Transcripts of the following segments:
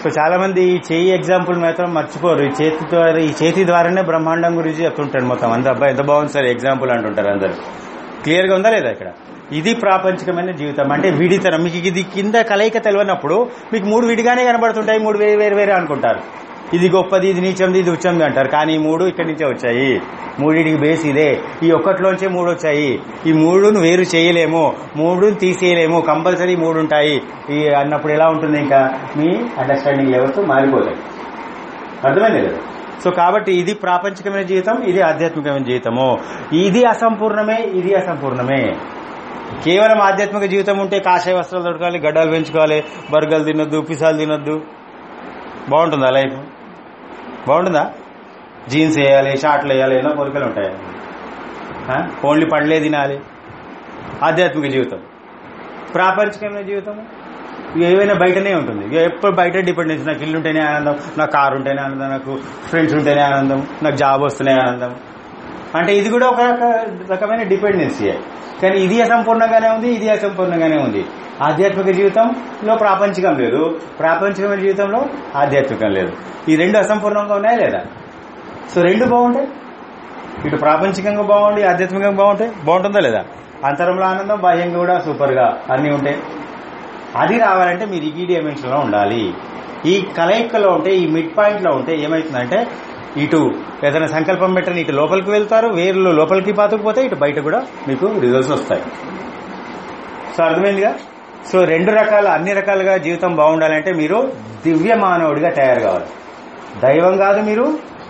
So చాలా మంది ఈ చేయి ఎగ్జాంపుల్ మాత్రం మర్చిపోరు ఈ చేతి ద్వారా ఈ చేతి ద్వారానే బ్రహ్మాండం గురించి చెప్తుంటాడు మొత్తం అంత అబ్బాయి ఎంత బాగుంది సార్ ఎగ్జాంపుల్ అంటుంటారు అందరు క్లియర్ గా ఉందా లేదా ఇక్కడ ఇది ప్రాపంచికమైన జీవితం అంటే విడితనం మీకు ఇది కింద కలయిక తెలియనప్పుడు మీకు మూడు విడిగానే కనబడుతుంటాయి మూడు వేరు వేరు వేరే అనుకుంటారు ఇది గొప్పది ఇది నీచంది ఇది ఉచ్చంది అంటారు కానీ ఈ మూడు ఇక్కడి నుంచే వచ్చాయి మూడింటికి బేస్ ఇదే ఈ ఒక్కట్లోంచే మూడు వచ్చాయి ఈ మూడును వేరు చేయలేము మూడుని తీసేయలేము కంపల్సరీ మూడు ఉంటాయి ఈ అన్నప్పుడు ఎలా ఉంటుంది ఇంకా మీ అండర్స్టాండింగ్ లెవెల్స్ మారిపోతాయి అర్థమైంది కదా సో కాబట్టి ఇది ప్రాపంచికమైన జీవితం ఇది ఆధ్యాత్మికమైన జీవితము ఇది అసంపూర్ణమే ఇది అసంపూర్ణమే కేవలం ఆధ్యాత్మిక జీవితం ఉంటే కాషాయ వస్త్రాలు దొరకాలి గడ్డలు పెంచుకోవాలి బర్గలు తినొద్దు పిసాలు తినొద్దు బాగుంటుందా లైఫ్ బాగుంటుందా జీన్స్ వేయాలి షార్ట్లు వేయాలి ఎన్నో కోరికలు ఉంటాయి ఆ? ఓన్లీ పండ్లే తినాలి ఆధ్యాత్మిక జీవితం ప్రాపంచికమైన జీవితం ఇక ఏవైనా బయటనే ఉంటుంది ఇక ఎప్పుడు బయట డిపెండెన్స్ నాకు ఇల్లు ఉంటేనే ఆనందం నాకు కారు ఉంటేనే ఆనందం నాకు ఫ్రెండ్స్ ఉంటేనే ఆనందం నాకు జాబ్ వస్తేనే ఆనందం అంటే ఇది కూడా ఒక రక- రకమైన డిపెండెన్సీయే కానీ ఇది అసంపూర్ణంగానే ఉంది ఇది అసంపూర్ణంగానే ఉంది ఆధ్యాత్మిక జీవితంలో ప్రాపంచికం లేదు ప్రాపంచికమైన జీవితంలో ఆధ్యాత్మికం లేదు ఈ రెండు అసంపూర్ణంగా ఉన్నాయా లేదా సో రెండు బాగుంటాయి ఇటు ప్రాపంచికంగా బాగుండి ఆధ్యాత్మికంగా బాగుంటాయి బాగుంటుందా లేదా అంతరంలో ఆనందం బాహ్యంగా కూడా సూపర్ గా అన్ని ఉంటాయి అది రావాలంటే మీరు ఈ డైమెన్షన్ లో ఉండాలి ఈ కలయికలో ఉంటే ఈ మిడ్ పాయింట్ లో ఉంటే ఏమవుతుందంటే ఇటు ఏదైనా సంకల్పం పెట్టని ఇటు లోపలికి వెళ్తారు వేర్లు లోపలికి పాతుకుపోతే ఇటు బయట కూడా మీకు రిజల్ట్స్ వస్తాయి సో అర్థమైందిగా సో రెండు రకాల అన్ని రకాలుగా జీవితం బాగుండాలంటే మీరు దివ్య మానవుడిగా తయారు కావాలి దైవం కాదు మీరు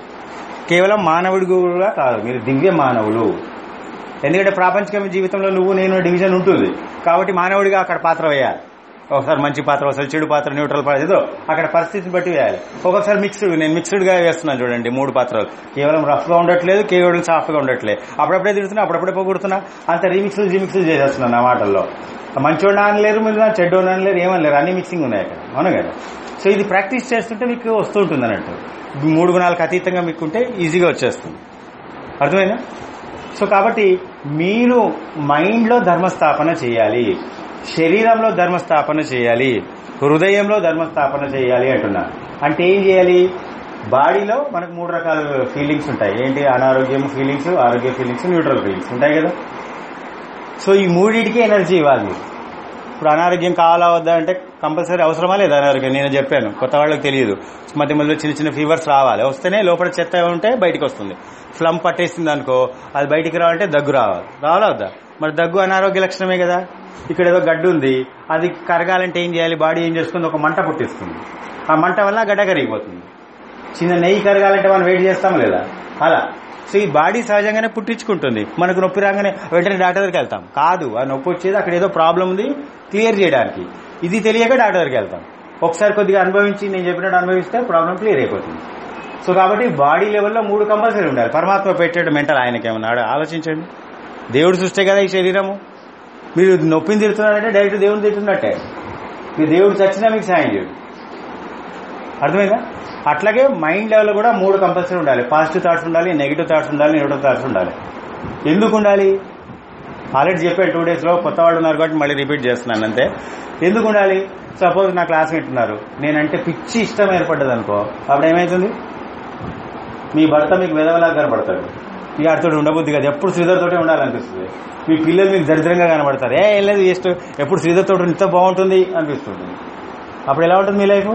కేవలం మానవుడి కూడా కాదు మీరు దివ్య మానవులు ఎందుకంటే ప్రాపంచిక జీవితంలో నువ్వు నేను డివిజన్ ఉంటుంది కాబట్టి మానవుడిగా అక్కడ పాత్ర వేయాలి ఒకసారి మంచి పాత్ర ఒకసారి చెడు పాత్ర న్యూట్రల్ పాత్ర ఏదో అక్కడ పరిస్థితిని బట్టి వేయాలి ఒక్కొక్కసారి మిక్స్డ్ నేను మిక్స్డ్ గా వేస్తున్నాను చూడండి మూడు పాత్రలు కేవలం రఫ్ గా ఉండట్లేదు కేవలం సాఫ్ట్ గా ఉండట్లేదు అప్పుడప్పుడే తిడుతున్నా అప్పుడప్పుడే పొగుడుతున్నా అంత రీమిక్స్ రీమిక్స్ చేసేస్తున్నాను ఆ మాటల్లో మంచోడు అనలేరు మీరు చెడ్డోడు అనలేరు ఏమనలేరు అన్ని మిక్సింగ్ ఉన్నాయి అక్కడ అవును కదా సో ఇది ప్రాక్టీస్ చేస్తుంటే మీకు వస్తుంటుంది అన్నట్టు మూడు గుణాలకు అతీతంగా మీకు ఉంటే ఈజీగా వచ్చేస్తుంది అర్థమైందా సో కాబట్టి మీరు మైండ్లో ధర్మస్థాపన చేయాలి శరీరంలో ధర్మస్థాపన చేయాలి హృదయంలో ధర్మస్థాపన చేయాలి అంటున్నా అంటే ఏం చేయాలి బాడీలో మనకు మూడు రకాల ఫీలింగ్స్ ఉంటాయి ఏంటి అనారోగ్యం ఫీలింగ్స్ ఆరోగ్య ఫీలింగ్స్ న్యూట్రల్ ఫీలింగ్స్ ఉంటాయి కదా సో ఈ మూడింటికి ఎనర్జీ ఇవ్వాలి మీరు. ఇప్పుడు అనారోగ్యం కావాలా వద్దా అంటే కంపల్సరీ అవసరమా లేదా అనారోగ్యం నేను చెప్పాను కొత్త వాళ్ళకి తెలియదు మధ్య మధ్యలో చిన్న చిన్న ఫీవర్స్ రావాలి వస్తేనే లోపల చెత్త ఉంటే బయటికి వస్తుంది ఫ్లమ్ పట్టేసింది అనుకో అది బయటికి రావాలంటే దగ్గు రావాలి రావాలా వద్దా మరి దగ్గు అనారోగ్య లక్షణమే కదా ఇక్కడ ఏదో గడ్డు ఉంది అది కరగాలంటే ఏం చేయాలి బాడీ ఏం చేస్తుంది ఒక మంట పుట్టిస్తుంది ఆ మంట వల్ల గడ్డ కరిగిపోతుంది చిన్న నెయ్యి కరగాలంటే మనం వెయిట్ చేస్తాం లేదా అలా సో ఈ బాడీ సహజంగానే పుట్టించుకుంటుంది మనకు నొప్పి రాగానే వెంటనే డాక్టర్ దగ్గరికి వెళ్తాం కాదు ఆ నొప్పి వచ్చేది అక్కడ ఏదో ప్రాబ్లం ఉంది క్లియర్ చేయడానికి ఇది తెలియక డాక్టర్ దగ్గరికి వెళ్తాం ఒకసారి కొద్దిగా అనుభవించి నేను చెప్పినట్టు అనుభవిస్తే ప్రాబ్లం క్లియర్ అయిపోతుంది సో కాబట్టి బాడీ లెవెల్లో మూడు కంపల్సరీ ఉండాలి పరమాత్మ పెట్టాడు మెంటల్ ఆయనకి ఏమన్నా ఆలోచించండి దేవుడు సృష్టి కదా ఈ శరీరము మీరు నొప్పిని తిడుతున్నారంటే డైరెక్ట్ దేవుని తిడుతున్నట్టే మీరు దేవుడు చచ్చినా మీకు సాయం చేయడు అర్థమైందా అట్లాగే మైండ్ లెవెల్ కూడా మూడు కంపల్సరీ ఉండాలి పాజిటివ్ థాట్స్ ఉండాలి నెగిటివ్ థాట్స్ ఉండాలి నెగిటివ్ థాట్స్ ఉండాలి ఎందుకు ఉండాలి ఆల్రెడీ చెప్పాను టూ డేస్ లో కొత్త వాళ్ళు ఉన్నారు కాబట్టి మళ్ళీ రిపీట్ చేస్తున్నాను అంతే ఎందుకు ఉండాలి సపోజ్ నా క్లాస్ వింటున్నారు నేనంటే పిచ్చి ఇష్టం ఏర్పడ్డది అనుకో అప్పుడు ఏమైతుంది మీ భర్త మీకు వెదవలా కనబడతాడు ఇక అతడు ఉండబుద్ధి కాదు ఎప్పుడు శ్రీధర్తోటే ఉండాలనిపిస్తుంది మీ పిల్లలు మీకు దరిద్రంగా కనబడతారు ఏ ఏం లేదు జస్ట్ ఎప్పుడు శ్రీధర్తో ఇంత బాగుంటుంది అనిపిస్తుంటుంది అప్పుడు ఎలా ఉంటుంది మీ లైఫ్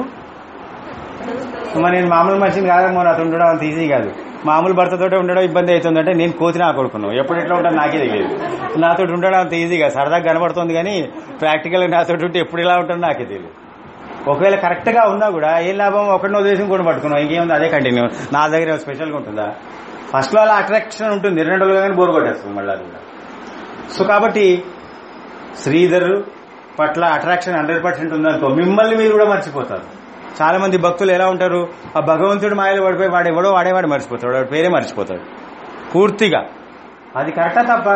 మరి నేను మామూలు మనిషిని కాదమ్మో నాతో ఉండడం అంత ఈజీ కాదు మామూలు భర్తతోటే ఉండడం ఇబ్బంది అవుతుందంటే నేను కోతి నా కొడుకున్నావు ఎప్పుడు ఎట్లా ఉంటాను నాకే తెలియదు నాతో ఉండడం అంత ఈజీగా సరదాగా కనబడుతుంది కానీ ప్రాక్టికల్ నాతో ఉంటే ఎప్పుడు ఎలా ఉంటానో నాకే తెలియదు ఒకవేళ కరెక్ట్ గా ఉన్నా కూడా ఏం లాభం ఒకరినో దేశం కూడా పట్టుకున్నావు ఇంకేముంది అదే కంటిన్యూ నా దగ్గర స్పెషల్ గా ఉంటుందా ఫస్ట్ లో అలా అట్రాక్షన్ ఉంటుంది రెండు రోజులుగా కానీ బోర్ కొట్టేస్తుంది మళ్ళీ అది కూడా సో కాబట్టి శ్రీధర్ పట్ల అట్రాక్షన్ హండ్రెడ్ పర్సెంట్ ఉందనుకో మిమ్మల్ని మీరు కూడా మర్చిపోతారు చాలా మంది భక్తులు ఎలా ఉంటారు ఆ భగవంతుడు మాయలు పడిపోయి వాడు ఎవడో వాడేవాడు మర్చిపోతాడు వాడి పేరే మర్చిపోతాడు పూర్తిగా అది కరెక్టా తప్ప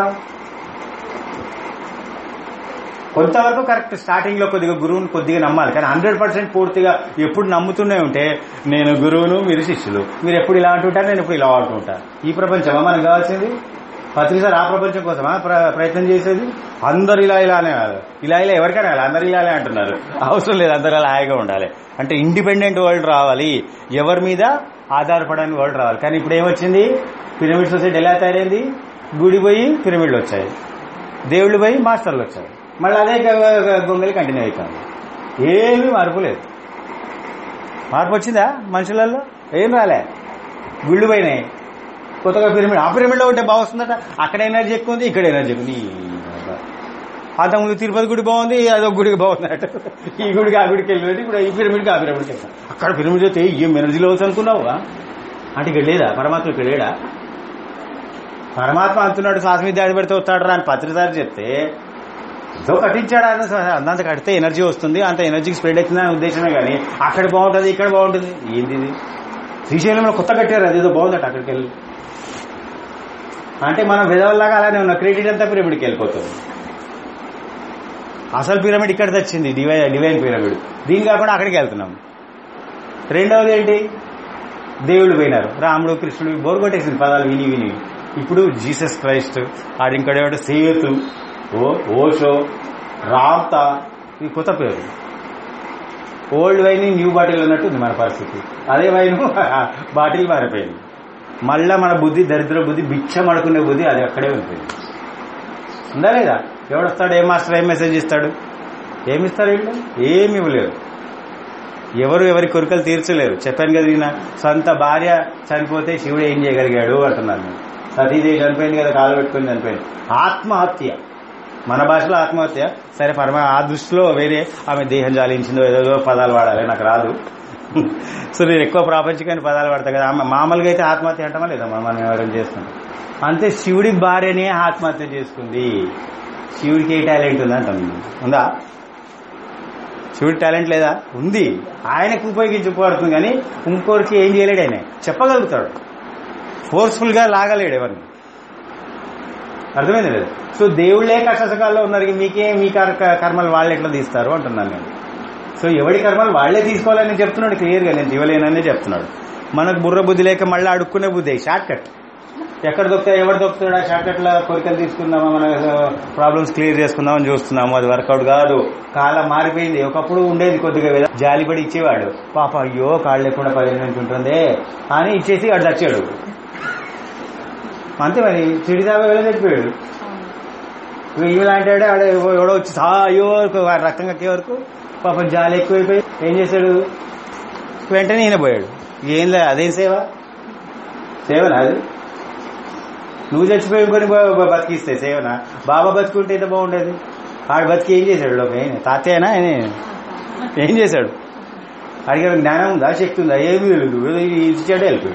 కొంతవరకు కరెక్ట్ స్టార్టింగ్ లో కొద్దిగా గురువుని కొద్దిగా నమ్మాలి కానీ హండ్రెడ్ పర్సెంట్ పూర్తిగా ఎప్పుడు నమ్ముతూనే ఉంటే నేను గురువును మీరు శిష్యులు మీరు ఎప్పుడు ఇలా అంటుంటారు నేను ఎప్పుడు ఇలా అంటుంటా ఈ ప్రపంచమా మనకు కావాల్సింది పత్రి సార్ ఆ ప్రపంచం కోసమా ప్ర- ప్రయత్నం చేసేది అందరు ఇలా ఇలా అనేవారు ఇలా ఇలా ఎవరికైనా ఇలా అందరు ఇలా ఇలా అంటున్నారు అవసరం లేదు అందరు అలా హాయిగా ఉండాలి అంటే ఇండిపెండెంట్ వరల్డ్ రావాలి ఎవరి మీద ఆధారపడని వరల్డ్ రావాలి కానీ ఇప్పుడు ఏమొచ్చింది పిరమిడ్ సొసైటీ ఎలా తయారైంది గుడి పోయి పిరమిడ్లు వచ్చాయి దేవుళ్ళు పోయి మాస్టర్లు వచ్చాయి మళ్ళీ అదే గ- గ- గొంగలి కంటిన్యూ అవుతుంది ఏమీ మార్పు లేదు మార్పు వచ్చిందా మనుషులలో ఏం రాలే గుళ్ళు పోయినాయి కొత్తగా పిరమిడ్ ఆ పిరమిడ్లో ఉంటే బాగుంటుందట అక్కడ ఎనర్జీ ఎక్కువ ఉంది ఇక్కడ ఎనర్జీ ఎక్కువ ఉంది అంతకుముందు తిరుపతి గుడి బాగుంది అదో గుడికి బాగుందట ఈ గుడికి ఆ గుడికి వెళ్ళినట్టు ఇప్పుడు ఈ పిరమిడ్కి ఆ పిరమిడ్కి వెళ్తాం అక్కడ పిరమిడ్ అయితే ఏం ఎనర్జీలో వచ్చు అనుకున్నావు అంటే ఇక్కడ లేదా పరమాత్మ ఇక్కడ లేడా పరమాత్మ అంటున్నాడు శ్వాస మీద దాడి పెడితే వస్తాడు రా అని పత్రిసారి చెప్తే ఏదో కట్టించాడు ఆయన స- అంత కడితే ఎనర్జీ వస్తుంది అంత ఎనర్జీకి స్ప్రెడ్ అవుతుంది అనే ఉద్దేశమే కానీ అక్కడ బాగుంటుంది ఇక్కడ బాగుంటుంది ఏంది ఇది శ్రీశైలంలో కొత్త కట్టారు అది ఏదో బాగుందట అక్కడికి వెళ్ళి అంటే మనం విధవల్లాగా అలానే ఉన్న క్రెడిట్ అంతా పిరమిడ్కి వెళ్ళిపోతుంది అసలు పిరమిడ్ ఇక్కడ తెచ్చింది డివై డివైన్ పిరమిడ్ దీని కాకుండా అక్కడికి వెళ్తున్నాం రెండవది ఏంటి దేవుళ్ళు పోయినారు రాముడు కృష్ణుడు బోరు కొట్టేసింది పదాలు విని విని ఇప్పుడు జీసస్ క్రైస్ట్ ఆడింకడేవాడు సేతు ఓ ఓషో రామ్తా ఈ కొత్త పేరు ఓల్డ్ వైన్ న్యూ బాటిల్ అన్నట్టు ఉంది మన పరిస్థితి అదే వైన్ బాటిల్ మారిపోయింది మళ్ళా మన బుద్ధి దరిద్ర బుద్ధి బిచ్చం అడుకునే బుద్ధి అది అక్కడే ఉంటుంది ఉందా లేదా ఎవడొస్తాడు ఏ మాస్టర్ ఏం మెసేజ్ ఇస్తాడు ఏమిస్తారు వీళ్ళు ఏమి ఇవ్వలేరు ఎవరు ఎవరి కోరికలు తీర్చలేరు చెప్పాను కదా ఈయన సొంత భార్య చనిపోతే శివుడు ఏం చేయగలిగాడు అంటున్నాను నేను సతీదేవి చనిపోయింది కదా కాలు పెట్టుకుని చనిపోయింది ఆత్మహత్య మన భాషలో ఆత్మహత్య సరే పరమ ఆ దృష్టిలో వేరే ఆమె దేహం జాలించిందో ఏదో పదాలు వాడాలి నాకు రాదు సో నేను ఎక్కువ ప్రాపంచికమైన పదాలు వాడతా కదా ఆమె మామూలుగా అయితే ఆత్మహత్య అంటామా లేదా మనం ఎవరైనా చేస్తున్నాం అంతే శివుడి భార్యనే ఆత్మహత్య చేసుకుంది శివుడికి ఏ టాలెంట్ ఉంది అంటాం ఉందా శివుడి టాలెంట్ లేదా ఉంది ఆయనకు ఉపయోగించబడుతుంది కానీ ఇంకోరికి ఏం చేయలేడు ఆయన చెప్పగలుగుతాడు ఫోర్స్ఫుల్ గా లాగలేడు ఎవరిని అర్థమైంది లేదు సో దేవుళ్ళే కష్టసుఖాల్లో ఉన్నారు మీకే మీ కర్- కర్మలు వాళ్ళు ఎట్లా తీస్తారు అంటున్నాను నేను సో ఎవడి కర్మలు వాళ్లే తీసుకోవాలని చెప్తున్నాడు క్లియర్ గా నేను ఇవ్వలేననే చెప్తున్నాడు మనకు బుర్ర బుద్ధి లేక మళ్ళీ అడుక్కునే బుద్ధి షార్ట్ కట్ ఎక్కడ దొక్కుతా ఎవరు దొక్కుతాడా షార్ట్ కట్ లో కోరికలు తీసుకుందామా మన ప్రాబ్లమ్స్ క్లియర్ చేసుకుందామని చూస్తున్నాము అది వర్కౌట్ కాదు కాలం మారిపోయింది ఒకప్పుడు ఉండేది కొద్దిగా కదా, జాలిపడి ఇచ్చేవాడు పాప అయ్యో కాళ్ళు లేకుండా పదిహేను నుంచి ఉంటుంది అని ఇచ్చేసి వాడు చచ్చాడు అంతే మరి చిడిదాబా వెళ్ళి చచ్చిపోయాడు ఇలాంటి వాడే ఆడ ఎవడో వచ్చి "ఆ, అయ్యో వాడు రక్తం కక్కే వరకు పాపం జాలి ఎక్కువైపోయి ఏం చేశాడు వెంటనే ఈయన పోయాడు ఏం లే అదేం సేవ సేవనా అది నువ్వు చచ్చిపోయి కొని బతికిస్తే సేవనా బాబా బతుకుంటే అయితే బాగుండేది ఆడు బతికి ఏం చేశాడు లోపల ఆయన తాతయ్యనా ఆయన ఏం చేశాడు అడిగాడు జ్ఞానం ఉందా శక్తి ఉందా ఏమీ లేదు ఏదో ఇచ్చాడే వెళ్ళిపోయాడు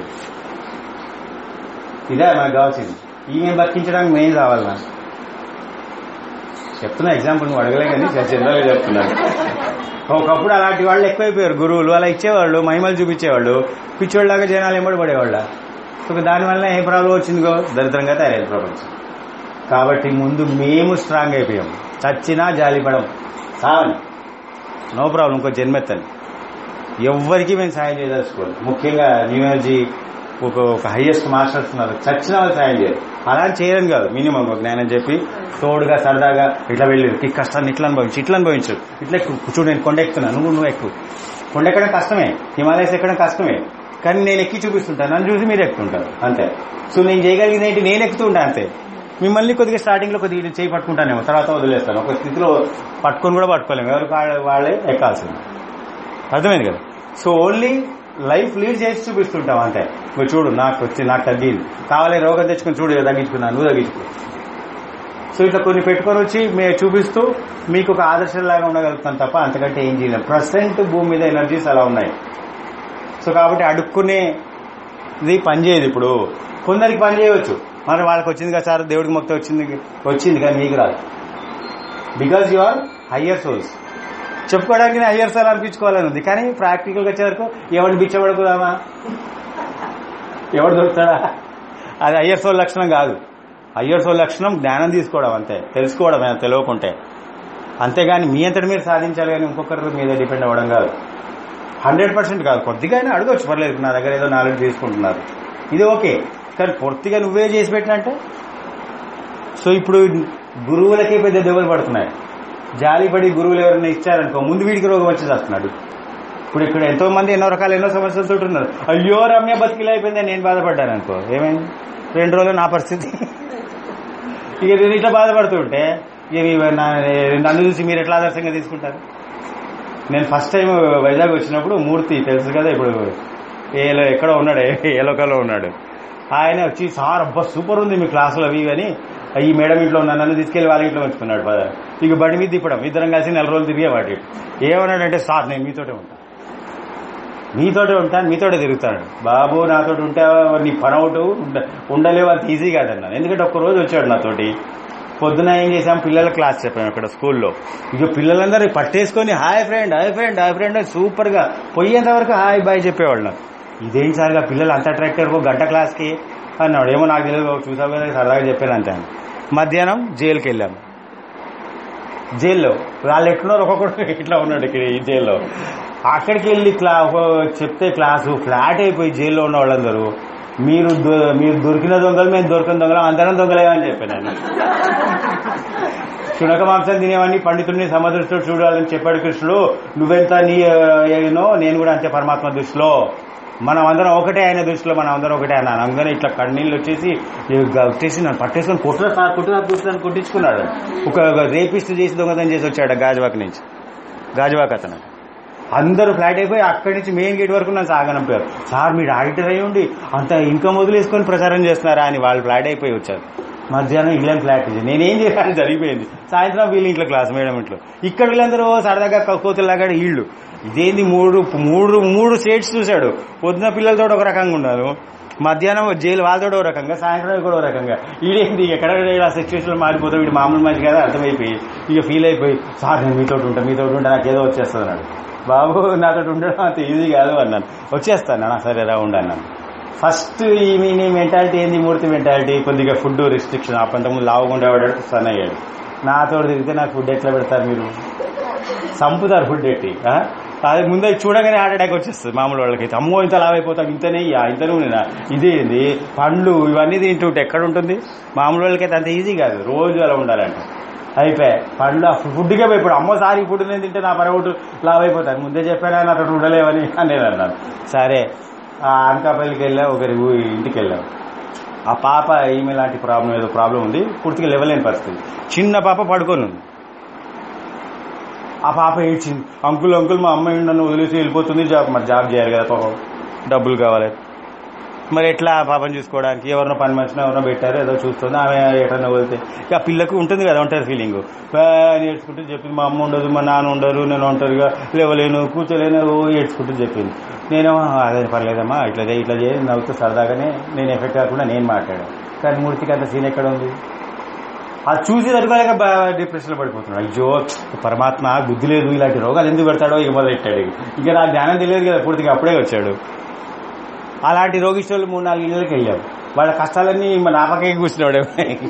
ఇదే మనకు కావాల్సింది ఈమె బతికించడానికి మెయిన్ కావాలి నాకు చెప్తున్నా ఎగ్జాంపుల్ నువ్వు అడగలే కానీ జనరల్గా చెప్తున్నాను ఒకప్పుడు అలాంటి వాళ్ళు ఎక్కువైపోయారు గురువులు అలా ఇచ్చేవాళ్ళు మహిమలు చూపించేవాళ్ళు పిచ్చోళ్ళలాగా జనాలు ఎంబడి పడేవాళ్ళ సో దానివల్ల ఏ ప్రాబ్లం వచ్చిందిగో దరిద్రంగా తయారైంది ప్రపంచం కాబట్టి ముందు మేము స్ట్రాంగ్ అయిపోయాం చచ్చినా జాలిపడం సావని నో ప్రాబ్లం ఇంకో జన్మెత్తని ఎవ్వరికి మేము సాయం చేయదలుచుకోవాలి ముఖ్యంగా న్యూ ఎనర్జీ ఒక ఒక హైయెస్ట్ మాస్టర్స్ ఉన్నారు చచ్చిన వాళ్ళు సాయం చేయరు అలా చేయరని కాదు మినిమం ఒక జ్ఞానం చెప్పి తోడుగా సరదాగా ఇట్లా వెళ్ళి ఈ కష్టాన్ని ఇట్లా అనుభవించు ఇట్లా అనుభవించు ఇట్లా ఎక్కు చూడు నేను కొండ ఎక్కుతున్నా నువ్వు నువ్వు ఎక్కువ కొండ ఎక్కడం కష్టమే హిమాలయస్ ఎక్కడం కష్టమే కానీ నేను ఎక్కి చూపిస్తుంటాను నన్ను చూసి మీరు ఎక్కుతుంటారు అంతే సో నేను చేయగలిగింది ఏంటి నేను ఎక్కుతూ ఉంటాను అంతే మిమ్మల్ని కొద్దిగా స్టార్టింగ్ లో కొద్దిగా చేయి పట్టుకుంటానేమో తర్వాత వదిలేస్తాను ఒక స్థితిలో పట్టుకొని కూడా పట్టుకోలేము ఎవరు వాళ్ళ- వాళ్ళే ఎక్కాల్సింది అర్థమైంది కదా సో ఓన్లీ లైఫ్ లీడ్ చేసి చూపిస్తుంటాం అంతే నువ్వు చూడు నాకు వచ్చి నాకు తగ్గింది కావాలి రోగం తెచ్చుకొని చూడు ఇలా తగ్గించుకున్నా నువ్వు తగ్గించుకో సో ఇట్లా కొన్ని పెట్టుకొని వచ్చి మేము చూపిస్తూ మీకు ఒక ఆదర్శంలాగా ఉండగలుగుతాం తప్ప అంతకంటే ఏం చేయలేం ప్రజెంట్ భూమి మీద ఎనర్జీస్ అలా ఉన్నాయి సో కాబట్టి అడుక్కునే ఇది పనిచేయదు ఇప్పుడు కొందరికి పని చేయవచ్చు మరి వాళ్ళకి వచ్చింది కదా సార్ దేవుడికి మొత్తం వచ్చింది వచ్చింది కానీ మీకు రాదు because you are higher souls చెప్పుకోవడానికి నేను హయ్యర్ సోల్ అనిపించుకోవాలని ఉంది కానీ ప్రాక్టికల్ గా వచ్చే వరకు ఎవరిని బిచ్చబడుకుదామా ఎవడు దొరుకుతాడా అది హయ్యర్ సోల్ లక్షణం కాదు హయ్యర్ సోల్ లక్షణం జ్ఞానం తీసుకోవడం అంతే తెలుసుకోవడం ఏమైనా తెలియకుంటే అంతేగాని మీ అంతటి మీరు సాధించాలి కానీ ఇంకొకరి మీద డిపెండ్ అవ్వడం కాదు హండ్రెడ్ పర్సెంట్ కాదు కొద్దిగా అయినా అడగొచ్చు పర్లేదు నా దగ్గర ఏదో నాలెడ్జ్ తీసుకుంటున్నారు ఇది ఓకే కానీ పూర్తిగా నువ్వే చేసి పెట్టినంటే సో ఇప్పుడు గురువులకే పెద్ద దెబ్బలు పడుతున్నాయి జాలిపడి గురువులు ఎవరైనా ఇచ్చారనుకో ముందు వీడికి రోగం వచ్చి వస్తున్నాడు ఇప్పుడు ఇక్కడ ఎంతో మంది ఎన్నో రకాల ఎన్నో సమస్యలతో ఉన్నారు అయ్యో రమ్య బతికిలా అయిపోయిందని నేను బాధపడ్డాను అనుకో ఏమైంది రెండు రోజులు నా పరిస్థితి ఇక నేను ఇట్లా బాధపడుతుంటే ఇక మీ- నా- నన్ను చూసి మీరు ఎట్లా ఆదర్శంగా తీసుకుంటారు నేను ఫస్ట్ టైం వైజాగ్ వచ్చినప్పుడు మూర్తి తెలుసు కదా ఇప్పుడు ఏలో ఎక్కడో ఉన్నాడు ఏ- ఏ లోకల్లో ఉన్నాడు ఆయన వచ్చి సార్ అబ్బా సూపర్ ఉంది మీ క్లాసులో అవి ఇవి" అని ఈ మేడం ఇంట్లో ఉన్నా నన్ను తీసుకెళ్లి వాళ్ళ ఇంట్లో ఉంచుకున్నాడు పద ఇక బండి మీద తిప్పడం ఇద్దరం కలిసి నెల రోజులు తిరిగేవాటి ఏమన్నాడంటే సార్ నేను మీతోటే ఉంటాను మీతోటే ఉంటాను మీతోటే తిరుగుతాడు బాబు నాతోటి ఉంటే నీ పనవుట్ ఉండలేవు అంత ఈజీ కాదన్నాను ఎందుకంటే ఒక్క రోజు వచ్చాడు నాతోటి పొద్దున ఏం చేసాం పిల్లల క్లాస్ చెప్పాము అక్కడ స్కూల్లో ఇక పిల్లలందరూ పట్టేసుకొని hi friend hi friend hi friend super గా పోయేంత వరకు హాయ్ బాయ్ చెప్పేవాళ్ళు నాకు ఇదేం సార్గా పిల్లలు అంత అట్రాక్టర్ గంట క్లాస్కి అన్నాడు ఏమో నాకు తెలియదు చూసావు కదా సరదాగా చెప్పాను అంతే అని. మధ్యాహ్నం జైలుకి వెళ్ళాము జైల్లో వాళ్ళు ఎట్లున్నారు ఒక్కొక్కడు ఇట్లా ఉన్నాడు ఇక్కడ ఈ జైల్లో అక్కడికి వెళ్ళి క్లా ఒక- చెప్తే క్లాసు ఫ్లాట్ అయిపోయి జైల్లో ఉన్న వాళ్ళందరూ మీరు దొ- మీరు దొరికిన దొంగలు మేము దొరికిన దొంగలు అందరం దొంగలేమని చెప్పాను ఆయన చునక మాంసం తినేవాడిని పండితుడిని సమదృష్టిలో చూడాలని చెప్పాడు కృష్ణుడు నువ్వెంత నీ ఏనో నేను కూడా అంతే పరమాత్మ దృష్టిలో మనం అందరం ఒకటే ఆయన దృష్టిలో మనం అందరం ఒకటే అన్నాను అందుకని ఇట్లా కన్నీళ్ళు వచ్చేసి ఇక వచ్చేసి నన్ను పట్టేసుకొని కొట్టురా సార్ కొట్టురా దృష్టిని కొట్టించుకున్నాడు ఒక రేపిస్ట్ చేసి దొంగతనం చేసి వచ్చాడు గాజువాక్ నుంచి గాజువాక్ అతను అందరూ ఫ్లాట్ అయిపోయి అక్కడి నుంచి మెయిన్ గేట్ వరకు నన్ను సాగనంపారు సార్ మీరు ఆడిటర్ అయ్యి ఉండి అంత ఇన్కమ్ వదిలేసుకొని ప్రచారం చేస్తున్నారా అని వాళ్ళు ఫ్లాట్ అయిపోయి వచ్చారు మధ్యాహ్నం ఇళ్ళని ఫ్లాట్ ఇది నేనేం చేయాలి జరిగిపోయింది సాయంత్రం వీళ్ళ ఇంట్లో క్లాస్ మేడం ఇంట్లో ఇక్కడ వీళ్ళందరూ సరదాగా కోతులాగా ఇళ్ళు ఇదేంది మూడు మూడు మూడు స్టేట్స్ చూశాడు పొద్దున పిల్లలతో ఒక రకంగా ఉన్నాను మధ్యాహ్నం జైలు వాళ్ళతో ఒక రకంగా సాయంత్రం కూడా ఒక రకంగా ఈడేంది ఎక్కడ ఇలా సిచ్యువేషన్ మారిపోతావు వీడు మామూలు మనిషి కదా అర్థమైపోయి ఇక ఫీల్ అయిపోయి సార్ నేను మీతో ఉంటా మీతో ఉంటా నాకు ఏదో వచ్చేస్తుంది అన్నాడు బాబు నాతో ఉండడం అంత ఈజీ కాదు అన్నాను వచ్చేస్తాను అన్నా సరే రా ఉండు అన్నాను ఫస్ట్ ఈ మీ నీ మెంటాలిటీ ఏంది మూర్తి మెంటాలిటీ కొద్దిగా ఫుడ్ రిస్ట్రిక్షన్ అప్పంతకుముందు లావుగుండా వాడాడు సన్ అయ్యాడు నాతో తిరిగితే నాకు ఫుడ్ ఎట్లా పెడతారు మీరు చంపుతారు ఫుడ్ ఎట్టి ఆ? అది ముందే చూడగానే హార్ట్ అటాక్ వచ్చేస్తుంది మామూలు వాళ్ళకైతే అమ్మో ఇంత లావైపోతాం ఇంతనే ఇయ్యా, ఇంత నూనెనా ఇదేంది పండ్లు ఇవన్నీ తింటుంటే ఎక్కడ ఉంటుంది మామూలు వాళ్ళకైతే అంత ఈజీ కాదు రోజు అలా ఉండాలంట అయిపోయి పండ్లు ఫుడ్గా ఇప్పుడు అమ్మోసారి ఫుడ్ నేను తింటే నా పరగొట్టు లావైపోతాను ముందే చెప్పాను నాకు అక్కడ ఉండలేవని అని నేను అన్నాను సరే ఆ అనకాపల్లికి వెళ్ళా ఒకరి ఊ- ఇంటికి వెళ్ళాం ఆ పాప ఈమె లాంటి ప్రాబ్లం ఏదో ప్రాబ్లం ఉంది పూర్తిగా లేవలేని పరిస్థితి చిన్న పాప పడుకొని ఉంది ఆ పాప ఏడ్చింది అంకుల్ అంకుల్ మా అమ్మాయి నన్ను వదిలేసి వెళ్ళిపోతుంది జాబ్ మరి జాబ్ చేయాలి కదా పాపం డబ్బులు కావాలి మరి ఎట్లా ఆ పాపను చూసుకోవడానికి ఎవరినో పని మనిషిని ఎవరినో పెట్టారు ఏదో చూస్తుంది ఆమె ఎక్కడన్నా వెళ్తే ఇక ఆ పిల్లకు ఉంటుంది కదా ఒంటరి ఫీలింగ్ ఏడ్చుకుంటూ చెప్పింది మా అమ్మ ఉండదు మా నాన్న ఉండరు నేను ఒంటరిగా లేవలేను కూర్చోలేను ఓ ఏడ్చుకుంటూ చెప్పింది నేనేమో అదే పర్లేదమ్మా ఇట్లా చేయి ఇట్లా చేయి నవ్వుతూ సరదాగానే నేను ఎఫెక్ట్ కాకుండా నేను మాట్లాడాను కానీ మూర్తికి అంత సీన్ ఎక్కడ ఉంది అది చూసి తట్టుకోలేక డిప్రెషన్ లో పడిపోతున్నాడు అయ్యో పరమాత్మ బుద్ధి లేదు ఇలాంటి రోగాలు ఎందుకు పెడతాడో ఇక మొదలెట్టాడు ఇక నాకు జ్ఞానం తెలియదు కదా పూర్తిగా అప్పుడే వచ్చాడు అలాంటి రోగిష్ఠులు మూడు నాలుగు ఇళ్ళకి వెళ్ళాం వాళ్ళ కష్టాలన్నీ మన నాపకే కూర్చున్నాడు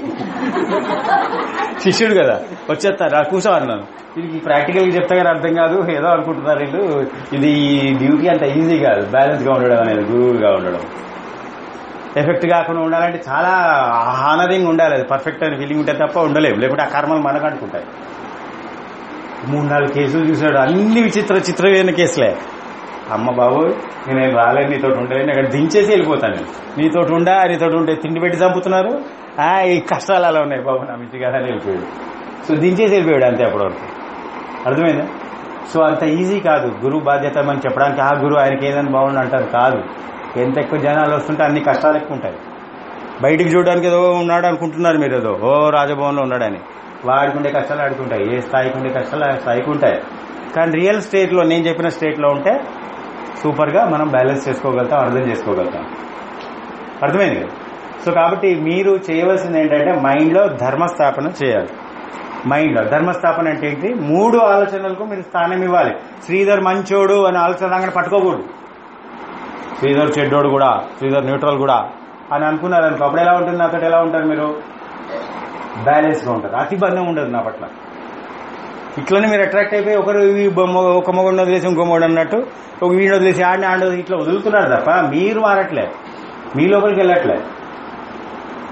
శిష్యుడు కదా వచ్చేస్తారు కూర్చో అన్నాను వీడికి ప్రాక్టికల్ చెప్తే కానీ అర్థం కాదు ఏదో అనుకుంటున్నారు వీళ్ళు ఇది డ్యూటీ అంత ఈజీ కాదు బ్యాలెన్స్ గా ఉండడం అనేది గురువుగా ఉండడం ఎఫెక్ట్ కాకుండా ఉండాలంటే చాలా హానరింగ్ ఉండాలి అది పర్ఫెక్ట్ అని ఫీలింగ్ ఉంటే తప్ప ఉండలేము లేకుంటే ఆ కర్మలు మనకు అంటుకుంటాయి మూడు నాలుగు కేసులు చూసాడు అన్ని విచిత్ర చిత్రమైన కేసులే అమ్మ బాబు నేను రాలేదు నీతో ఉండలేను అక్కడ దించేసి వెళ్ళిపోతాను నేను నీతో ఉండా నీతో ఉంటే తిండి పెట్టి చంపుతున్నారు ఆ, ఈ కష్టాలు అలా ఉన్నాయి బాబు నా మించి కదా అని వెళ్ళిపోయాడు సో దించేసి వెళ్ళిపోయాడు అంతే అప్పటివరకు అర్థమైందా సో అంత ఈజీ కాదు గురువు బాధ్యత అని చెప్పడానికి ఆ గురువు ఆయనకి ఏదైనా బాగుండి అంటారు కాదు ఎంత ఎక్కువ జనాలు వస్తుంటే అన్ని కష్టాలు ఎక్కువ ఉంటాయి బయటికి చూడడానికి ఏదో ఉన్నాడు అనుకుంటున్నారు మీరు ఏదో ఓ రాజభవన్లో ఉన్నాడని వాడుకుండే కష్టాలు ఆడుకుంటాయి ఏ స్థాయికి ఉండే కష్టాలు ఆ స్థాయికి ఉంటాయి కానీ రియల్ స్టేట్లో నేను చెప్పిన స్టేట్లో ఉంటే సూపర్గా మనం బ్యాలెన్స్ చేసుకోగలుగుతాం అర్థం చేసుకోగలుగుతాం అర్థమైంది కదా సో కాబట్టి మీరు చేయవలసింది ఏంటంటే మైండ్లో ధర్మస్థాపన చేయాలి మైండ్లో ధర్మస్థాపన అంటే ఏంటి మూడు ఆలోచనలకు మీరు స్థానం ఇవ్వాలి శ్రీధర్ మంచోడు అని ఆలోచన రాగానే పట్టుకోకూడదు శ్రీధర్ చెడ్డోడు కూడా శ్రీధర్ న్యూట్రల్ కూడా అని అనుకున్నారు అనుకో అప్పుడు ఎలా ఉంటుంది నాతో ఎలా ఉంటారు మీరు బ్యాలెన్స్ గా ఉంటారు అతి బంధం ఉండదు నా పట్ల ఇట్లనే మీరు అట్రాక్ట్ అయిపోయి ఒకరు ఈ బొమ్మ ఒక మొగడు వదిలేసి ఇంకో మొగడు అన్నట్టు ఒక వీడిని వదిలేసి ఆడిని ఆడ ఇట్లా వదులుతున్నారు తప్ప మీరు మారట్లే మీ లోపలికి వెళ్ళట్లే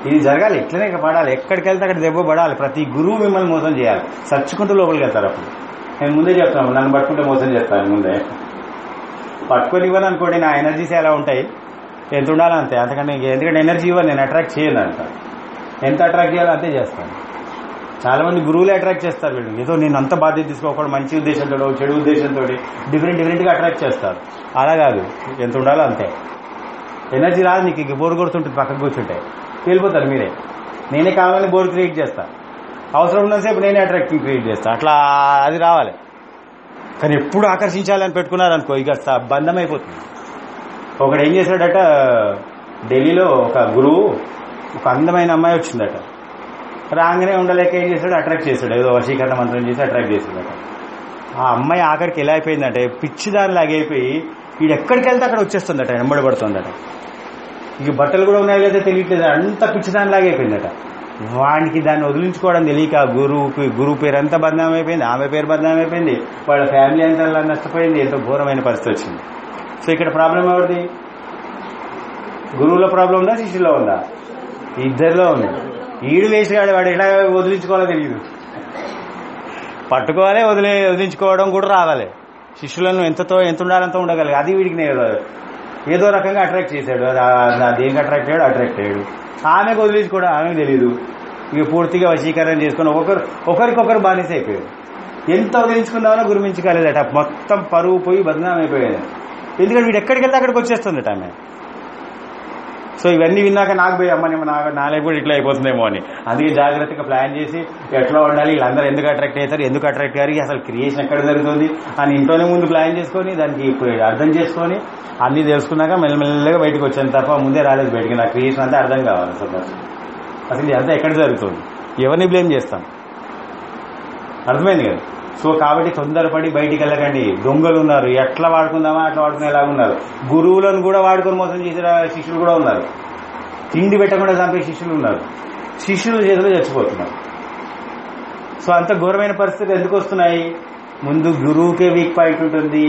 ఇది జరగాలి ఇట్లనే ఇక పడాలి ఎక్కడికి వెళ్తే అక్కడ దెబ్బ పడాలి ప్రతి గురువు మిమ్మల్ని మోసం చేయాలి చచ్చుకుంటూ లోపలికి వెళ్తారు అప్పుడు నేను ముందే చెప్తాను నన్ను పట్టుకుంటే మోసం చేస్తాను ముందే పట్టుకొని ఇవ్వను అనుకోండి నా ఎనర్జీస్ ఎలా ఉంటాయి ఎంత ఉండాలో అంతే అంతకంటే ఇంక ఎందుకంటే ఎనర్జీ ఇవ్వను నేను అట్రాక్ట్ చేయను అంట ఎంత అట్రాక్ట్ చేయాలో అంతే చేస్తాను చాలా మంది గురువులే అట్రాక్ట్ చేస్తారు వీళ్ళు ఏదో నేను అంత బాధ్యత తీసుకోకూడదు మంచి ఉద్దేశంతో చెడు ఉద్దేశంతో డిఫరెంట్ డిఫరెంట్గా అట్రాక్ట్ చేస్తారు అలా కాదు ఎంత ఉండాలో అంతే ఎనర్జీ రాదు నీకు ఇంక బోర్ కొడుతుంటుంది పక్కకు కూర్చుంటే వెళ్ళిపోతారు మీరే నేనే కావాలని బోర్ క్రియేట్ చేస్తా అవసరం ఉన్నసేపు నేనే అట్రాక్టింగ్ క్రియేట్ చేస్తా అట్లా అది రావాలి కానీ ఎప్పుడు ఆకర్షించాలని పెట్టుకున్నారనుకో ఇక స- బంధం అయిపోతుంది ఒకడు ఏం చేశాడట ఢిల్లీలో ఒక గురువు ఒక అందమైన అమ్మాయి వచ్చిందట రాగానే ఉండలేక ఏం చేశాడు అట్రాక్ట్ చేశాడు ఏదో వశీకరణ మంత్రం చేసి అట్రాక్ట్ చేశాడట ఆ అమ్మాయి ఆఖరికి ఎలా అయిపోయిందంటే పిచ్చి దానిలాగా అయిపోయి వీడు ఎక్కడికి వెళ్తే అక్కడ వచ్చేస్తుందట వెంబడబడుతుందట ఇక బట్టలు కూడా ఉన్నాయి లేదా తెలియట్లేదు అంత పిచ్చిదానిలాగా అయిపోయిందట వానికి దాన్ని వదిలించుకోవడం తెలియక గురువుకి గురువు పేరు అంతా బదనాం అయిపోయింది ఆమె పేరు బదనాం అయిపోయింది వాళ్ళ ఫ్యామిలీ అంతా అలా నష్టపోయింది ఎంతో ఘోరమైన పరిస్థితి వచ్చింది సో ఇక్కడ ప్రాబ్లం ఎవరిది గురువుల ప్రాబ్లం ఉందా శిష్యులో ఉందా ఇద్దరిలో ఉంది ఈడు వేసిగాడు వాడు ఎలా వదిలించుకోవాలో తెలియదు పట్టుకోవాలి వదిలే వదిలించుకోవడం కూడా రావాలి శిష్యులను ఎంతతో ఎంత ఉండాలంత ఉండగలిగి అది వీడికి నేను ఏదో రకంగా అట్రాక్ట్ చేశాడు అది ఆ- ఆ దేనికి అట్రాక్ట్ అయ్యాడు అట్రాక్ట్ అయ్యాడు ఆమెకు వదిలించుకోవడం ఆమెకు తెలియదు ఇక పూర్తిగా వశీకరణ చేసుకుని ఒకరు ఒకరికొకరు బానిస అయిపోయారు ఎంత వదిలించుకుందామో గుర్మించుకోలేదట మొత్తం పరువు పోయి బదనాం అయిపోయాడు ఎందుకంటే వీడు ఎక్కడికి వెళ్తే అక్కడికి వచ్చేస్తుందట ఆమె సో ఇవన్నీ విన్నాక నాకు పోయి అమ్మ నేను నాకు నాలే కూడా ఇట్లా అయిపోతుందేమో అని అందుకే జాగ్రత్తగా ప్లాన్ చేసి ఎట్లా ఉండాలి వీళ్ళందరూ ఎందుకు అట్రాక్ట్ అవుతారు ఎందుకు అట్రాక్ట్ అయ్యారు అసలు క్రియేషన్ ఎక్కడ జరుగుతుంది అని ఇంట్లోనే ముందు ప్లాన్ చేసుకొని దానికి ఇప్పుడు అర్థం చేసుకొని అన్ని తెలుసుకున్నాక మెల్లమెల్లగా బయటకు వచ్చాను తప్ప ముందే రాలేదు బయటికి నా క్రియేషన్ అంతా అర్థం కావాలి అసలు first. అసలు ఇదంతా ఎక్కడ జరుగుతుంది ఎవరిని బ్లేమ్ చేస్తాం అర్థమైంది కదా సో కాబట్టి తొందరపడి బయటికి వెళ్ళకండి దొంగలు ఉన్నారు ఎట్లా వాడుకుందామా అట్లా వాడుకునేలా ఉన్నారు గురువులను కూడా వాడుకొని మోసం చేసిన శిష్యులు కూడా ఉన్నారు తిండి పెట్టకుండా చంపే శిష్యులు ఉన్నారు శిష్యుల చేతిలో చచ్చిపోతున్నారు సో అంత ఘోరమైన పరిస్థితులు ఎందుకు వస్తున్నాయి ముందు గురువుకే వీక్ పాయింట్ ఉంటుంది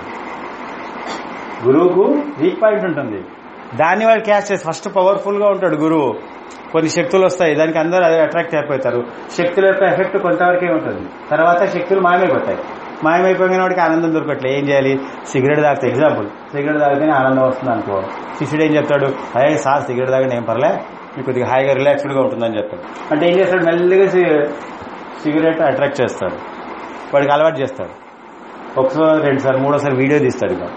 గురువుకు వీక్ పాయింట్ ఉంటుంది దాన్ని వాళ్ళు క్యాచ్ చేసి ఫస్ట్ పవర్ఫుల్ గా ఉంటాడు గురువు కొన్ని శక్తులు వస్తాయి దానికి అందరూ అదే అట్రాక్ట్ అయిపోతారు శక్తుల యొక్క ఎఫెక్ట్ కొంతవరకే ఉంటుంది తర్వాత శక్తులు మాయమైపోతాయి మాయమైపోయిన వాడికి ఆనందం దొరకట్లే ఏం చేయాలి సిగరెట్ తాగితే ఎగ్జాంపుల్ సిగరెట్ తాగితేనే ఆనందం వస్తుంది అనుకో శిష్యుడు ఏం చెప్తాడు అయ్యే సార్ సిగరెట్ తాగండి ఏం పర్లే మీకు కొద్దిగా హాయిగా రిలాక్స్డ్గా ఉంటుందని చెప్తాడు అంటే ఏం చేస్తాడు మెల్లిగా సి- సిగరెట్ అట్రాక్ట్ చేస్తాడు వాడికి అలవాటు చేస్తాడు ఒకసారి రెండుసార్లు మూడోసారి వీడియో తీస్తాడు ఇక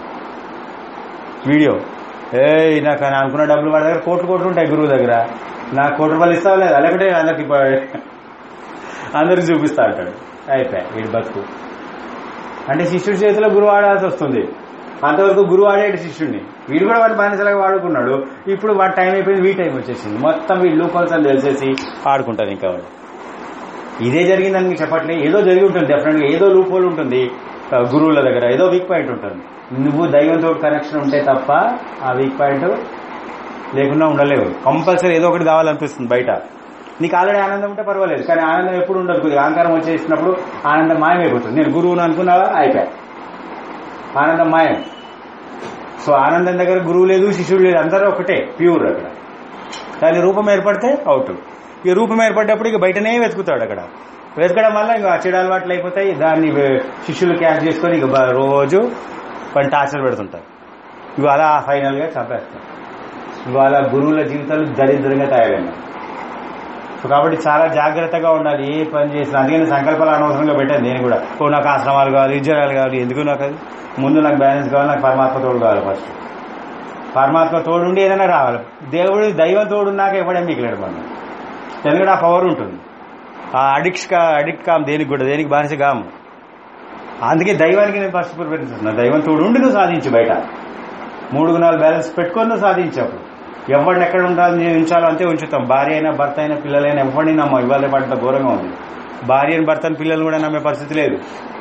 వీడియో ఏ నాకు అని అనుకున్న డబ్బులు వాడి దగ్గర కోట్లు కోట్లు ఉంటాయి గురువు దగ్గర నాకు కోటి రూపాయలు ఇస్తావా లేదా లేకుంటే అందరికి ఇప్ప- అందరికి చూపిస్తా అంటాడు అయిపోయా వీడి బతుకు అంటే శిష్యుడి చేతిలో గురువు ఆడాల్సి వస్తుంది అంతవరకు గురువు ఆడేటి శిష్యుడిని వీడు కూడా వాడి బానిసలాగా వాడుకున్నాడు ఇప్పుడు వాడి టైం అయిపోయింది వీ టైం వచ్చేసింది మొత్తం వీళ్ళు లూపాల్స్ అని తెలిసేసి ఆడుకుంటారు ఇంకా వాడు ఇదే జరిగిందని మీకు చెప్పట్లే ఏదో జరిగి ఉంటుంది డెఫినెట్ గా ఏదో లూప్ హోల్ ఉంటుంది ఆ, గురువుల దగ్గర ఏదో వీక్ పాయింట్ ఉంటుంది నువ్వు దైవంతో కనెక్షన్ ఉంటే తప్ప ఆ వీక్ పాయింట్ లేకుండా ఉండలేవు కంపల్సరీ ఏదో ఒకటి కావాలనిపిస్తుంది బయట నీకు ఆల్రెడీ ఆనందం ఉంటే పర్వాలేదు కానీ ఆనందం ఎప్పుడు ఉండదు కొద్దిగా అహంకారం వచ్చేసినప్పుడు ఆనందం మాయమైపోతుంది నేను గురువును అనుకున్నావా అయిపోయా ఆనందం మాయం సో ఆనందం దగ్గర గురువు లేదు శిష్యుడు లేదు అందరూ ఒకటే ప్యూర్ అక్కడ కానీ రూపం ఏర్పడితే అవుట్ ఇక రూపం ఏర్పడ్డప్పుడు ఇక బయటనే వెతుకుతాడు అక్కడ వెతకడం వల్ల ఇక చెడు అలవాట్లు అయిపోతాయి దాన్ని వే- శిష్యులు క్యాచ్ చేసుకొని ఇక బ- రోజు పని టార్చర్ పెడుతుంటారు ఇవాళ ఫైనల్ గా చంపేస్తారు ఇవాళ గురువుల జీవితాలు దరిద్రంగా తయారైనాయి సో కాబట్టి చాలా జాగ్రత్తగా ఉండాలి ఏ పని చేసినా అందుకని సంకల్పాలు అనవసరంగా పెట్టాను నేను కూడా ఓ నాకు ఆశ్రమాలు కావాలి విద్యాలయాలు కావాలి ఎందుకు నాకు అది ముందు నాకు బ్యాలెన్స్ కావాలి నాకు పరమాత్మ తోడు కావాలి ఫస్ట్ పరమాత్మ తోడుండి ఏదైనా రావాలి దేవుడు దైవం తోడున్నాక ఇవ్వడం మీకు లేడు మనం ఎందుకంటే ఆ పవర్ ఉంటుంది ఆ అడిక్ట్ కా అడిక్ట్ కామ్ దేనికి కూడా దేనికి బానిస కాము అందుకే దైవానికి నేను ఫస్ట్ ప్రిఫరెన్స్ ఇస్తున్నాను దైవం తోడు ఉండి నువ్వు సాధించు బయట మూడు గుణాలు బ్యాలెన్స్ పెట్టుకొని నువ్వు సాధించు అప్పుడు ఎవరిని ఎక్కడ ఉండాలని ఉంచాలో అంతే ఉంచుతాం భార్య అయినా భర్త అయినా పిల్లలైనా ఎవరిని నమ్మం ఇవాళ పడ్డ ఘోరంగా ఉంది భార్యని భర్తని పిల్లల్ని కూడా నమ్మే పరిస్థితి లేదు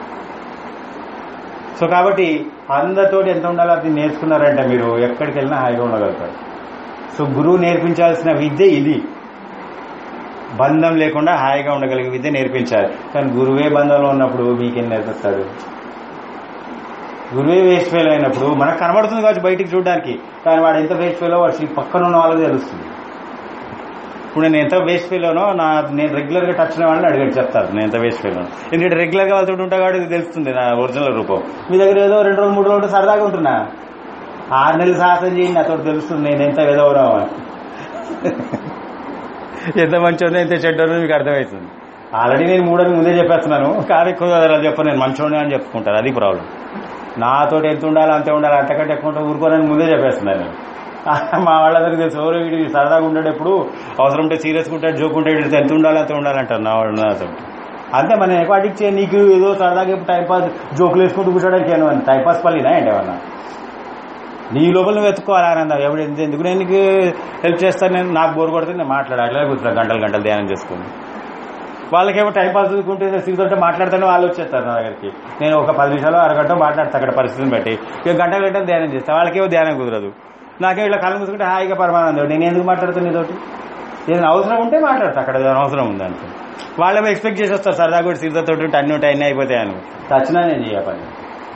సో కాబట్టి అందరితోటి ఎంత ఉండాలో అది నేర్చుకున్నారంటే మీరు ఎక్కడికి వెళ్ళినా హాయిగా ఉండగలుగుతారు సో గురువు నేర్పించాల్సిన విద్య ఇది బంధం లేకుండా హాయిగా ఉండగలిగే విద్య నేర్పించాలి కానీ గురువే బంధంలో ఉన్నప్పుడు మీకేం నేర్పిస్తాడు గురువే వేస్ట్ ఫెయిల్ అయినప్పుడు మనకు కనబడుతుంది కావచ్చు బయటికి చూడడానికి కానీ వాడు ఎంత వేస్ట్ ఫెయిల్ వాడు పక్కన ఉన్న వాళ్ళకి తెలుస్తుంది ఇప్పుడు నేను ఎంత వేస్ట్ ఫీల్లోనో నా నేను రెగ్యులర్ గా టచ్ ఉన్న వాళ్ళని అడిగాడు చెప్తారు నేను ఎంత వేస్ట్ ఫీల్లోనో ఎందుకంటే రెగ్యులర్ గా వాళ్ళతో ఉంటా కాబట్టి ఇది తెలుస్తుంది నా ఒరిజినల్ రూపం మీ దగ్గర ఏదో రెండు రోజులు మూడు రోజులు సరదాగా ఉంటున్నా ఆరు నెలలు సాహసం చేయండి నాతో తెలుస్తుంది నేను ఎంత విధవనో అని. ఎంత మంచోనో ఎంత చెడ్డనో మీకు అర్థమవుతుంది ఆల్రెడీ నేను మూడని ముందే చెప్పేస్తున్నాను కానీ ఎక్కువ అది చెప్పను నేను మంచోడే అని చెప్పుకుంటాను అది ప్రాబ్లం నాతో ఎంత ఉండాలి అంతే ఉండాలి అంతకంటే ఎక్కువ ఉంటే ఊరుకోనని ముందే చెప్పేస్తున్నాను నేను మా వాళ్ళందరికీ తెలుసు ఎవరు వీడి సరదాగా ఉంటాడు ఎప్పుడు అవసరం ఉంటే సీరియస్గా ఉంటాడు జోక్ ఉంటాడు వీడితో ఎంత ఉండాలి అంత ఉండాలంటారు నా వాళ్ళు నాతో అంతే మన ఎక్కువ అడిక్ట్ చేయ నీకు ఏదో సరదాగా ఇప్పుడు టైం పాస్ జోకులు వేసుకుంటూ కూర్చోడానికి ఏమన్నా టైం పాస్ పల్లినా ఏంటి ఏమన్నా నీ లోపల నువ్వు వెతుక్కోవాలి ఆనందం ఎవడు ఎంత ఎందుకు నేను నీకు హెల్ప్ చేస్తాను నేను నాకు బోర్ కొడితే నేను మాట్లాడాలి అట్లా కూర్చున్నా గంటలు గంటలు ధ్యానం చేసుకుని వాళ్ళకేమో టైం పాస్ చూసుకుంటే సిగ్గుతుంటే మాట్లాడితేనే వాళ్ళు వచ్చేస్తారు నా దగ్గరికి నేను ఒక పది నిమిషాలు అరగంట మాట్లాడతా అక్కడ పరిస్థితిని బట్టి ఇక గంటలు గంటలు ధ్యానం చేస్తాను వాళ్ళకేమో ధ్యానం కుదరదు నాకేమో ఇట్లా కళ్ళు మూసుకుంటే హాయిగా పరమానందం నేను ఎందుకు మాట్లాడుతాను నీతోటి ఏదైనా అవసరం ఉంటే మాట్లాడతా అక్కడ ఏదైనా అవసరం ఉంది అనుకో వాళ్ళేమో ఎక్స్పెక్ట్ చేసి వస్తారు సరదా కూడా సిద్ధతో ఉంటే అన్ని ఉంటాయి అన్ని అయిపోతాయి అని చచ్చినా నేను చేయ పని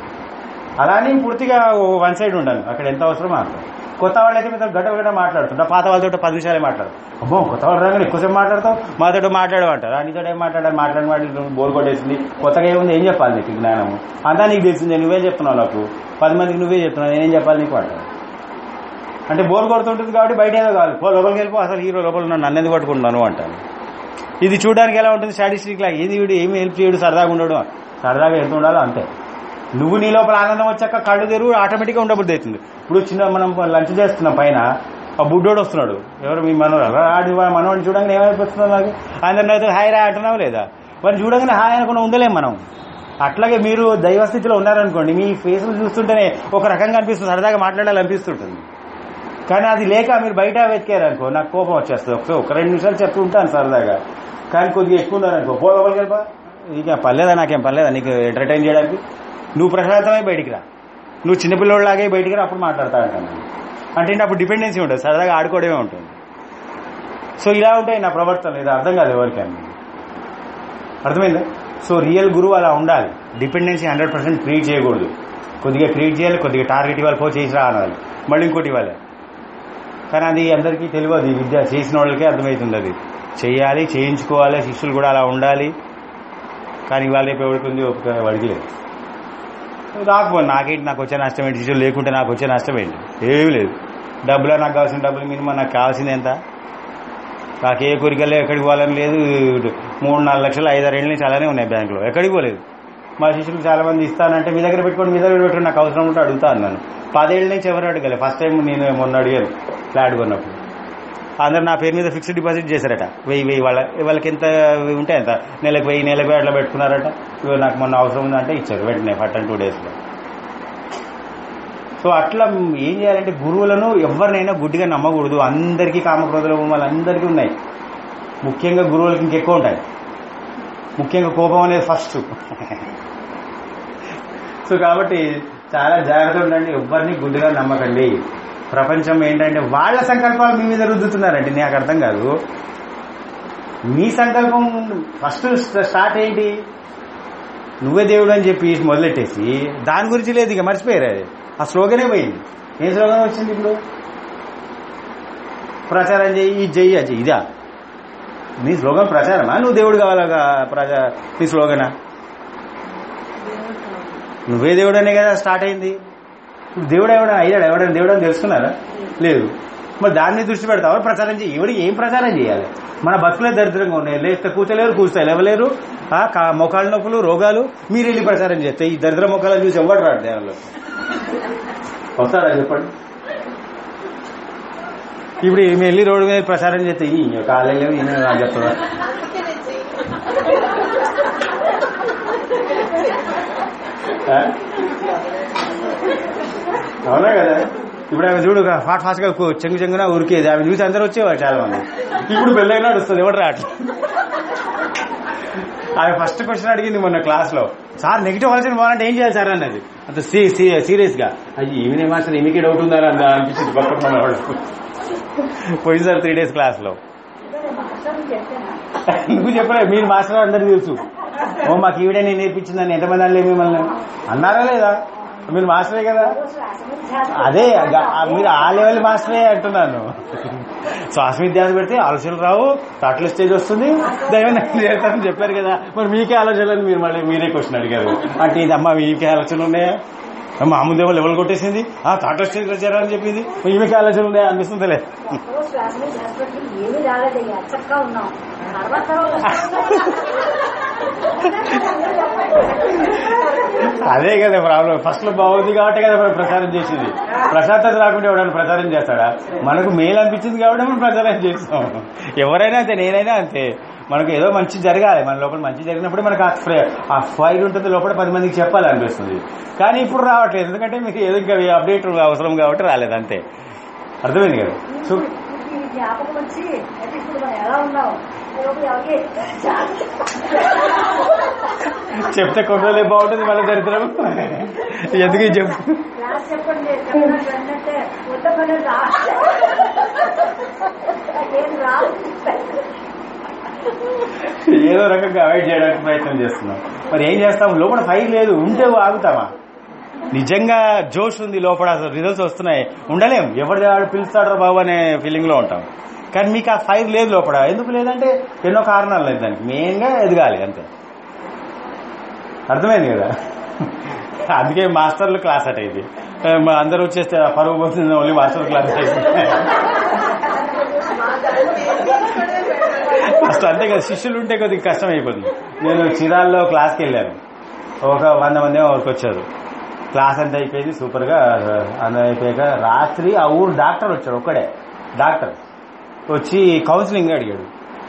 అలానే పూర్తిగా వన్ సైడ్ ఉండాలి అక్కడ ఎంత అవసరమో అంత కొత్త వాళ్ళైతే మీతో గడ్డ గడ్డ మాట్లాడుతుంటా పాత వాళ్ళతో పది నిమిషాలే మాట్లాడు అమ్మో కొత్త వాళ్ళు రాగానే ఎక్కువసేపు మాట్లాడతావు మాతో మాట్లాడమంటారు ఆ నీతో ఏం మాట్లాడాలి మాట్లాడిన వాటి బోర్ కొట్టేసింది కొత్తగా ఏముంది ఏం చెప్పాలి నీకు జ్ఞానము అంతా నీకు తెలిసిందే నువ్వే చెప్తున్నావు నాకు పది మందికి నువ్వే చెప్తున్నావు నేనేం చెప్పాలి నీకు అంటారు అంటే బోర్ కొడుతుంటుంది కాబట్టి బయట ఏదో కావాలి పో లోపలికి వెళ్ళిపో అసలు హీరో లోపల ఉన్నాను నన్ను ఎందుకు పట్టుకుంటున్నాను అంటాను ఇది చూడడానికి ఎలా ఉంటుంది స్టాటిస్టిక్ లా ఏది వీడు ఏమి హెల్ప్ చేయడు సరదాగా ఉండడు సరదాగా ఎంత ఉండాలో అంతే నువ్వు నీ లోపల ఆనందం వచ్చాక కళ్ళు తెరువు ఆటోమేటిక్గా ఉండబుద్ధి అవుతుంది ఇప్పుడు చిన్న మనం లంచ్ చేస్తున్నాం పైన ఆ బుడ్డోడు వస్తున్నాడు ఎవరు మీ మనవరాలు ఆడి మనవాడిని చూడగానే ఏమైపోతున్నావు నాకు ఆయన నాతో హాయ్ రా అంటున్నావు లేదా వాడిని చూడగానే హాయ్ అనుకుని ఉండలేం మనం అట్లాగే మీరు దైవ స్థితిలో ఉన్నారనుకోండి మీ ఫేస్లు చూస్తుంటేనే ఒక రకంగా అనిపిస్తుంది సరదాగా మాట్లాడాలనిపిస్తుంటుంది కానీ అది లేక మీరు బయట వెతికారనుకో నాకు కోపం వచ్చేస్తుంది ఒకసారి ఒక రెండు నిమిషాలు చెప్తూ ఉంటాను సరదాగా కానీ కొద్దిగా ఎక్కువ ఉన్నారనుకో పో లోపలికి వెళ్ళిపా ఇక పర్లేదా నాకేం పర్లేదా నీకు ఎంటర్టైన్ చేయడానికి నువ్వు ప్రశాంతమై బయటికి రా నువ్వు చిన్నపిల్లలాగే బయటికి రా అప్పుడు మాట్లాడతా అంటాను అంటే ఏంటి అప్పుడు డిపెండెన్సీ ఉంటుంది సరదాగా ఆడుకోవడమే ఉంటుంది సో ఇలా ఉంటాయి నా ప్రవర్తన ఇది అర్థం కాదు ఎవరికైనా అర్థమైందా సో రియల్ గురువు అలా ఉండాలి డిపెండెన్సీ హండ్రెడ్ పర్సెంట్ క్రియేట్ చేయకూడదు కొద్దిగా క్రియేట్ చేయాలి కొద్దిగా టార్గెట్ ఇవ్వాలి పో చేసి రా అనాలి మళ్ళీ ఇంకోటి ఇవ్వాలి కానీ అది అందరికీ తెలియదు ఈ విద్య చేసిన వాళ్ళకే అర్థమవుతుంది అది చేయాలి చేయించుకోవాలి శిష్యులు కూడా అలా ఉండాలి కానీ ఇవాళ రేపు ఎవరికి ఒక వాడికి లేదు రాకపోయి నాకేంటి నాకు వచ్చే నష్టం ఏంటి శిష్యులు లేకుంటే నాకు వచ్చే నష్టం ఏంటి ఏమీ లేదు డబ్బులో నాకు కావాల్సిన డబ్బులు మినిమం నాకు కావాల్సింది ఎంత నాకు ఏ కోరికల్లో ఎక్కడికి పోవాలని లేదు మూడు నాలుగు లక్షలు ఐదారు ఏళ్ళ నుంచి అలానే ఉన్నాయి బ్యాంకులో ఎక్కడికి పోలేదు మా శిష్యులకు చాలా మంది ఇస్తానంటే మీ దగ్గర పెట్టుకోండి మీ దగ్గర పెట్టుకోండి నాకు అవసరం ఉంటే అడుగుతా అన్నాను పదేళ్ళ నుంచి ఎవరు అడగలే ఫస్ట్ టైం నేను మొన్న అడిగాను ఫ్లాట్ కొన్నప్పుడు అందరు నా పేరు మీద ఫిక్స్డ్ డిపాజిట్ చేశారట వెయ్యి వెయ్యి వాళ్ళ వాళ్ళకి ఎంత ఉంటే ఎంత నెలకు వెయ్యి నెలకు అట్లా పెట్టుకున్నారట ఇగో నాకు మొన్న అవసరం ఉందంటే ఇచ్చారు వెంటనే ఫట్ టూ డేస్లో సో అట్లా ఏం చేయాలంటే గురువులను ఎవరినైనా గుడ్డిగా నమ్మకూడదు అందరికీ కామక్రోధులు వాళ్ళందరికీ ఉన్నాయి ముఖ్యంగా గురువులకి ఇంకెక్కువ ఉంటాయి ముఖ్యంగా కోపం అనేది ఫస్ట్ సో కాబట్టి చాలా జాగ్రత్త ఉండండి ఎవరిని గుడ్డిగా నమ్మకండి ప్రపంచం ఏంటంటే వాళ్ళ సంకల్పాలు మీ మీద రుద్దుతున్నారండి నాకు అర్థం కాదు మీ సంకల్పం ఫస్ట్ స్టార్ట్ ఏంటి నువ్వే దేవుడు అని చెప్పి మొదలెట్టేసి దాని గురించి లేదు ఇక మర్చిపోయారు అది ఆ స్లోగనే పోయింది ఏం స్లోగన్ వచ్చింది ఇప్పుడు ప్రచారం చెయ్యి ఇది చెయ్యి అది చెయ్యి. ఇదా నీ స్లోగన్ ప్రచారమా నువ్వు దేవుడు కావాలా ప్రజా నీ స్లోగనా నువ్వే దేవుడు అనే కదా స్టార్ట్ అయింది ఇప్పుడు దేవుడు ఎవడ అయ్యాడు ఎవడని దేవుడు అని తెలుసుకున్నారా లేదు మరి దాన్ని దృష్టి పెడతావా ప్రచారం చేయి ఎవరికి ఏం ప్రచారం చేయాలి మన బతుకులే దరిద్రంగా ఉన్నాయి లేస్తే కూర్చోలేరు కూర్చో లేవలేరు ఆ, కా- మోకాళ్ళ నొప్పులు రోగాలు మీరు వెళ్ళి ప్రచారం చేస్తే ఈ దరిద్ర మొక్కలను చూసి ఎవడు రాడు దేవంలో వస్తాడా చెప్పండి ఇప్పుడు ఈమె వెళ్ళి రోడ్డు మీద ప్రచారం చేస్తే ఈ కాలేళ్ళు ఈయన నాకు చెప్తాడా ఆ? అవునా కదా ఇప్పుడు ఆమె చూడు ఫాస్ట్ ఫాస్ట్ గా కూ- చెంగు చెంగున ఉరికేది ఆమె చూసి అందరూ వచ్చేవారు చాలా మంది ఇప్పుడు పెళ్ళైనా వస్తుంది ఎవడు రావట్లేదు ఆమె ఫస్ట్ క్వశ్చన్ అడిగింది మొన్న క్లాస్ లో సార్ నెగిటివ్ ఆలోచన పోవాలంటే ఏం చేయాలి సార్ అన్నది అంత సీరియస్ గా అది ఈమెనే మాస్టర్ ఈమెకి డౌట్ ఉందా అని అనిపించింది పక్కన ఉన్న వాళ్ళు పోయింది సార్ త్రీ డేస్ క్లాస్ లో నువ్వు చెప్పలే మీరు మాస్టర్ అందరికి తెలుసు ఓ మాకు ఈవిడే నేను నేర్పించిందని ఎంతమంది అనలే మిమ్మల్ని అన్నారా లేదా మీరు మాస్టరే కదా అదే గ- ఆ మీరు ఆ లెవెల్ మాస్టరే అంటున్నాను శ్వాస విద్యార్థి పెడితే ఆలోచనలు రావు టాటల్ స్టేజ్ వస్తుంది దైవం నాకు చేస్తారని చెప్పారు కదా మరి మీకే ఆలోచనలు మీరు మళ్ళీ మీరే క్వశ్చన్ అడిగారు అంటే ఇది అమ్మా మీకే ఆలోచనలు ఉన్నాయా మా ముందేమో లెవెల్ కొట్టేసింది ఆ టాటల్ స్టేజ్ వచ్చారని చెప్పింది మీకే ఆలోచనలు ఉన్నాయా అనిపిస్తుందిలే ఎక్కడో శ్వాస మీద శ్వాస పెట్టుకుని ఏమీ రాలేదయ్యా చక్కగా ఉన్నాం తర్వాత తర్వాత అదే కదా ప్రాబ్లం ఫస్ట్ లో బాగుంది కాబట్టి కదా మనం ప్రచారం చేసింది ప్రశాంతత రాకుండా ఎవడైనా ప్రచారం చేస్తాడా మనకు మేలు అనిపించింది కాబట్టి మనం ప్రచారం చేస్తాం ఎవరైనా అంతే నేనైనా అంతే మనకు ఏదో మంచి జరగాలి మన లోపల మంచి జరిగినప్పుడు మనకు ఆ ఫ్ర- ఆ ఫైర్ ఉంటుంది లోపల పది మందికి చెప్పాలనిపిస్తుంది కానీ ఇప్పుడు రావట్లేదు ఎందుకంటే మీకు ఏదో ఇంకా అప్డేట్ అవసరం కాబట్టి రాలేదు అంతే అర్థమైంది కదా సో ఈ జ్ఞాపకం వచ్చి అయితే ఇప్పుడు మనం ఎలా ఉన్నాం లోపల ఎవరికి చెప్తే కొన్ని రోజులే బాగుంటుంది మళ్ళీ దరిద్రం ఎందుకు ఇది చెప్పు క్లాస్ చెప్పండి చెప్పడానికి వెంటనే కొత్త పని రా ఏం రాదు ఏదో రకంగా అవాయిడ్ చేయడానికి ప్రయత్నం చేస్తున్నాం మరి ఏం చేస్తాం లోపల ఫైర్ లేదు ఉంటే ఆగుతామా నిజంగా జోష్ ఉంది లోపల అసలు రిజల్ట్స్ వస్తున్నాయి ఉండలేం ఎవరి వాడు పిలుస్తాడో బాబు అనే ఫీలింగ్ లో ఉంటాం కానీ మీకు ఆ ఫైర్ లేదు లోపల ఎందుకు లేదంటే ఎన్నో కారణాలు లేదు దానికి మెయిన్ గా ఎదగాలి అంతే అర్థమైంది కదా అందుకే మాస్టర్లు క్లాస్ అట ఇది ఏ, మా అందరూ వచ్చేస్తే ఆ పరువు పోతుంది ఓన్లీ మాస్టర్ క్లాస్ ఫస్ట్ అంతే కదా శిష్యులు ఉంటే కొద్దిగా కష్టం అయిపోతుంది నేను చిరాల్లో క్లాస్కి వెళ్ళాను ఒక వంద మంది వరకు వచ్చారు క్లాస్ అంతా అయిపోయింది సూపర్ గా అంతా అయిపోయాక రాత్రి ఆ ఊరు డాక్టర్ వచ్చాడు ఒక్కడే డాక్టర్ వచ్చి కౌన్సిలింగ్ అడిగాడు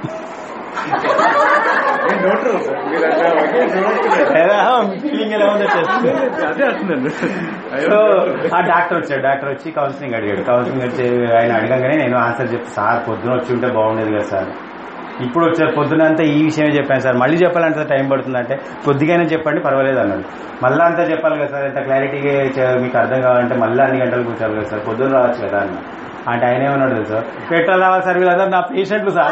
ఫీలింగ్ ఎలా ఉందో తెలుసు. అదే అంటున్నాను సో ఆ డాక్టర్ వచ్చాడు డాక్టర్ వచ్చి కౌన్సిలింగ్ అడిగాడు కౌన్సిలింగ్ వచ్చి ఆయన అడగంగానే నేను ఆన్సర్ చెప్తే సార్ పొద్దున వచ్చి ఉంటే బాగుండేది కదా సార్ ఇప్పుడు వచ్చారు పొద్దున అంతా ఈ విషయమే చెప్పాను సార్ మళ్ళీ చెప్పాలంటే టైం పడుతుందంటే కొద్దిగానే చెప్పండి పర్వాలేదు అన్నాడు మళ్ళీ అంతా చెప్పాలి కదా సార్ ఎంత క్లారిటీగా చే- మీకు అర్థం కావాలంటే మళ్ళీ అన్ని గంటలు కూర్చోాలి కదా సార్ పొద్దున రావచ్చు కదా అన్న అంటే ఆయన ఏమన్నాడు సార్ ఎట్లా రావాలి సార్ వీళ్ళందరూ నా పేషెంట్లు సార్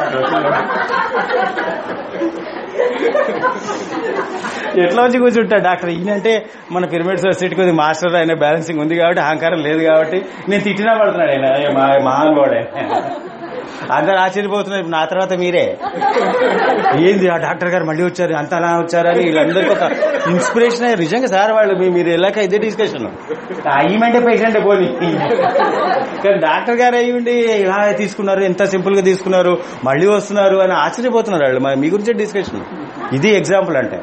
ఎట్లా వచ్చి కూర్చుంటా డాక్టర్ ఈయనంటే మన పిరమిడ్ సొసైటీ కొద్ది మాస్టర్ అయిన బ్యాలెన్సింగ్ ఉంది కాబట్టి అహంకారం లేదు కాబట్టి నేను తిట్టినా పడుతున్నాడు ఆయన ఏ మా మహానుభావుడే అందరు ఆశ్చర్యపోతున్నారు ఇప్పుడు నా తర్వాత మీరే ఏంది ఆ డాక్టర్ గారు మళ్ళీ వచ్చారు అంత అలా వచ్చారని వీళ్ళందరికీ ఒక ఇన్స్పిరేషన్ అయ్యారు నిజంగా సార్ వాళ్ళు మీ- మీరు వెళ్ళాక ఇదే డిస్కషన్ అయ్యమంటే పేషెంట్ పోనీ కానీ డాక్టర్ గారు అయ్యి ఉండి ఇలా తీసుకున్నారు ఎంత సింపుల్ గా తీసుకున్నారు మళ్ళీ వస్తున్నారు అని ఆశ్చర్యపోతున్నారు వాళ్ళు మరి మీ గురించే డిస్కషన్ ఇది ఎగ్జాంపుల్ అంటే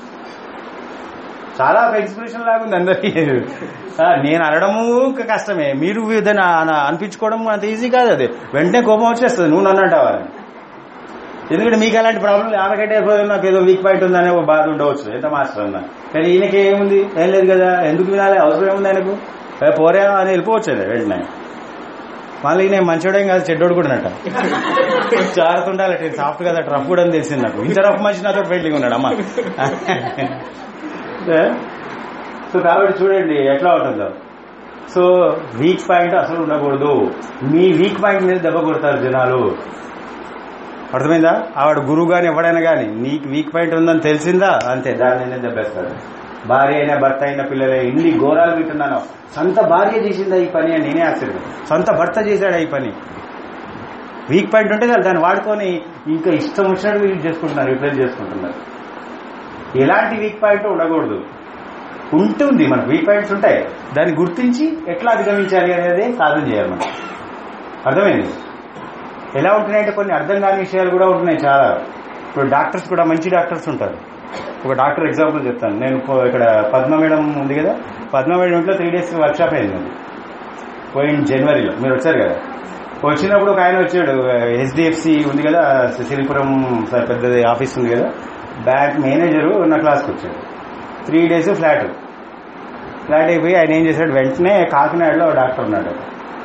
చాలా ఒక ఇన్స్పిరేషన్ లాగా ఉంది అందరికీ ఆ, నేను అనడము ఒక కష్టమే మీరు దాన్ని అన- అనిపించుకోవడం అంత ఈజీ కాదు అది వెంటనే కోపం వచ్చేస్తుంది నువ్వు నన్ను అంటావా ఎందుకంటే మీకు అలాంటి ప్రాబ్లం ఆమెకంటే ఎక్కువ నాకు ఏదో వీక్ పాయింట్ ఉందనే ఒక బాధ ఉండవచ్చు ఎంత మాస్టర్ అన్నా కానీ ఈయనకి ఏముంది ఏం లేదు కదా ఎందుకు వినాలి అవసరం ఏముంది ఆయనకు ఏ, పోరే అని వెళ్ళిపోవచ్చు అది వెంటనే మళ్ళీ నేను మంచోడేం కాదు చెడ్డోడు కూడా నట జాగ్రత్త సాఫ్ట్ కదా రఫ్ కూడా అని తెలిసింది నాకు ఇంత రఫ్ మనిషి నాతో పెయింటింగ్ ఉన్నాడు అమ్మ ఏ? సో కాబట్టి చూడండి ఎట్లా ఉంటుందో సో వీక్ పాయింట్ అసలు ఉండకూడదు మీ వీక్ పాయింట్ మీద దెబ్బ కొడతారు జనాలు అర్థమైందా ఆవిడ గురువు గాని ఎవడైనా గాని నీకు వీక్ పాయింట్ ఉందని తెలిసిందా అంతే దాని మీద దెబ్బేస్తారు భార్య అయినా భర్త అయినా పిల్లలే ఇన్ని ఘోరాలు వింటున్నాను సొంత భార్య చేసిందా ఈ పని అని నేనే ఆశ్చర్యం సొంత భర్త చేశాడా ఈ పని వీక్ పాయింట్ ఉంటే చాలు దాన్ని వాడుకొని ఇంకా ఇష్టం వచ్చినట్టు యూజ్ చేసుకుంటున్నారు యూటిలైజ్ చేసుకుంటున్నారు ఎలాంటి వీక్ పాయింట్ ఉండకూడదు ఉంటుంది మనకు వీక్ పాయింట్స్ ఉంటాయి దాన్ని గుర్తించి ఎట్లా అధిగమించాలి అనేది సాధన చేయాలి మనం అర్థమైంది ఎలా ఉంటున్నాయంటే కొన్ని అర్థం కాని విషయాలు కూడా ఉంటున్నాయి చాలా ఇప్పుడు డాక్టర్స్ కూడా మంచి డాక్టర్స్ ఉంటారు ఒక డాక్టర్ ఎగ్జాంపుల్ చెప్తాను నేను పో- ఇక్కడ పద్మ మేడం ఉంది కదా పద్మ మేడం ఇంట్లో త్రీ డేస్ వర్క్షాప్ అయింది అది. పోయిన జనవరిలో మీరు వచ్చారు కదా వచ్చినప్పుడు ఒక ఆయన వచ్చాడు హెచ్డిఎఫ్సి ఉంది కదా సిరిపురం సార్ పెద్దది ఆఫీస్ ఉంది కదా బ్యాంక్ మేనేజరు నా క్లాస్కి వచ్చాడు త్రీ డేస్ ఫ్లాట్ ఫ్లాట్ అయిపోయి ఆయన ఏం చేశాడు వెంటనే కాకినాడలో ఓ డాక్టర్ ఉన్నాడు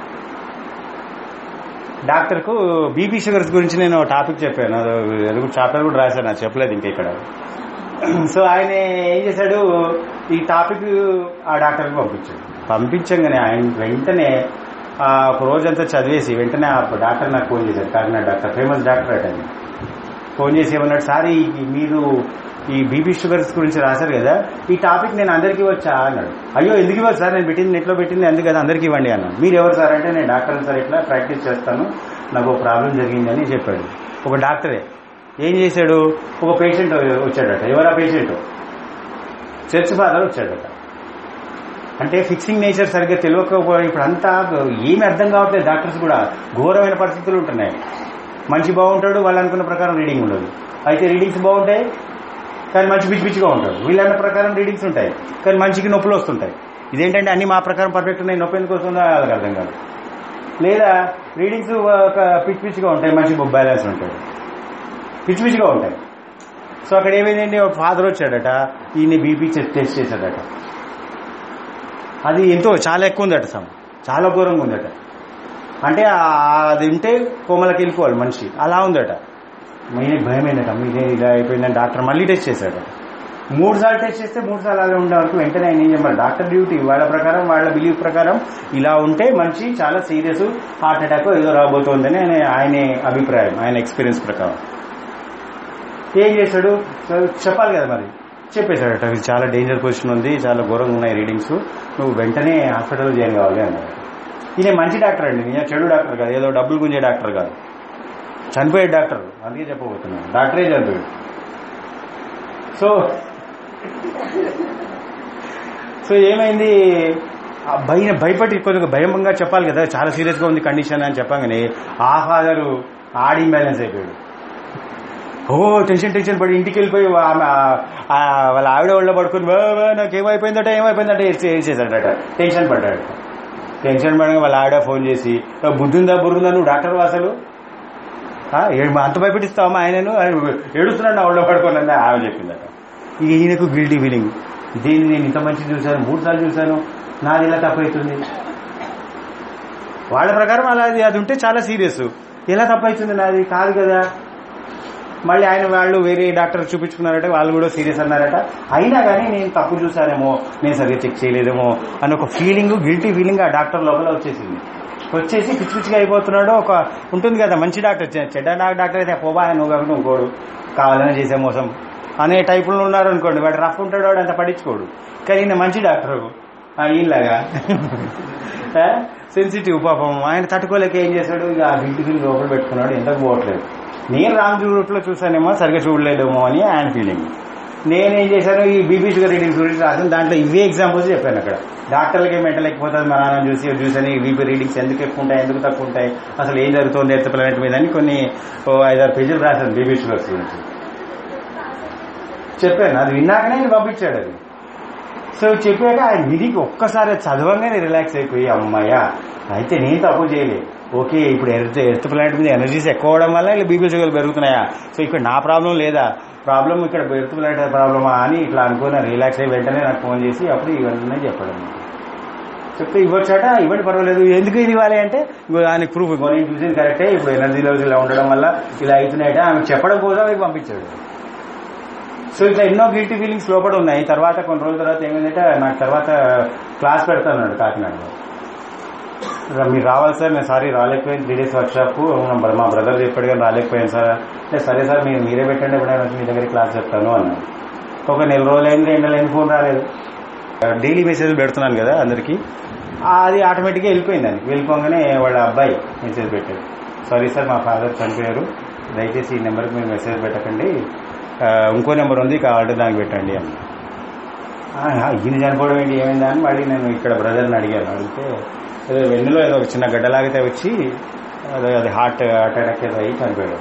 డాక్టర్కు బీపీ షుగర్స్ గురించి నేను టాపిక్ చెప్పాను అది చాప్టర్ కూడా రాశాను అది చెప్పలేదు ఇంకా ఇక్కడ సో ఆయన ఏం చేశాడు ఈ టాపిక్ ఆ డాక్టర్కి పంపించాడు పంపించగానే ఆయన వెంటనే ఆ ఒక రోజంతా చదివేసి వెంటనే ఆ డాక్టర్ నాకు ఫోన్ చేశాడు కాకినాడ డాక్టర్ ఫేమస్ డాక్టర్ అట ఆయన ఫోన్ చేసి ఏమన్నాడు సార్ ఈ మీరు ఈ బీపీ షుగర్స్ గురించి రాశారు కదా ఈ టాపిక్ నేను అందరికీ ఇవ్వచ్చా అన్నాడు అయ్యో ఎందుకు ఇవ్వచ్చు సార్ నేను పెట్టింది నెట్లో పెట్టింది అందుకు కదా అందరికీ ఇవ్వండి అన్నాను మీరు ఎవరు సార్ అంటే నేను డాక్టర్ సార్ ఇట్లా ప్రాక్టీస్ చేస్తాను నాకు ఒక ప్రాబ్లం జరిగిందని చెప్పాడు ఒక డాక్టరే ఏం చేశాడు ఒక పేషెంట్ వచ్చాడట ఎవరా పేషెంట్ చర్చ్ ఫాదర్ వచ్చాడట అంటే ఫిక్సింగ్ నేచర్ సరిగ్గా తెలియకపోవడం ఇప్పుడు అంతా ఏమి అర్థం కావట్లేదు డాక్టర్స్ కూడా ఘోరమైన పరిస్థితులు ఉంటున్నాయి మంచి బాగుంటాడు వాళ్ళు అనుకున్న ప్రకారం రీడింగ్ ఉండదు అయితే రీడింగ్స్ బాగుంటాయి కానీ మంచి పిచ్చి పిచ్చిగా ఉంటాడు వీళ్ళన్న ప్రకారం రీడింగ్స్ ఉంటాయి కానీ మంచికి నొప్పులు వస్తుంటాయి ఇదేంటంటే అన్ని మా ప్రకారం పర్ఫెక్ట్ ఉన్నాయి నొప్పి ఎందుకు వస్తుందో వాళ్ళకి అర్థం కాదు లేదా రీడింగ్స్ ఒక పిచ్చి పిచ్చిగా ఉంటాయి మంచి బ్యాలెన్స్ ఉంటాయి పిచ్చి పిచ్చిగా ఉంటాయి సో అక్కడ ఏమైందండి ఒక ఫాదర్ వచ్చాడట ఈయన బీపీ టెస్ట్ చేశాడట అది ఎంతో చాలా ఎక్కువ ఉందట సమ్ చాలా ఘోరంగా ఉందట అంటే ఆ- అది ఉంటే కోమలకి వెళ్ళిపోవాలి మనిషి అలా ఉందట ఈయనకి భయమైందట ఇదే ఇలా అయిపోయిందని డాక్టర్ మళ్ళీ టెస్ట్ చేశాడట మూడు సార్లు టెస్ట్ చేస్తే మూడు సార్లు అలా ఉండే వరకు వెంటనే ఆయన ఏం చెప్పారు డాక్టర్ డ్యూటీ వాళ్ళ ప్రకారం వాళ్ళ బిలీవ్ ప్రకారం ఇలా ఉంటే మనిషి చాలా సీరియస్ హార్ట్ అటాక్ ఏదో రాబోతోందని ఆయన ఆయన అభిప్రాయం ఆయన ఎక్స్పీరియన్స్ ప్రకారం ఏం చేశాడు సో చెప్పాలి కదా మరి చెప్పేశాడట ఇది చాలా డేంజర్ పొజిషన్ ఉంది చాలా ఘోరంగా ఉన్నాయి రీడింగ్స్ నువ్వు వెంటనే హాస్పిటల్ జాయిన్ కావాలి అన్నాడు ఈయన మంచి డాక్టర్ అండి ఈయన చెడు డాక్టర్ కాదు ఏదో డబ్బులు గుంజే డాక్టర్ కాదు చనిపోయే డాక్టర్ అందుకే చెప్పబోతున్నాను డాక్టరే చనిపోయాడు సో సో ఏమైంది ఆ భయ భయపడి కొద్దిగా భయంగా చెప్పాలి కదా చాలా సీరియస్ గా ఉంది కండిషన్ అని చెప్పగానే ఆ ఫాదరు ఆడి ఇంబ్యాలెన్స్ అయిపోయాడు ఓ టెన్షన్ టెన్షన్ పడి ఇంటికి వెళ్ళిపోయి ఆమె ఆ- ఆ వాళ్ళ ఆవిడ వాళ్ళ పడుకుని "వా, వా, నాకు ఏమైపోయిందట ఏమైపోయిందట చేసేసాడట టెన్షన్ పడ్డాడు టెన్షన్ పడగా వాళ్ళ ఆవిడ ఫోన్ చేసి "ఓ, బుద్ధుందా బుర్రుందా నువ్వు డాక్టర్ అసలు ఆ, ఏ- అంత భయపెట్టిస్తావమ్మా ఆయనను ఆయన ఏడుస్తున్నాడు నా ఒళ్ళో పడుకోనని ఆమె చెప్పిందట ఇక ఈయనకు గిల్టీ ఫీలింగ్ దీన్ని నేను ఇంత మంచి చూశాను మూడు సార్లు చూశాను నాది ఇలా తప్పవుతుంది వాళ్ళ ప్రకారం అలా అది అది ఉంటే చాలా సీరియస్ ఎలా తప్పవుతుంది నాది కాదు కదా మళ్ళీ ఆయన వాళ్ళు వేరే డాక్టర్ చూపించుకున్నారట వాళ్ళు కూడా సీరియస్ అన్నారట అయినా కానీ నేను తప్పు చూసానేమో నేను సరిగ్గా చెక్ చేయలేదేమో అని ఒక ఫీలింగ్ గిల్టీ ఫీలింగ్ ఆ డాక్టర్ లోపల వచ్చేసింది వచ్చేసి పిచ్చి పిచ్చిగా అయిపోతున్నాడు ఒక ఉంటుంది కదా మంచి డాక్టర్ చె- చెడ్డ డాక్టర్ అయితే పోబా నువ్వు కాకుండా ఇంకోడు కావాలని చేసే మోసం అనే టైపులో ఉన్నారు అనుకోండి వాడు రఫ్ ఉంటాడు వాడు అంత పట్టించుకోడు కానీ ఈయన మంచి డాక్టర్ ఈయనలాగా సెన్సిటివ్ పాపం ఆయన తట్టుకోలేక ఏం చేశాడు ఇక ఆ గిల్టీ ఫీలింగ్ లోపల పెట్టుకున్నాడు ఎంతకు పోవట్లేదు నేను రామ్ రూట్లో చూసానేమో సరిగ్గా చూడలేదేమో అని ఆయన ఫీలింగ్ నేనేం చేశాను ఈ బీపీ షుగర్ రీడింగ్స్ గురించి రాసాను దాంట్లో ఇవే ఎగ్జాంపుల్స్ చెప్పాను అక్కడ డాక్టర్లకి మెంటల్ ఎక్కిపోతుంది మా నాన్న చూసి ఇవి చూసని బీపీ రీడింగ్స్ ఎందుకు ఎక్కువ ఉంటాయి ఎందుకు తక్కువ ఉంటాయి అసలు ఏం జరుగుతుంది ఎర్త్ ప్లానెట్ మీద అని కొన్ని ఓ ఐదారు పేజీలు రాశాను బీపీ షుగర్స్ గురించి చెప్పాను అది విన్నాకనే నేను పంపించాడు అది సో చెప్పాక ఆయన విధికి ఒక్కసారి చదవంగానే రిలాక్స్ అయిపోయి అమ్మయ్యా అయితే నేను తప్పు చేయలే ఓకే ఇప్పుడు ఎర్త్ ఎర్త్ ప్లానెట్ మీద ఎనర్జీస్ ఎక్కువ అవడం వల్ల ఇలా బీపీ షుగర్లు పెరుగుతున్నాయా సో ఇక్కడ నా ప్రాబ్లం లేదా ప్రాబ్లం ఇక్కడ ఎర్త్ ప్లానెట్ ప్రాబ్లమా అని ఇట్లా అనుకుని రిలాక్స్ అయ్యి వెంటనే నాకు ఫోన్ చేసి అప్పుడు ఇవన్నీ చెప్పడం చెప్తే ఇవ్వచ్చాట ఇవ్వండి పర్వాలేదు ఎందుకు ఇది ఇవ్వాలి అంటే ఇంకో దానికి ప్రూఫ్ ఇంకో నేను చూసింది కరెక్టే ఇప్పుడు ఎనర్జీ లెవెల్స్ ఇలా ఉండడం వల్ల ఇలా అవుతున్నాయట ఆమె చెప్పడం కోసం అవి పంపించాడు సో ఇట్లా ఎన్నో గిల్టీ ఫీలింగ్స్ లోపల ఉన్నాయి తర్వాత కొన్ని రోజుల తర్వాత ఏమైందంటే నాకు తర్వాత క్లాస్ పెడతాన్నాడు కాకినాడలో రా- మీరు రావాలి సార్ నేను సారీ రాలేకపోయాను త్రీ డేస్ వర్క్ షాప్ మా బ్రదర్ చెప్పాడు కానీ రాలేకపోయాను సార్ అంటే సరే సార్ మీరు మీరే పెట్టండి ఎప్పుడైనా వచ్చి మీ దగ్గర క్లాస్ చెప్తాను అన్నాడు ఒక నెల రోజులైంది రెండు నెలలైంది ఫోన్ రాలేదు డైలీ మెసేజ్ పెడుతున్నాను కదా అందరికి అది ఆటోమేటిక్గా వెళ్ళిపోయింది దానికి వెళ్ళిపోగానే వాళ్ళ అబ్బాయి మెసేజ్ పెట్టాడు సారీ సార్ మా ఫాదర్ చనిపోయారు దయచేసి ఈ నెంబర్కి మీరు మెసేజ్ పెట్టకండి ఆ, ఇంకో నెంబర్ ఉంది కావాలంటే దానికి పెట్టండి అన్న ఆ, ఈయన చనిపోవడం ఏంటి ఏమైందా అని మళ్ళీ నేను ఇక్కడ బ్రదర్ని అడిగాను అడిగితే ఏదో వెన్నులో ఏదో ఒక చిన్న గడ్డలాగితే వచ్చి అదే అది హార్ట్ హార్ట్ అటాక్ ఏదో అయ్యి చనిపోయాడు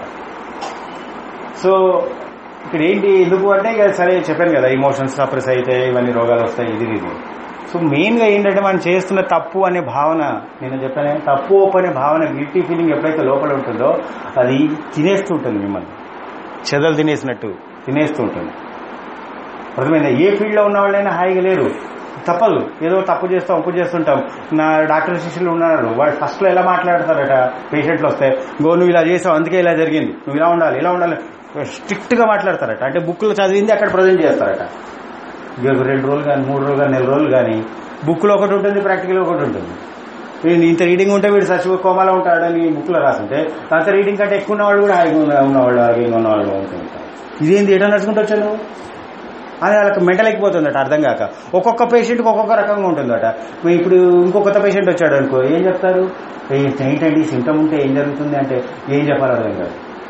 సో ఇక్కడ ఏంటి ఎందుకు అంటే ఇక సరే చెప్పాను కదా ఇమోషన్స్ సప్రెస్ అయితే ఇవన్నీ రోగాలు వస్తాయి ఇది ఇది సో మెయిన్ గా ఏంటంటే మనం చేస్తున్న తప్పు అనే భావన నేను చెప్పాను తప్పు ఒప్పు అనే భావన గిల్టీ ఫీలింగ్ ఎప్పుడైతే లోపల ఉంటుందో అది తినేస్తుంటుంది మిమ్మల్ని చెదలు తినేసినట్టు తినేస్తూ ఉంటుంది అర్థమైందా ఏ ఫీల్డ్ లో ఉన్న వాళ్ళైనా హాయిగా లేరు తప్పదు ఏదో తప్పు చేస్తాం అప్పు చేస్తుంటాం నా డాక్టర్ శిష్యులు ఉన్నారు వాళ్ళు ఫస్ట్ లో ఎలా మాట్లాడతారట పేషెంట్లు వస్తే గో నువ్వు ఇలా చేసావు అందుకే ఇలా జరిగింది నువ్వు ఇలా ఉండాలి ఇలా ఉండాలి స్ట్రిక్ట్ గా మాట్లాడతారట అంటే బుక్ లో చదివింది అక్కడ ప్రజెంట్ చేస్తారట ఇక రెండు రోజులు కానీ మూడు రోజులు కానీ నెల రోజులు కానీ బుక్ లో ఒకటి ఉంటుంది ప్రాక్టికల్ ఒకటి ఉంటుంది వీడు ఇంత రీడింగ్ ఉంటే వీడు సచివ కోమాలో ఉంటాడని బుక్లో రాసుంటే అంత రీడింగ్ కంటే ఎక్కువ ఉన్నవాళ్ళు కూడా హాయిగా ఉన్న- ఉన్నవాళ్ళు ఆరోగ్యంగా ఉన్నవాళ్ళు ఉంటుంటారు ఇదేంది ఎటో నడుచుకుంటూ వచ్చాను అని వాళ్ళకి మెంటల్ ఎక్కిపోతుందట అర్థం కాక ఒక్కొక్క పేషెంట్కి ఒక్కొక్క రకంగా ఉంటుందట మరి ఇప్పుడు ఇంకో కొత్త పేషెంట్ వచ్చాడు అనుకో ఏం చెప్తారు "ఏ- ఏంటండి సిమ్టమ్ ఉంటే ఏం జరుగుతుంది అంటే ఏం చెప్పాలి అర్థం కాదు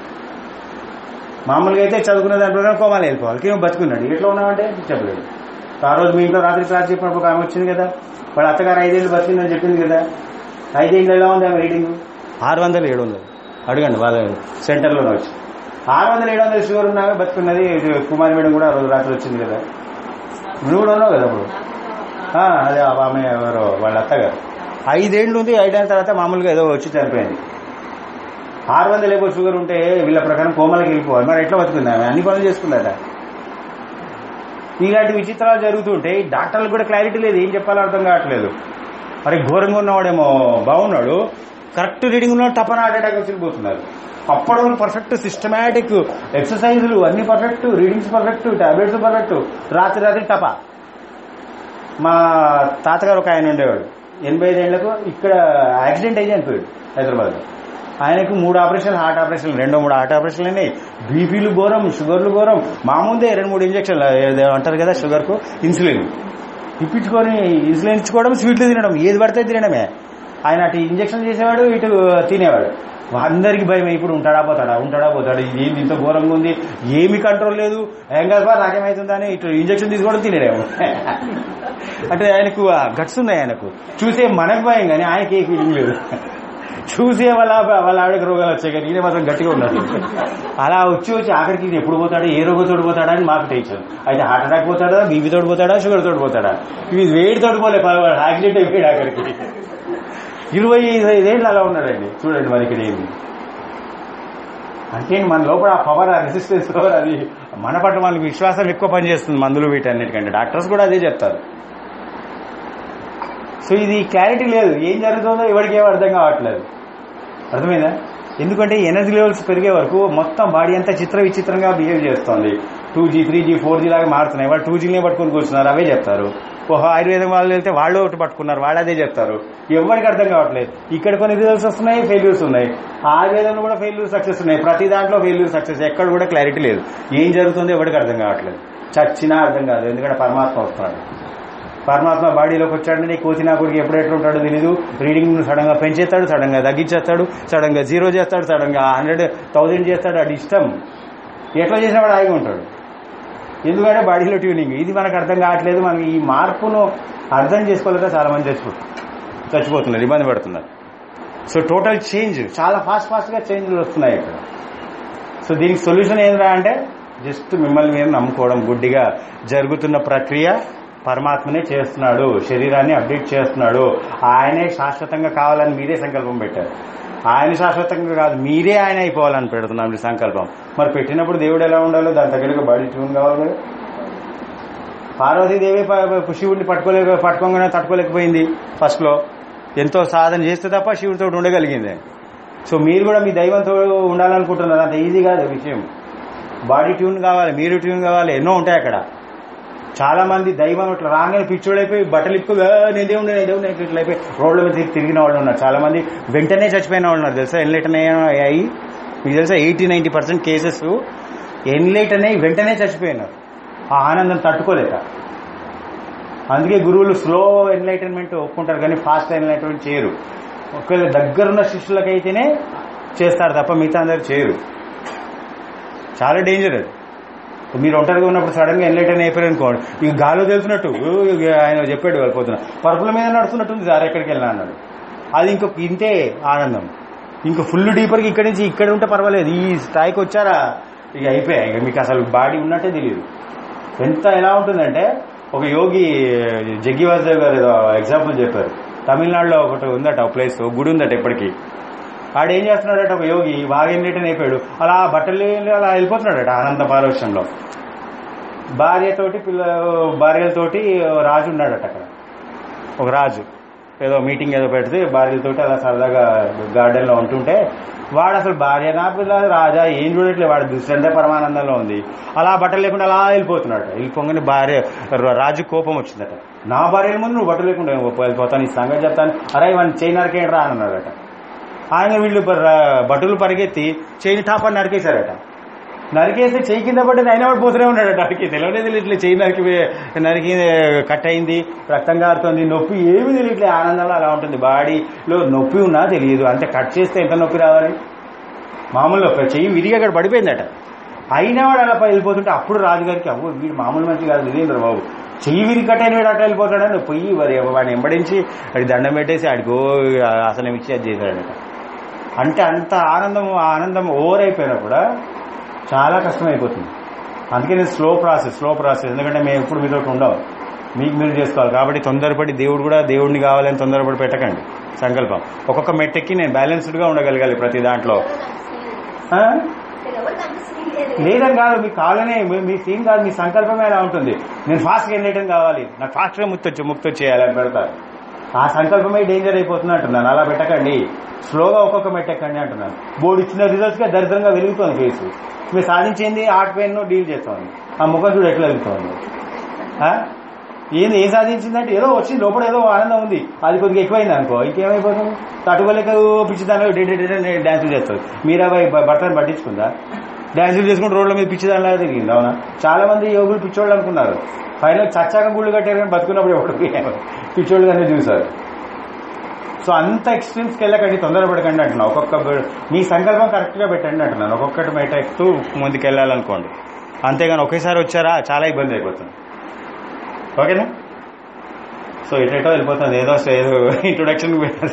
మామూలుగా అయితే చదువుకున్న దాని ప్రకారం కోమాలు వెళ్ళిపోవాలి కేవలం బతుకున్నాడు ఎట్లా ఉన్నామంటే చెప్పలేదు ఆ రోజు మీ ఇంట్లో రాత్రి క్లాస్ చెప్పినప్పుడు ఒక ఆమె వచ్చింది కదా వాళ్ళ అత్తగారు ఐదేళ్ళు బతికిందని చెప్పింది కదా ఐదేళ్ళు ఎలా ఉంది ఆమె రీడింగ్ ఆరు వందలు ఏడు వందలు అడగండి వాళ్ళ సెంటర్లోనే వచ్చి ఆరు వందలు ఏడు వందలు షుగర్ ఉన్నాక బతుకున్నది ఇది కుమారి మేడం కూడా ఆ రోజు రాత్రి వచ్చింది కదా నువ్వు కూడా ఉన్నావు కదా అప్పుడు ఆ, అదే ఆ ఆమె ఎవరో వాళ్ళ అత్తగారు ఐదేళ్ళు ఉంది ఐదేళ్ళ తర్వాత మామూలుగా ఏదో వచ్చి చనిపోయింది ఆరు వందలు ఏవో షుగర్ ఉంటే వీళ్ళ ప్రకారం కోమలకి వెళ్ళిపోవాలి మరి ఎట్లా బతుకుంది ఆమె అన్ని పనులు చేసుకుందట ఇలాంటి విచిత్రాలు జరుగుతుంటే ఈ డాక్టర్లకు కూడా క్లారిటీ లేదు ఏం చెప్పాలో అర్థం కావట్లేదు మరి ఘోరంగా ఉన్నవాడేమో బాగున్నాడు కరెక్ట్ రీడింగ్ ఉన్న టపన హార్ట్ అటాక్ వచ్చిపోతున్నారు అప్పటి వరకు పర్ఫెక్ట్ సిస్టమేటిక్ ఎక్సర్సైజులు అన్ని perfect readings perfect tablets perfect రాత్రి రాత్రి టప మా తాతగారు ఒక ఆయన ఉండేవాడు ఎనభై ఐదేళ్లకు ఇక్కడ యాక్సిడెంట్ అయ్యి చనిపోయాడు హైదరాబాద్లో ఆయనకు మూడు ఆపరేషన్లు హార్ట్ ఆపరేషన్లు రెండో మూడు హార్ట్ ఆపరేషన్లు అయినాయి బీపీలు ఘోరం షుగర్లు ఘోరం మామూలుదే రెండు మూడు ఇంజక్షన్లు ఏదో అంటారు కదా షుగర్కు ఇన్సులిన్ ఇప్పించుకొని ఇన్సులిన్ ఇచ్చుకోవడం స్వీట్లు తినడం ఏది పడితే తినడమే ఆయన అటు ఇంజక్షన్ చేసేవాడు ఇటు తినేవాడు అందరికి భయం ఇప్పుడు ఉంటాడా పోతాడా ఉంటాడా పోతాడా ఇది ఏంది ఇంత ఘోరంగా ఉంది ఏమి కంట్రోల్ లేదు ఏం కాదు బా నాకేమవుతుందని ఇటు ఇంజక్షన్ తీసుకోవడం తినేడేమో అంటే ఆయనకు గట్స్ ఉన్నాయి ఆయనకు చూసే మనకు భయం కానీ ఆయనకి ఏ ఫీలింగ్ లేదు చూసే వాళ్ళ వాళ్ళ ఆవిడకి రోగాలు వచ్చాయి కానీ ఈయన మాత్రం గట్టిగా ఉన్నాడు అలా వచ్చి వచ్చి ఆఖరికి ఈయన ఎప్పుడు పోతాడు ఏ రోగతోడు పోతాడా అని మాకు టెన్షన్ అయితే హార్ట్ అటాక్ పోతాడా బీపీ తోడు పోతాడా షుగర్ తోడు పోతాడా ఇవి వేడి తోడు పోలే యాక్సిడెంట్ అయిపోయాడు ఆఖరికి ఇరవై ఐదేళ్ళు అలా ఉన్నాడండి చూడండి మరి ఇక్కడ ఏంది అంటే మన లోపల ఆ పవర్ ఆ రెసిస్టెన్స్ పవర్ అది మన పట్ల మనకి విశ్వాసం ఎక్కువ పనిచేస్తుంది మందులు వీటన్నిటికంటే డాక్టర్స్ కూడా అదే చెప్తారు సో ఇది క్లారిటీ లేదు ఏం జరుగుతుందో ఎవరికి ఏం అర్థం కావట్లేదు అర్థమైందా ఎందుకంటే ఎనర్జీ లెవెల్స్ పెరిగే వరకు మొత్తం బాడీ అంతా చిత్ర విచిత్రంగా బిహేవ్ చేస్తుంది two G three G four G లాగా మారుతున్నాయి వాళ్ళు టూ జీనే పట్టుకొని కూర్చున్నారు అవే చెప్తారు ఓహో ఆయుర్వేదం వాళ్ళు వెళ్తే వాళ్ళు ఒకటి పట్టుకున్నారు వాళ్ళు అదే చెప్తారు ఎవరికి అర్థం కావట్లేదు ఇక్కడ కొన్ని రిజల్ట్స్ వస్తున్నాయి ఫెయిల్యూర్స్ ఉన్నాయి ఆయుర్వేదంలో కూడా ఫెయిల్యూర్ సక్సెస్ ఉన్నాయి ప్రతి దాంట్లో ఫెయిల్యూర్ సక్సెస్ ఎక్కడ కూడా క్లారిటీ లేదు ఏం జరుగుతుందో ఎవరికి అర్థం కావట్లేదు చచ్చినా అర్థం కాదు ఎందుకంటే పరమాత్మ వస్తున్నాడు పరమాత్మ బాడీలోకి వచ్చాడని నీ కోతి నా కొడుకు ఎప్పుడు ఎట్లా ఉంటాడో తెలీదు రీడింగ్ సడన్ గా పెంచేస్తాడు సడన్ గా తగ్గించేస్తాడు సడన్ గా జీరో చేస్తాడు సడన్ గా హండ్రెడ్ థౌజండ్ చేస్తాడు అది ఇష్టం ఎట్లా చేసినా వాడు హాయిగా ఉంటాడు ఎందుకంటే బాడీలో ట్యూనింగ్ ఇది మనకు అర్థం కావట్లేదు మనం ఈ మార్పును అర్థం చేసుకోలేక చాలా మంది చచ్చిపో చచ్చిపోతున్నారు ఇబ్బంది పడుతున్నారు సో టోటల్ చేంజ్ చాలా ఫాస్ట్ ఫాస్ట్ గా చేంజ్లు వస్తున్నాయి ఇక్కడ సో దీనికి సొల్యూషన్ ఏంద్రా అంటే జస్ట్ మిమ్మల్ని మీరు నమ్ముకోవడం గుడ్డిగా జరుగుతున్న ప్రక్రియ పరమాత్మనే చేస్తున్నాడు శరీరాన్ని అప్డేట్ చేస్తున్నాడు ఆయనే శాశ్వతంగా కావాలని మీరే సంకల్పం పెట్టారు ఆయన శాశ్వతంగా కాదు మీరే ఆయన అయిపోవాలని పెడుతున్నాం ఈ సంకల్పం మరి పెట్టినప్పుడు దేవుడు ఎలా ఉండాలో దాని దగ్గరగా బాడీ ట్యూన్ కావాలి కదా పార్వతీదేవి ప- శివుడిని పట్టుకోలేక పట్టుకోగానే తట్టుకోలేకపోయింది ఫస్ట్ లో ఎంతో సాధన చేస్తే తప్ప శివుడితో ఉండగలిగింది సో మీరు కూడా మీ దైవంతో ఉండాలనుకుంటున్నారు అంత ఈజీ కాదు విషయం బాడీ ట్యూన్ కావాలి మీరు ట్యూన్ కావాలి ఎన్నో ఉంటాయి అక్కడ చాలా మంది దైవం ఇట్లా రాగానే పిచ్చోడైపోయి బట్టలు ఇప్పు "ఆ, నేను దేవుడు నేను దేవుడు నేను ఇట్లా అయిపోయి రోడ్ల మీద తిరిగి- తిరిగిన వాళ్ళు ఉన్నారు చాలా మంది వెంటనే చచ్చిపోయిన వాళ్ళు ఉన్నారు తెలుసా ఎన్లైట్ అయ్యాయి మీకు తెలుసా ఎయిటీ నైన్టీ పర్సెంట్ కేసెస్ ఎన్లైట్ అనేవి వెంటనే చచ్చిపోయినారు ఆ ఆనందం తట్టుకోలేక అందుకే గురువులు స్లో ఎన్లైటన్మెంట్ ఒప్పుకుంటారు కానీ ఫాస్ట్ ఎన్లైటన్మెంట్ చేయరు ఒకవేళ దగ్గరున్న శిష్యులకైతేనే చేస్తారు తప్ప మిగతా అందరు చేయరు చాలా డేంజర్ అది మీరు ఒంటరిగా ఉన్నప్పుడు సడన్ గా ఎన్లైటన్ అయిపోయారు అనుకోండి ఇక గాలో తెలుసున్నట్టు "ఊ, ఇక ఆయన చెప్పాడు వాళ్ళు పొద్దున పరుపుల మీద నడుస్తున్నట్టుంది సార్ ఎక్కడికి వెళ్ళినా అన్నాడు అది ఇంకొక ఇంతే ఆనందం ఇంకా ఫుల్ డీపర్కి ఇక్కడి నుంచి ఇక్కడ ఉంటే పర్వాలేదు ఈ స్థాయికి వచ్చారా ఇక అయిపోయాయి ఇక మీకు అసలు బాడీ ఉన్నట్టే తెలియదు ఎంత ఎలా ఉంటుందంటే ఒక యోగి జగ్గి వాసుదేవ్ గారు ఏదో ఎగ్జాంపుల్ చెప్పారు తమిళనాడులో ఒకటి ఉందట ఒక ప్లేస్ ఒక గుడి ఉందట ఇప్పటికీ ఆడు ఏం చేస్తున్నాడట ఒక యోగి బాగా ఎన్నిటని అయిపోయాడు అలా బట్టలు అలా వెళ్ళిపోతున్నాడట ఆనంద పారవశ్యంలో భార్యతోటి పిల్ల భార్యలతోటి రాజు ఉన్నాడట అక్కడ ఒక రాజు ఏదో మీటింగ్ ఏదో పెడితే భార్యలతోటి అలా సరదాగా గార్డెన్ లో ఉంటుంటే వాడు అసలు భార్య నా పిల్ల రాజా ఏం చూడట్లేదు వాడి దృష్టి అంతా పరమానందంలో ఉంది అలా బట్టలు లేకుండా అలా వెళ్ళిపోతున్నాడు వెళ్ళిపోగానే భార్య రాజు కోపం వచ్చిందట నా భార్యల ముందు నువ్వు బట్టలు లేకుండా వెళ్ళిపోతాను ఈ సంగతి చెప్తాను అరే వాడిని చేయి నరికేయండి రా అన్నాడట ఆయన వీళ్ళు ప- బట్టలు పరిగెత్తి చేయి టాపని నరికేశారట నరికేస్తే చేయి కింద పడ్డది అయినా వాడు పోతూనే ఉన్నాడు వాడికి తెలియలేదు ఇట్లా చేయి నరికి నరికి కట్ అయింది రక్తం కారుతుంది నొప్పి ఏమి తెలియట్లే ఆనందంలో అలా ఉంటుంది బాడీలో నొప్పి ఉన్నా తెలియదు అంతే కట్ చేస్తే ఎంత నొప్పి రావాలి మామూలు నొప్పి చెయ్యి విరిగి అక్కడ పడిపోయిందట అయినా వాడు అలా పై వెళ్ళిపోతుంటే అప్పుడు రాజుగారికి అవ్వ వీడు మామూలు మనిషి కాదు ఇదేంద్ర బాబు చెయ్యి విరిగి కట్టైన వీడు అట్లా వెళ్ళిపోతాడని పొయ్యి మరి వాడిని ఎంబడించి వాడికి దండం పెట్టేసి ఆడికో అసలు ఇచ్చి అది చేశాడట అంటే అంత ఆనందం ఆ ఆనందం ఓవర్ అయిపోయినా కూడా చాలా కష్టం అయిపోతుంది అందుకే నేను స్లో ప్రాసెస్ స్లో ప్రాసెస్ ఎందుకంటే మేము ఎప్పుడు మీతో ఉండవు మీకు మీరు చేసుకోవాలి కాబట్టి తొందరపడి దేవుడు కూడా దేవుడిని కావాలని తొందరపడి పెట్టకండి సంకల్పం ఒక్కొక్క మెట్టెక్కి నేను బ్యాలెన్స్డ్ గా ఉండగలగాలి ప్రతి దాంట్లో ఆ? లేదని కాదు మీ కావాలనే మీ- మీ సీన్ కాదు మీ సంకల్పమే ఎలా ఉంటుంది నేను ఫాస్ట్ గా వెళ్ళటం కావాలి నాకు ఫాస్ట్ గా ముక్తి వచ్చి ముక్తి వచ్చేయాలి అని పెడతారు ఆ సంకల్పమే డేంజర్ అయిపోతుంది అంటున్నాను అలా పెట్టకండి స్లోగా ఒక్కొక్క మెట్టెక్కండి అంటున్నాను బోర్డు ఇచ్చిన రిజల్ట్స్ గా దరిద్రంగా వెలుగుతోంది ఫేస్ మీరు సాధించింది ఆర్ట్ పెయిన్ డీల్ చేస్తోంది ఆ ముఖం చూడు ఎట్లా వెలుగుతోంది ఆ? ఏంది ఏం సాధించిందంటే ఏదో వచ్చింది లోపల ఏదో ఆనందం ఉంది అది కొద్దిగా ఎక్కువైంది అనుకో ఇంకేమైపోతుంది తట్టుకోలేక పిచ్చిదానిలో డ్యాన్సులు చేస్తుంది మీరాబాయి భర్తను పట్టించుకుందా డ్యాన్సులు చేసుకుంటూ రోడ్ల మీద పిచ్చిదానిలా తిరిగింది అవునా చాలా మంది యోగులు పిచ్చోళ్ళు అనుకున్నారు ఫైనల్ చచ్చాక గుళ్ళు కట్టారు కానీ బతుకున్నప్పుడు ఎవరు పిచ్చోళ్ళు కానీ చూసారు సో అంత ఎక్స్ట్రీమ్స్కి వెళ్ళకండి తొందరపడకండి అంటున్నా ఒక్కొక్క బ- మీ సంకల్పం కరెక్ట్ గా పెట్టండి అంటున్నాను ఒక్కొక్కటి మేట ఎక్కుతూ ముందుకు వెళ్ళాలనుకోండి అంతేగాని ఒకేసారి వచ్చారా చాలా ఇబ్బంది అయిపోతుంది ఓకేనా సో ఎటేటో వెళ్ళిపోతుంది ఏదో ఏదో ఇంట్రొడక్షన్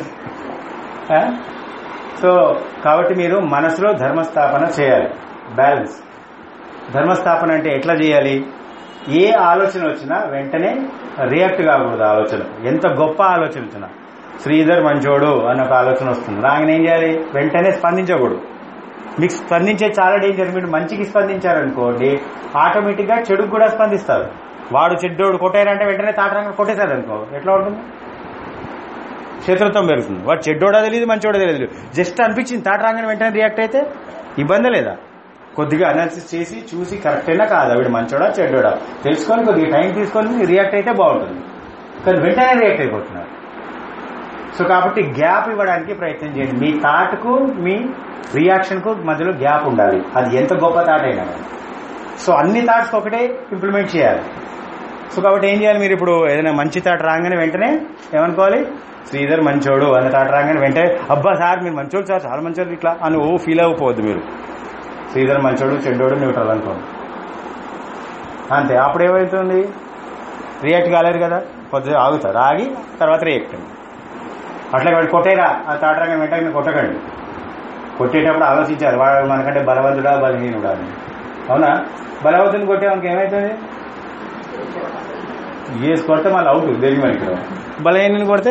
సో కాబట్టి మీరు మనసులో ధర్మస్థాపన చేయాలి బ్యాలెన్స్ ధర్మస్థాపన అంటే ఎట్లా చేయాలి ఏ ఆలోచన వచ్చినా వెంటనే రియాక్ట్ కాకూడదు ఆలోచన ఎంత గొప్ప ఆలోచన వచ్చినా శ్రీధర్ మంచోడు అన్న ఒక ఆలోచన వస్తుంది రాగానే ఏం చేయాలి వెంటనే స్పందించకూడదు మీకు స్పందించే చాలా డేంజర్ మీరు మంచికి స్పందించారనుకోండి ఆటోమేటిక్ గా చెడుకు కూడా స్పందిస్తారు వాడు చెడ్డోడు కొట్టారంటే వెంటనే తాటరంగా కొట్టేశారు అనుకో ఎట్లా ఉంటుంది శత్రుత్వం పెరుగుతుంది వాడు చెడ్డోడా తెలియదు మంచోడా తెలియదు జస్ట్ అనిపించింది తాటరాగానే వెంటనే రియాక్ట్ అయితే ఇబ్బంది లేదా కొద్దిగా అనాలిసిస్ చేసి చూసి కరెక్ట్ అయినా కాదా వీడు మంచోడా చెడ్డోడా తెలుసుకొని కొద్దిగా టైం తీసుకొని రియాక్ట్ అయితే బాగుంటుంది కానీ వెంటనే రియాక్ట్ అయిపోతున్నారు సో కాబట్టి గ్యాప్ ఇవ్వడానికి ప్రయత్నం చేయండి మీ థాట్కు మీ రియాక్షన్ కు మధ్యలో గ్యాప్ ఉండాలి అది ఎంత గొప్ప థాట్ అయినా కానీ. సో అన్ని థాట్స్ ఒకటే ఇంప్లిమెంట్ చేయాలి సో కాబట్టి ఏం చేయాలి మీరు ఇప్పుడు ఏదైనా మంచి థాట్ రాగానే వెంటనే ఏమనుకోవాలి శ్రీధర్ మంచోడు అనే థాట్ రాగానే వెంటనే అబ్బా సార్ మీరు మంచోడు సార్ చాలా మంచోడు ఇట్లా అని ఓ ఫీల్ అవ్వకపోవద్దు మీరు శ్రీధర్ మంచోడు చెడ్డోడు న్యూట్రల్ అనుకోండి అంతే అప్పుడు ఏమవుతుంది రియాక్ట్ కాలేదు కదా కొద్దిగా ఆగుతారు ఆగి తర్వాత రియాక్ట్ అట్లా వాడు కొట్టేరా ఆ థాట్ రాగానే వెంటనే కొట్టకండి కొట్టేటప్పుడు ఆలోచించాలి వాడు మనకంటే బలవంతుడా బలహీనుడా అని అవునా బలవంతుని కొట్టేవానికి ఏమవుతుంది ఏసి కొడితే మళ్ళీ అవుట్ దేని మనకి బలహీనని కొడితే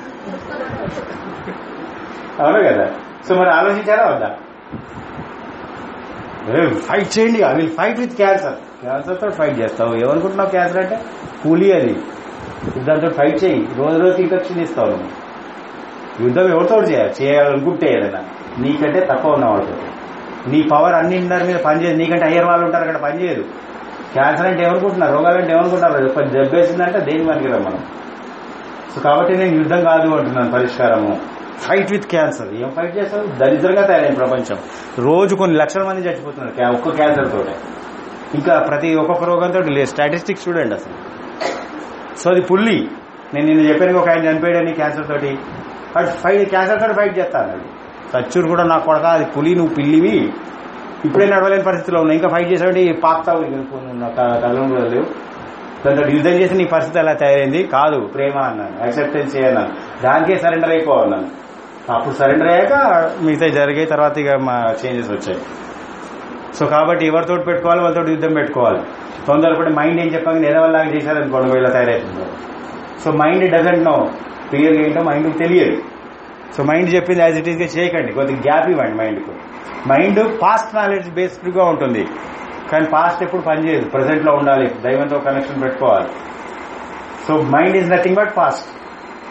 అవును కదా సో మరి ఆలోచించారా వద్దా ఫైట్ చేయండి I will fight with cancer cancer తో ఫైట్ చేస్తావు ఏమనుకుంటున్నావు క్యాన్సర్ అంటే కూలీ అది దాంతో ఫైట్ చేయి రోజు రోజు ఇంకా క్షీణిస్తావు నువ్వు యుద్ధం ఎవరితో చేయాలి చేయాలనుకుంటే ఏదైనా నీకంటే తక్కువ ఉన్న వాళ్ళతో నీ పవర్ అన్ని అందరి మీద పనిచేయదు నీకంటే అయ్యర్ వాళ్ళు ఉంటారు అక్కడ పనిచేయదు క్యాన్సర్ అంటే ఏమనుకుంటున్నారు రోగాలు అంటే ఏమనుకుంటున్నారు కొంచెం దెబ్బేసిందంటే దేని మనకి మనం సో కాబట్టి నేను యుద్ధం కాదు అంటున్నాను పరిష్కారము ఫైట్ విత్ క్యాన్సర్ ఏం ఫైట్ చేస్తారు దరిద్రంగా తయారైన ప్రపంచం రోజు కొన్ని లక్షల మంది చచ్చిపోతున్నారు క్యా- ఒక్క క్యాన్సర్ తోటే ఇంకా ప్రతి ఒక్కొక్క రోగంతో స్టాటిస్టిక్స్ చూడండి అసలు సో అది పుల్లి నేను నిన్న చెప్పాను ఒక ఆయన చనిపోయాడని క్యాన్సర్ తోటి అటు ఫైట్ క్యాన్సర్ తోటి ఫైట్ చేస్తాను సచ్చూరు కూడా నాకు కొడక అది పులి నువ్వు పిల్లివి ఇప్పుడే నడవలేని పరిస్థితిలో ఉన్నా ఇంకా ఫైట్ చేసావంటే పాక్తావు కళ్ళం కూడా లేవు దాంతో యుద్ధం చేసి నీ పరిస్థితి ఎలా తయారైంది కాదు ప్రేమ అన్నాను యాక్సెప్టెన్స్ చేయన్నాను దానికే సరెండర్ అయిపోవన్నాను అప్పుడు సరెండర్ అయ్యాక మిగతా జరిగే తర్వాత ఇక మా చేంజెస్ వచ్చాయి సో కాబట్టి ఎవరితో పెట్టుకోవాలి వాళ్ళతో యుద్ధం పెట్టుకోవాలి తొందరపడి మైండ్ ఏం చెప్పాక ఎదవల్లాగా చేశారనుకోండి వీళ్ళ తయారైతుంది సో మైండ్ డజంట్ నో క్లియర్గా ఏంటో మైండ్ తెలియదు సో మైండ్ చెప్పింది యాజ్ ఇట్ ఈస్ గా చేయకండి కొద్దిగా గ్యాప్ ఇవ్వండి మైండ్కు మైండ్ పాస్ట్ నాలెడ్జ్ బేస్డ్ గా ఉంటుంది కానీ పాస్ట్ ఎప్పుడు పనిచేయదు ప్రజెంట్ లో ఉండాలి దైవంతో కనెక్షన్ పెట్టుకోవాలి so mind is nothing but past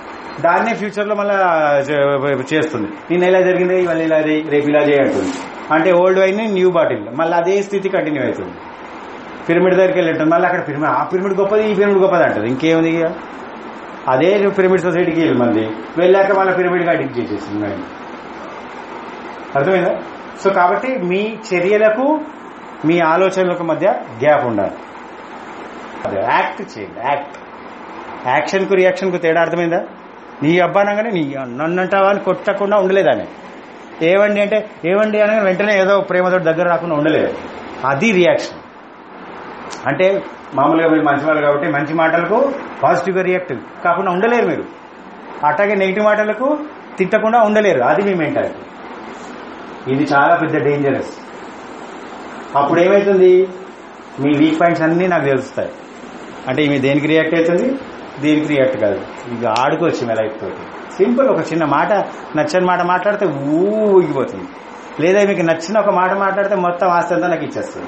దాన్నే ఫ్యూచర్ లో మళ్ళా చే- చేస్తుంది నిన్న ఇలా జరిగింది ఇవాళ ఇలా చేయి, రేపు ఇలా చేయంటుంది అంటే ఓల్డ్ వైన్ న్యూ బాటిల్ మళ్ళీ అదే స్థితి కంటిన్యూ అవుతుంది పిరమిడ్ దగ్గరికి వెళ్ళి ఉంటుంది మళ్ళీ అక్కడ పిరమిడ్ ఆ పిరమిడ్ గొప్పది ఈ పిరమిడ్ గొప్పది అంటది ఇంకేముంది ఇక అదే పిరమిడ్ సొసైటీకి వెళ్ళి మళ్ళీ వెళ్ళాక మళ్ళీ పిరమిడ్కి అడిక్ట్ చేసేసింది మైండ్ అర్థమైందా సో కాబట్టి మీ చర్యలకు మీ ఆలోచనలకు మధ్య గ్యాప్ ఉండాలి అదే యాక్ట్ చేయండి యాక్ట్ యాక్షన్ కు రియాక్షన్ కు తేడా అర్థమైందా నీ అబ్బానగానే నీ నన్ను అంటావా అని కొట్టకుండా ఉండలేదాన్ని ఏవండి అంటే ఏవండి అనగా వెంటనే ఏదో ప్రేమతో దగ్గర రాకుండా ఉండలేదు అది రియాక్షన్ అంటే మామూలుగా మీరు మంచి వాళ్ళు కాబట్టి మంచి మాటలకు పాజిటివ్గా రియాక్ట్ కాకుండా ఉండలేరు మీరు అట్లాగే నెగిటివ్ మాటలకు తిట్టకుండా ఉండలేరు అది మీ మెంటాలిటీ ఇది చాలా పెద్ద డేంజరస్ అప్పుడు ఏమవుతుంది మీ వీక్ పాయింట్స్ అన్నీ నాకు తెలుస్తాయి అంటే ఈమె దేనికి రియాక్ట్ అవుతుంది దీనికి రియాక్ట్ కాదు ఇక ఆడుకోవచ్చు మీ లైఫ్ తోటి సింపుల్ ఒక చిన్న మాట నచ్చని మాట మాట్లాడితే ఊగిపోతుంది లేదా మీకు నచ్చిన ఒక మాట మాట్లాడితే మొత్తం ఆస్తి అంతా నాకు ఇచ్చేస్తుంది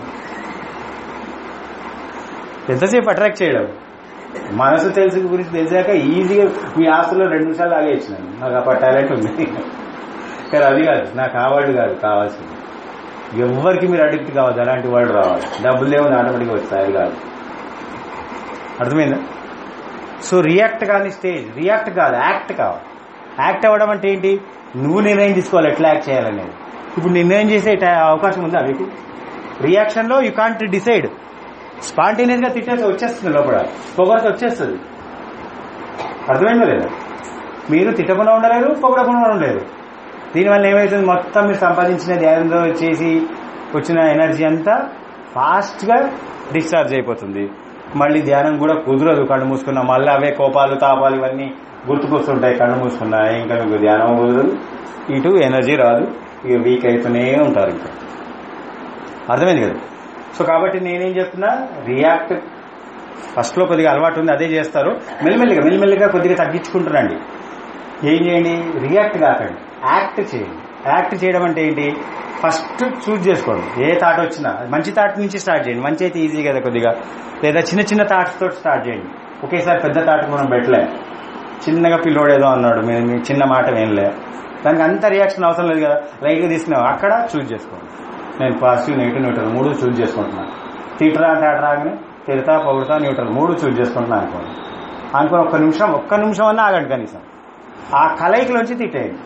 ఎంతసేపు అట్రాక్ట్ చేయడం మనసు తెలుసు గురించి తెలిసాక ఈజీగా మీ ఆస్తుల్లో రెండు నిమిషాలు ఆగేసినాను నాకు ఆ టాలెంట్ ఉంది కానీ అది కాదు నాకు ఆ వాళ్ళు కాదు కావాల్సింది ఎవరికి మీరు అడిక్ట్ కావద్దు అలాంటి వాళ్ళు రావాలి డబ్బులు లేవు ఆటోమేటిక్గా వస్తాయి అది కాదు అర్థమైందా సో రియాక్ట్ కాని స్టేజ్ రియాక్ట్ కాదు యాక్ట్ కావాలి యాక్ట్ అవ్వడం అంటే ఏంటి నువ్వు నిర్ణయం తీసుకోవాలి ఎట్లా యాక్ట్ చేయాలనేది ఇప్పుడు నిర్ణయం చేసే ట- అవకాశం ఉందా మీకు రియాక్షన్ లో యూ కాంట్ డిసైడ్ స్పాంటేనియస్ గా తిట్టేసి వచ్చేస్తుంది లోపల పొగరతో వచ్చేస్తుంది అర్థమైందో లేదా మీరు తిట్టకుండా ఉండలేరు పొగడకుండా ఉండలేరు దీనివల్ల ఏమవుతుంది మొత్తం మీరు సంపాదించిన ధ్యానంలో చేసి వచ్చిన ఎనర్జీ అంతా ఫాస్ట్ గా డిశ్చార్జ్ అయిపోతుంది మళ్ళీ ధ్యానం కూడా కుదరదు కళ్ళు మూసుకున్నా మళ్ళీ అవే కోపాలు తాపాలు ఇవన్నీ గుర్తుకొస్తుంటాయి కళ్ళు మూసుకున్నా ఇంకా మీకు ధ్యానం కుదరదు ఇటు ఎనర్జీ రాదు ఇక వీక్ అవుతూనే ఉంటారు ఇంకా అర్థమైంది కదా సో కాబట్టి నేనేం చెప్తున్నా రియాక్ట్ ఫస్ట్ లో కొద్దిగా అలవాటు ఉంది అదే చేస్తారు మెల్లిమెల్లిగా మెల్లిమెల్లిగా కొద్దిగా తగ్గించుకుంటారండి ఏం చేయండి రియాక్ట్ కాకండి యాక్ట్ చేయండి యాక్ట్ చేయడం అంటే ఏంటి ఫస్ట్ చూజ్ చేసుకోండి ఏ థాట్ వచ్చినా మంచి థాట్ నుంచి స్టార్ట్ చేయండి మంచి అయితే ఈజీ కదా కొద్దిగా లేదా చిన్న చిన్న థాట్స్ తోటి స్టార్ట్ చేయండి ఒకేసారి పెద్ద థాట్ మనం పెట్టలే చిన్నగా పిల్లోడు ఏదో అన్నాడు మేము మీ చిన్న మాట వినలే దానికి అంత రియాక్షన్ అవసరం లేదు కదా లైట్గా తీసుకున్నాం అక్కడ చూజ్ చేసుకోండి నేను పాజిటివ్ నెగిటివ్ న్యూట్రల్ మూడు చూజ్ చేసుకుంటున్నాను తిట్టరా అంటే అటు రాగానే తిడతా పొగుడుతా న్యూట్రల్ మూడు చూజ్ చేసుకుంటున్నాను అనుకోండి అనుకుని ఒక్క నిమిషం ఒక్క నిమిషం అన్నా ఆగండి కనీసం ఆ కలయికలోంచి తిట్టేయండి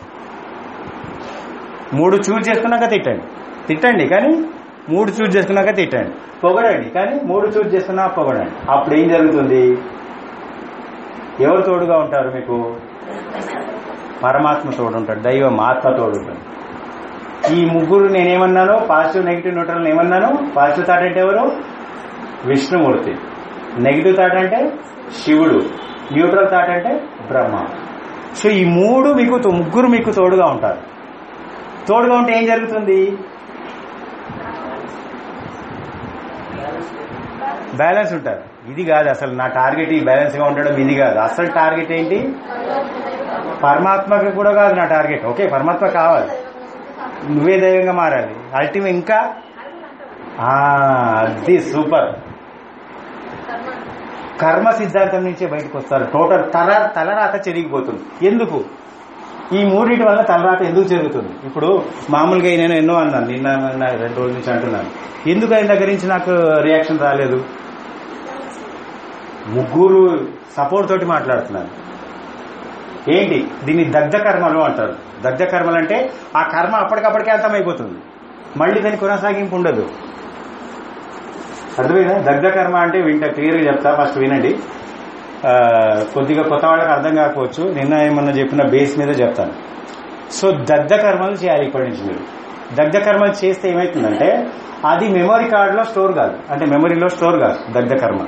మూడు చూజ్ చేసుకున్నాక తిట్టండి తిట్టండి కానీ మూడు చూజ్ చేసుకున్నాక తిట్టండి పొగడండి కానీ మూడు చూజ్ చేసుకున్నాక పొగడండి అప్పుడు ఏం జరుగుతుంది ఎవరు తోడుగా ఉంటారు మీకు పరమాత్మ తోడు ఉంటాడు దైవం ఆత్మ తోడు ఉంటాడు ఈ ముగ్గురు నేనేమన్నాను పాజిటివ్ నెగిటివ్ న్యూట్రల్ ఏమన్నాను పాజిటివ్ థాట్ అంటే ఎవరు విష్ణుమూర్తి నెగిటివ్ థాట్ అంటే శివుడు న్యూట్రల్ థాట్ అంటే బ్రహ్మ సో ఈ మూడు మీకు తో- ముగ్గురు మీకు తోడుగా ఉంటారు తోడుగా ఉంటే ఏం జరుగుతుంది బ్యాలెన్స్ ఉంటారు ఇది కాదు అసలు నా టార్గెట్ ఈ బ్యాలెన్స్ గా ఉండడం ఇది కాదు అసలు టార్గెట్ ఏంటి పరమాత్మకి కూడా కాదు నా టార్గెట్ ఓకే పరమాత్మ కావాలి నువ్వే దైవంగా మారాలి అల్టిమేట్ ఇంకా ఆ, అది సూపర్ కర్మ సిద్ధాంతం నుంచే బయటకు వస్తారు టోటల్ తల తలరాత చెరిగిపోతుంది ఎందుకు ఈ మూడింటి వల్ల తలరాత ఎందుకు జరుగుతుంది ఇప్పుడు మామూలుగా నేను ఎన్నో అన్నాను నిన్న మొన్న రెండు రోజుల నుంచి అంటున్నాను ఎందుకు ఆయన దగ్గర నుంచి నాకు రియాక్షన్ రాలేదు ముగ్గురు సపోర్ట్ తోటి మాట్లాడుతున్నాను ఏంటి దీన్ని దగ్ధ కర్మలు అంటారు దగ్ధ కర్మలు అంటే ఆ కర్మ అప్పటికప్పటికే అంతమైపోతుంది మళ్ళీ దాని కొనసాగింపు ఉండదు అర్థమైందా దగ్ధ కర్మ అంటే వింట క్లియర్గా చెప్తా ఫస్ట్ వినండి ఆ, కొద్దిగా కొత్త వాళ్ళకి అర్థం కాకపోవచ్చు నిన్న ఏమన్నా చెప్పిన బేస్ మీద చెప్తాను సో దగ్ధ కర్మలు చేయాలి ఇప్పటి నుంచి మీరు దగ్ధ కర్మలు చేస్తే ఏమవుతుందంటే అది మెమరీ కార్డులో స్టోర్ కాదు అంటే మెమరీలో స్టోర్ కాదు దగ్ధ కర్మ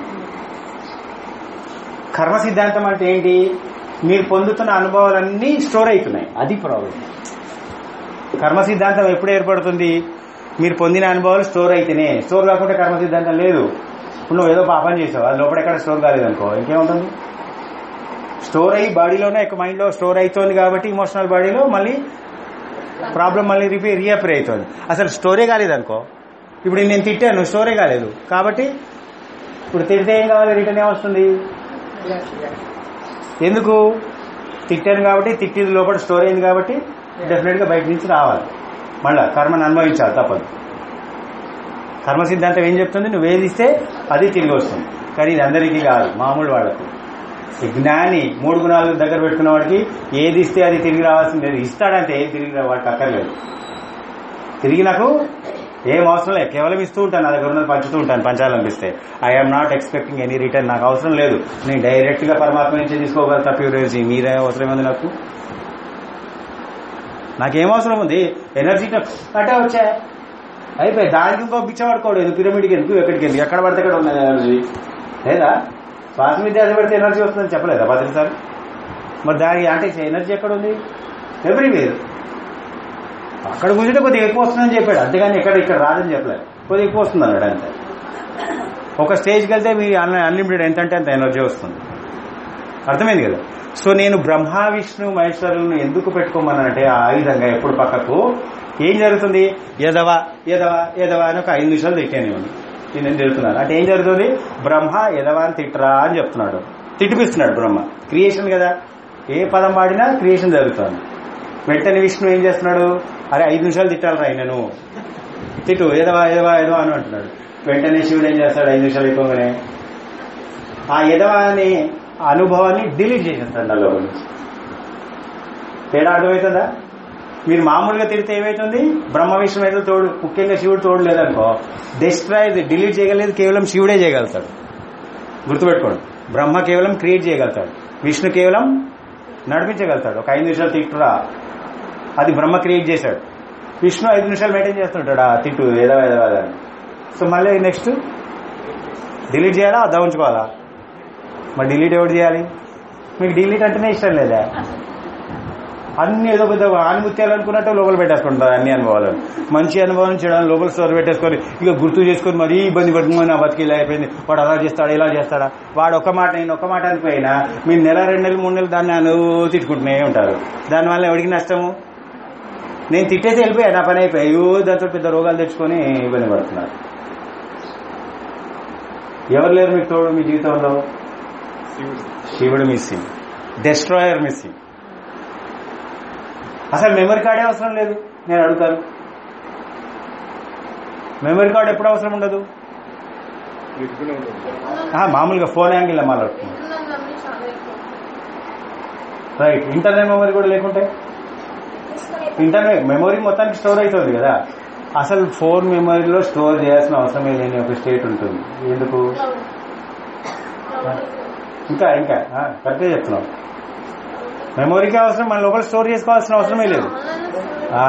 కర్మ సిద్ధాంతం అంటే ఏంటి మీరు పొందుతున్న అనుభవాలన్నీ స్టోర్ అవుతున్నాయి అది ప్రాబ్లం కర్మ సిద్ధాంతం ఎప్పుడు ఏర్పడుతుంది మీరు పొందిన అనుభవాలు స్టోర్ అయితేనే స్టోర్ కాకుంటే కర్మ సిద్ధాంతం లేదు ఇప్పుడు నువ్వు ఏదో పాపం చేసావు అది లోపల ఎక్కడ స్టోర్ కాలేదనుకో ఇంకేముంటుంది స్టోర్ అయ్యి బాడీలోనే ఎక్కువ మైండ్లో స్టోర్ అవుతోంది కాబట్టి ఇమోషనల్ బాడీలో మళ్ళీ ప్రాబ్లం మళ్ళీ రిపేర్ రీఅపేర్ అవుతుంది అసలు స్టోరే కాలేదనుకో ఇప్పుడు నేను తిట్టాను స్టోరే కాలేదు కాబట్టి ఇప్పుడు తిడితే ఏం కావాలి రిటర్న్ ఏమొస్తుంది ఎందుకు తిట్టాను కాబట్టి తిట్టింది లోపల స్టోర్ అయింది కాబట్టి డెఫినెట్ గా బయట నుంచి రావాలి మళ్ళా కర్మను అనుభవించాలి తప్పదు కర్మ సిద్ధాంతం ఏం చెప్తుంది నువ్వు ఏది ఇస్తే అది తిరిగి వస్తుంది కానీ ఇది అందరికీ కాదు మామూలు వాళ్ళకు ఈ జ్ఞాని మూడు గుణాలు దగ్గర పెట్టుకున్న వాడికి ఏది ఇస్తే అది తిరిగి రావాల్సింది లేదు ఇస్తాడంటే ఏది తిరిగి రా- వాడికి అక్కర్లేదు తిరిగి నాకు ఏం అవసరం లేదు కేవలం ఇస్తూ ఉంటాను నా దగ్గర ఉన్నది పంచుతూ ఉంటాను పంచాలనిపిస్తే I'm not expecting any return నాకు అవసరం లేదు నేను డైరెక్ట్ గా పరమాత్మ నుంచి తీసుకోగలుగుతా ప్యూర్ ఎనర్జీ మీరే అవసరం ఉంది నాకు నాకేం అవసరం ఉంది ఎనర్జీ అంటే వచ్చా అయిపోయి దానికి ఇంకో బిచ్చ పడుకోలేదు పిరమిడ్కి ఎందుకు ఎక్కడికి ఎందుకు ఎక్కడ పడితే అక్కడ ఉన్నది ఎనర్జీ లేదా శ్వాస విద్యార్థి పెడితే ఎనర్జీ వస్తుందని చెప్పలేదా భద్ర సార్ మరి దానికి అంటే ఎనర్జీ ఎక్కడ ఉంది ఎవ్రీవేర్ అక్కడ కూర్చుంటే కొద్దిగా ఎక్కువ వస్తుందని చెప్పాడు అంతేగాని ఇక్కడ ఇక్కడ రాదని చెప్పలేదు కొద్దిగా ఎక్కువ వస్తుంది అన్నాడు అంతే ఒక స్టేజ్కి వెళ్తే మీ అన్లిమిటెడ్ ఎంత అంటే అంత ఎనర్జీ వస్తుంది అర్థమైంది కదా సో నేను బ్రహ్మ విష్ణు మహేశ్వరులను ఎందుకు పెట్టుకోమన్నానంటే ఆ విధంగా ఎప్పుడు పక్కకు ఏం జరుగుతుంది ఎదవా ఎదవా ఎదవా అని ఒక ఐదు నిమిషాలు తిట్టాను నేను నేను తిడుతున్నాను అంటే ఏం జరుగుతుంది బ్రహ్మ ఎదవా అని తిట్టరా అని చెప్తున్నాడు తిట్టిపిస్తున్నాడు బ్రహ్మ క్రియేషన్ కదా ఏ పదం వాడినా క్రియేషన్ జరుగుతుంది వెంటనే విష్ణు ఏం చేస్తున్నాడు అరే ఐదు నిమిషాలు తిట్టాలరా ఆయనను తిట్టు ఎదవా ఎదవా ఎదవా అని అంటున్నాడు వెంటనే శివుడు ఏం చేస్తాడు ఐదు నిమిషాలు ఎక్కువగానే ఆ ఎదవా అనే అనుభవాన్ని డిలీట్ చేసేస్తాడు నాలో నుంచి తేడా అర్థమవుతుందా మీరు మామూలుగా తిడితే ఏమవుతుంది బ్రహ్మ విష్ణు అయితే తోడు ముఖ్యంగా శివుడు తోడు లేదనుకో డిస్ట్రాయ్ డిలీట్ చేయగలేదు కేవలం శివుడే చేయగలుగుతాడు గుర్తుపెట్టుకోండి బ్రహ్మ కేవలం క్రియేట్ చేయగలుగుతాడు విష్ణు కేవలం నడిపించగలుగుతాడు ఒక ఐదు నిమిషాలు తిట్టురా అది బ్రహ్మ క్రియేట్ చేశాడు విష్ణు ఐదు నిమిషాలు మెయింటైన్ చేస్తుంటాడు ఆ తిట్టు ఏదో ఏదో అని సో మళ్ళీ నెక్స్ట్ డిలీట్ చేయాలా అదా ఉంచుకోవాలా మరి డిలీట్ ఎవరు చేయాలి మీకు డిలీట్ అంటేనే ఇష్టం లేదా అన్ని ఏదో పెద్ద ఆనుమత్యాలు అనుకున్నట్టు లోపల పెట్టేసుకుంటారు అన్ని అనుభవాలు మంచి అనుభవం చేయడం లోపల స్టోర్ పెట్టేసుకొని ఇక గుర్తు చేసుకొని మరీ ఇబ్బంది పడుతుంది నా బతికి ఇలా అయిపోయింది వాడు అలా చేస్తాడా ఇలా చేస్తాడా వాడు ఒక మాట నేను ఒక మాట అనిపోయినా మీరు నెల రెండు నెలలు మూడు నెలలు దాన్ని అను తిట్టుకుంటూనే ఉంటారు దానివల్ల ఎవరికి నష్టము నేను తిట్టేసి వెళ్ళిపోయా నా పని అయిపోయి అయ్యో దాంతో పెద్ద రోగాలు తెచ్చుకొని ఇబ్బంది పడుతున్నారు ఎవరు లేరు మీకు తోడు మీ జీవితంలో శివుడు మిస్సింగ్ డెస్ట్రాయర్ మిస్సింగ్ అసలు మెమరీ కార్డే అవసరం లేదు నేను అడుగుతాను మెమరీ కార్డ్ ఎప్పుడు అవసరం ఉండదు ఆ, మామూలుగా ఫోన్ యాంగిల్ మాట్లాడుతున్నాం రైట్ ఇంటర్నల్ మెమరీ కూడా లేకుంటే ఇంటర్నెట్ మెమరీ మొత్తానికి స్టోర్ అవుతుంది కదా అసలు ఫోన్ మెమరీలో స్టోర్ చేయాల్సిన అవసరమే లేని ఒక స్టేట్ ఉంటుంది ఎందుకు ఇంకా ఇంకా కరెక్ట్గా చెప్తున్నాం మెమొరీకి అవసరం మన లోపల స్టోర్ చేసుకోవాల్సిన అవసరమే లేదు ఆ,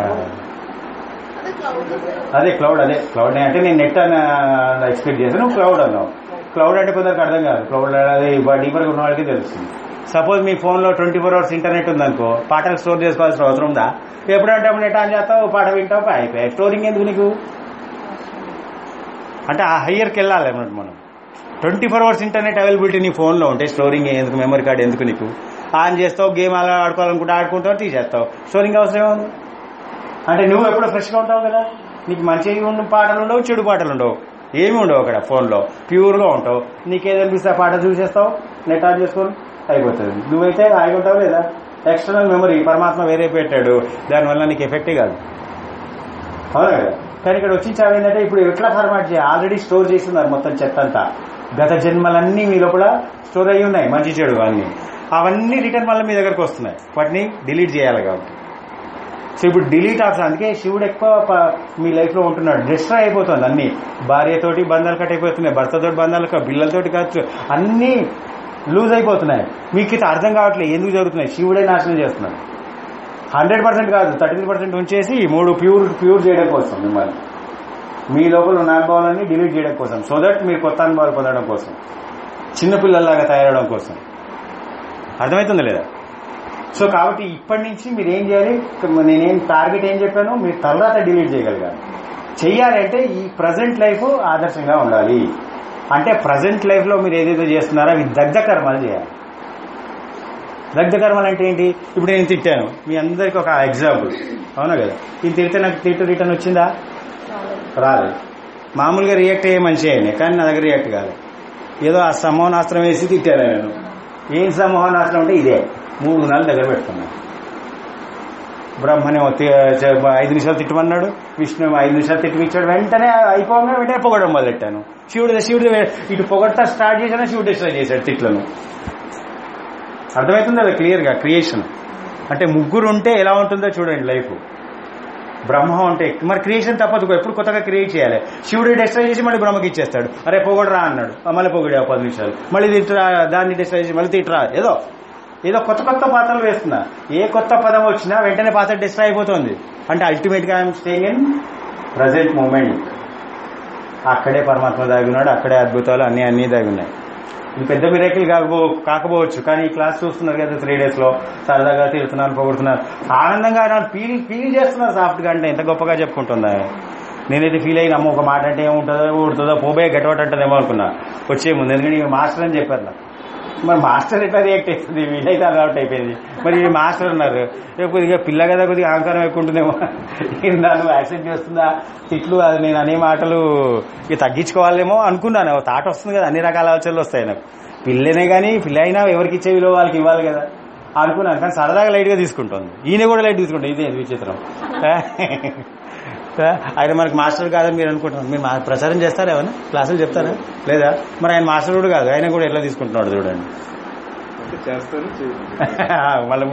అదే క్లౌడ్ అదే క్లౌడ్ అంటే నేను నెట్ అని ఎక్స్పెక్ట్ చేశాను క్లౌడ్ అన్నావు క్లౌడ్ అంటే కొందరికి అర్థం కాదు క్లౌడ్ అది డీపర్గా ఉన్న వాళ్ళకి తెలుస్తుంది సపోజ్ మీ ఫోన్లో ట్వంటీ ఫోర్ అవర్స్ ఇంటర్నెట్ ఉందనుకో పాటలు స్టోర్ చేసుకోవాల్సిన అవసరం ఉందా ఎప్పుడంటే అప్పుడు నెట్ ఆన్ చేస్తావు పాట వింటావు అయిపోయాయి స్టోరింగ్ ఎందుకు నీకు అంటే ఆ హయ్యర్కి వెళ్ళాలి అన్నమాట మనం twenty four hours internet availability నీ ఫోన్లో ఉంటే స్టోరింగ్ ఎందుకు మెమరీ కార్డ్ ఎందుకు నీకు ఆన్ చేస్తావు గేమ్ అలా ఆడుకోవాలనుకుంటే ఆడుకుంటావు తీసేస్తావు స్టోరింగ్ అవసరం ఏముంది అంటే నువ్వు ఎప్పుడో ఫ్రెష్గా ఉంటావు కదా నీకు మంచి ఉన్న పాటలు ఉండవు చెడు పాటలు ఉండవు ఏమి ఉండవు అక్కడ ఫోన్లో ప్యూర్గా ఉంటావు నీకు ఏదనిపిస్తే ఆ పాట చూసేస్తావు నెట్ ఆన్ చేసుకొని అయిపోతుంది నువ్వైతే ఆగి ఉంటావు లేదా ఎక్స్టర్నల్ మెమరీ పరమాత్మ వేరే పెట్టాడు దానివల్ల నీకు ఎఫెక్టే కాదు అవునా కదా కానీ ఇక్కడ వచ్చి ఏంటంటే ఇప్పుడు ఎట్లా ఫార్మాట్ చేయాలి ఆల్రెడీ స్టోర్ చేస్తున్నారు మొత్తం చెత్త అంతా గత జన్మలన్నీ మీ లోపల స్టోర్ అయ్యి ఉన్నాయి మంచి చెడు అన్ని అవన్నీ రిటర్న్ మళ్ళీ మీ దగ్గరకు వస్తున్నాయి వాటిని డిలీట్ చేయాలి కాబట్టి సో ఇప్పుడు డిలీట్ ఆప్షన్ అందుకే శివుడు ఎక్కువ ప- మీ లైఫ్ లో ఉంటున్నాడు డిస్ట్రాయ్ అయిపోతుంది అన్ని భార్యతోటి బంధాలు కట్ అయిపోతున్నాయి భర్తతోటి బంధాలు క- పిల్లలతోటి ఖర్చు అన్ని లూజ్ అయిపోతున్నాయి మీకు ఇది అర్థం కావట్లేదు ఎందుకు జరుగుతున్నాయి శివుడే నాశనం చేస్తున్నాడు హండ్రెడ్ పర్సెంట్ కాదు థర్టీ త్రీ పర్సెంట్ ఉంచేసి ఈ మూడు ప్యూర్ ప్యూర్ చేయడం కోసం మిమ్మల్ని మీ లోపల ఉన్న అనుభవాలన్నీ డిలీట్ చేయడం కోసం సో దట్ మీరు కొత్త అనుభవాలు పొందడం కోసం చిన్నపిల్లల్లాగా తయారవడం కోసం అర్థమవుతుంది లేదా సో కాబట్టి ఇప్పటి నుంచి మీరు ఏం చేయాలి నేనేం టార్గెట్ ఏం చెప్పాను మీరు తర్వాత డిలీట్ చేయగలగాలి చెయ్యాలి అంటే ఈ ప్రజెంట్ లైఫ్ ఆదర్శంగా ఉండాలి అంటే ప్రజెంట్ లైఫ్ లో మీరు ఏదైతే చేస్తున్నారో అవి దగ్ధ కర్మలు చేయాలి దగ్ధ కర్మలు అంటే ఏంటి ఇప్పుడు నేను తిట్టాను మీ అందరికి ఒక ఎగ్జాంపుల్ అవునా కదా ఇది తిడితే నాకు తిట్టు రిటర్న్ వచ్చిందా రాలేదు మామూలుగా రియాక్ట్ అయ్యే మనిషి అయినా కానీ నా దగ్గర రియాక్ట్ కాలేదు ఏదో ఆ సమూహనాస్త్రం వేసి తిట్టాను నేను ఏం సమూహనాస్త్రం అంటే ఇదే మూడు నెలలు దగ్గర పెట్టుకున్నాను బ్రహ్మనేమో తి- చ- ఐదు నిమిషాలు తిట్టమన్నాడు విష్ణు ఐదు నిమిషాలు తిట్టిపించాడు వెంటనే అయిపోగా వెంటనే పొగడం మొదలెట్టాను శివుడు శివుడు ఇటు పొగడతా స్టార్ట్ చేశాను శివుడు డిస్ట్రాయ్ చేశాడు తిట్లను అర్థమవుతుంది కదా క్లియర్ గా క్రియేషన్ అంటే ముగ్గురు ఉంటే ఎలా ఉంటుందో చూడండి లైఫ్ బ్రహ్మ ఉంటే మరి క్రియేషన్ తప్పదు ఎప్పుడు కొత్తగా క్రియేట్ చేయాలి శివుడు డిస్ట్రాయ్ చేసి మళ్ళీ బ్రహ్మకి ఇచ్చేస్తాడు అరే పొగడరా అన్నాడు ఆ, మళ్ళీ పొగిడా పది నిమిషాలు మళ్ళీ తిట్టరా దాన్ని డిస్ట్రాయ్ చేసి మళ్ళీ తిట్టరా ఏదో ఏదో కొత్త కొత్త పాత్రలు వేస్తున్నా ఏ కొత్త పదం వచ్చినా వెంటనే పాత్ర డిస్ట్రాయ్ అయిపోతుంది అంటే అల్టిమేట్ గా I'm staying in present moment అక్కడే పరమాత్మ దాగి ఉన్నాడు అక్కడే అద్భుతాలు అన్ని అన్ని దాగి ఉన్నాయి ఇది పెద్ద మిరేకిల్ కాకపో కాకపోవచ్చు కానీ ఈ క్లాస్ చూస్తున్నారు కదా త్రీ డేస్ లో సరదాగా తిడుతున్నారు పొగుడుతున్నారు ఆనందంగా నాకు ఫీల్ ఫీల్ చేస్తున్నారు సాఫ్ట్ గా అంటే ఎంత గొప్పగా చెప్పుకుంటుందా నేనైతే ఫీల్ అయిన అమ్మ ఒక మాట అంటే ఏముంటుందో ఊడుతుందో పోబోయే గెటవట్ అంటుందేమో అనుకున్నా వచ్చే ముందు ఎందుకంటే ఇక మాస్టర్ అని చెప్పారు నాకు మరి మాస్టర్ ఎట్లా రియాక్ట్ అవుతుంది వీళ్ళైతే అలవాటు అయిపోయింది మరి ఈ మాస్టర్ ఉన్నారు ఇక కొద్దిగా పిల్ల కదా కొద్దిగా అహంకారం ఎక్కువ ఉంటుందేమో ఇది నన్ను యాక్సెప్ట్ చేస్తుందా తిట్లు అది నేను అనే మాటలు ఇక తగ్గించుకోవాలేమో అనుకున్నాను ఓ తాట వస్తుంది కదా అన్ని రకాల ఆలోచనలు వస్తాయి నాకు పిల్లనే కానీ పిల్ల అయినా ఎవరికి ఇచ్చే విలువ వాళ్ళకి ఇవ్వాలి కదా అనుకున్నాను కానీ సరదాగా లైట్ గా తీసుకుంటుంది ఈయన కూడా లైట్ తీసుకుంటుంది ఇదే విచిత్రం ఆయన మనకి మాస్టర్ కాదని మీరు అనుకుంటున్నారు మీరు మా- ప్రచారం చేస్తారా ఏమన్నా క్లాసులు చెప్తారా లేదా మరి ఆయన మాస్టర్ కూడా కాదు ఆయన కూడా ఎట్లా తీసుకుంటున్నాడు చూడండి అంటే చేస్తాను చేయను. మళ్ళీ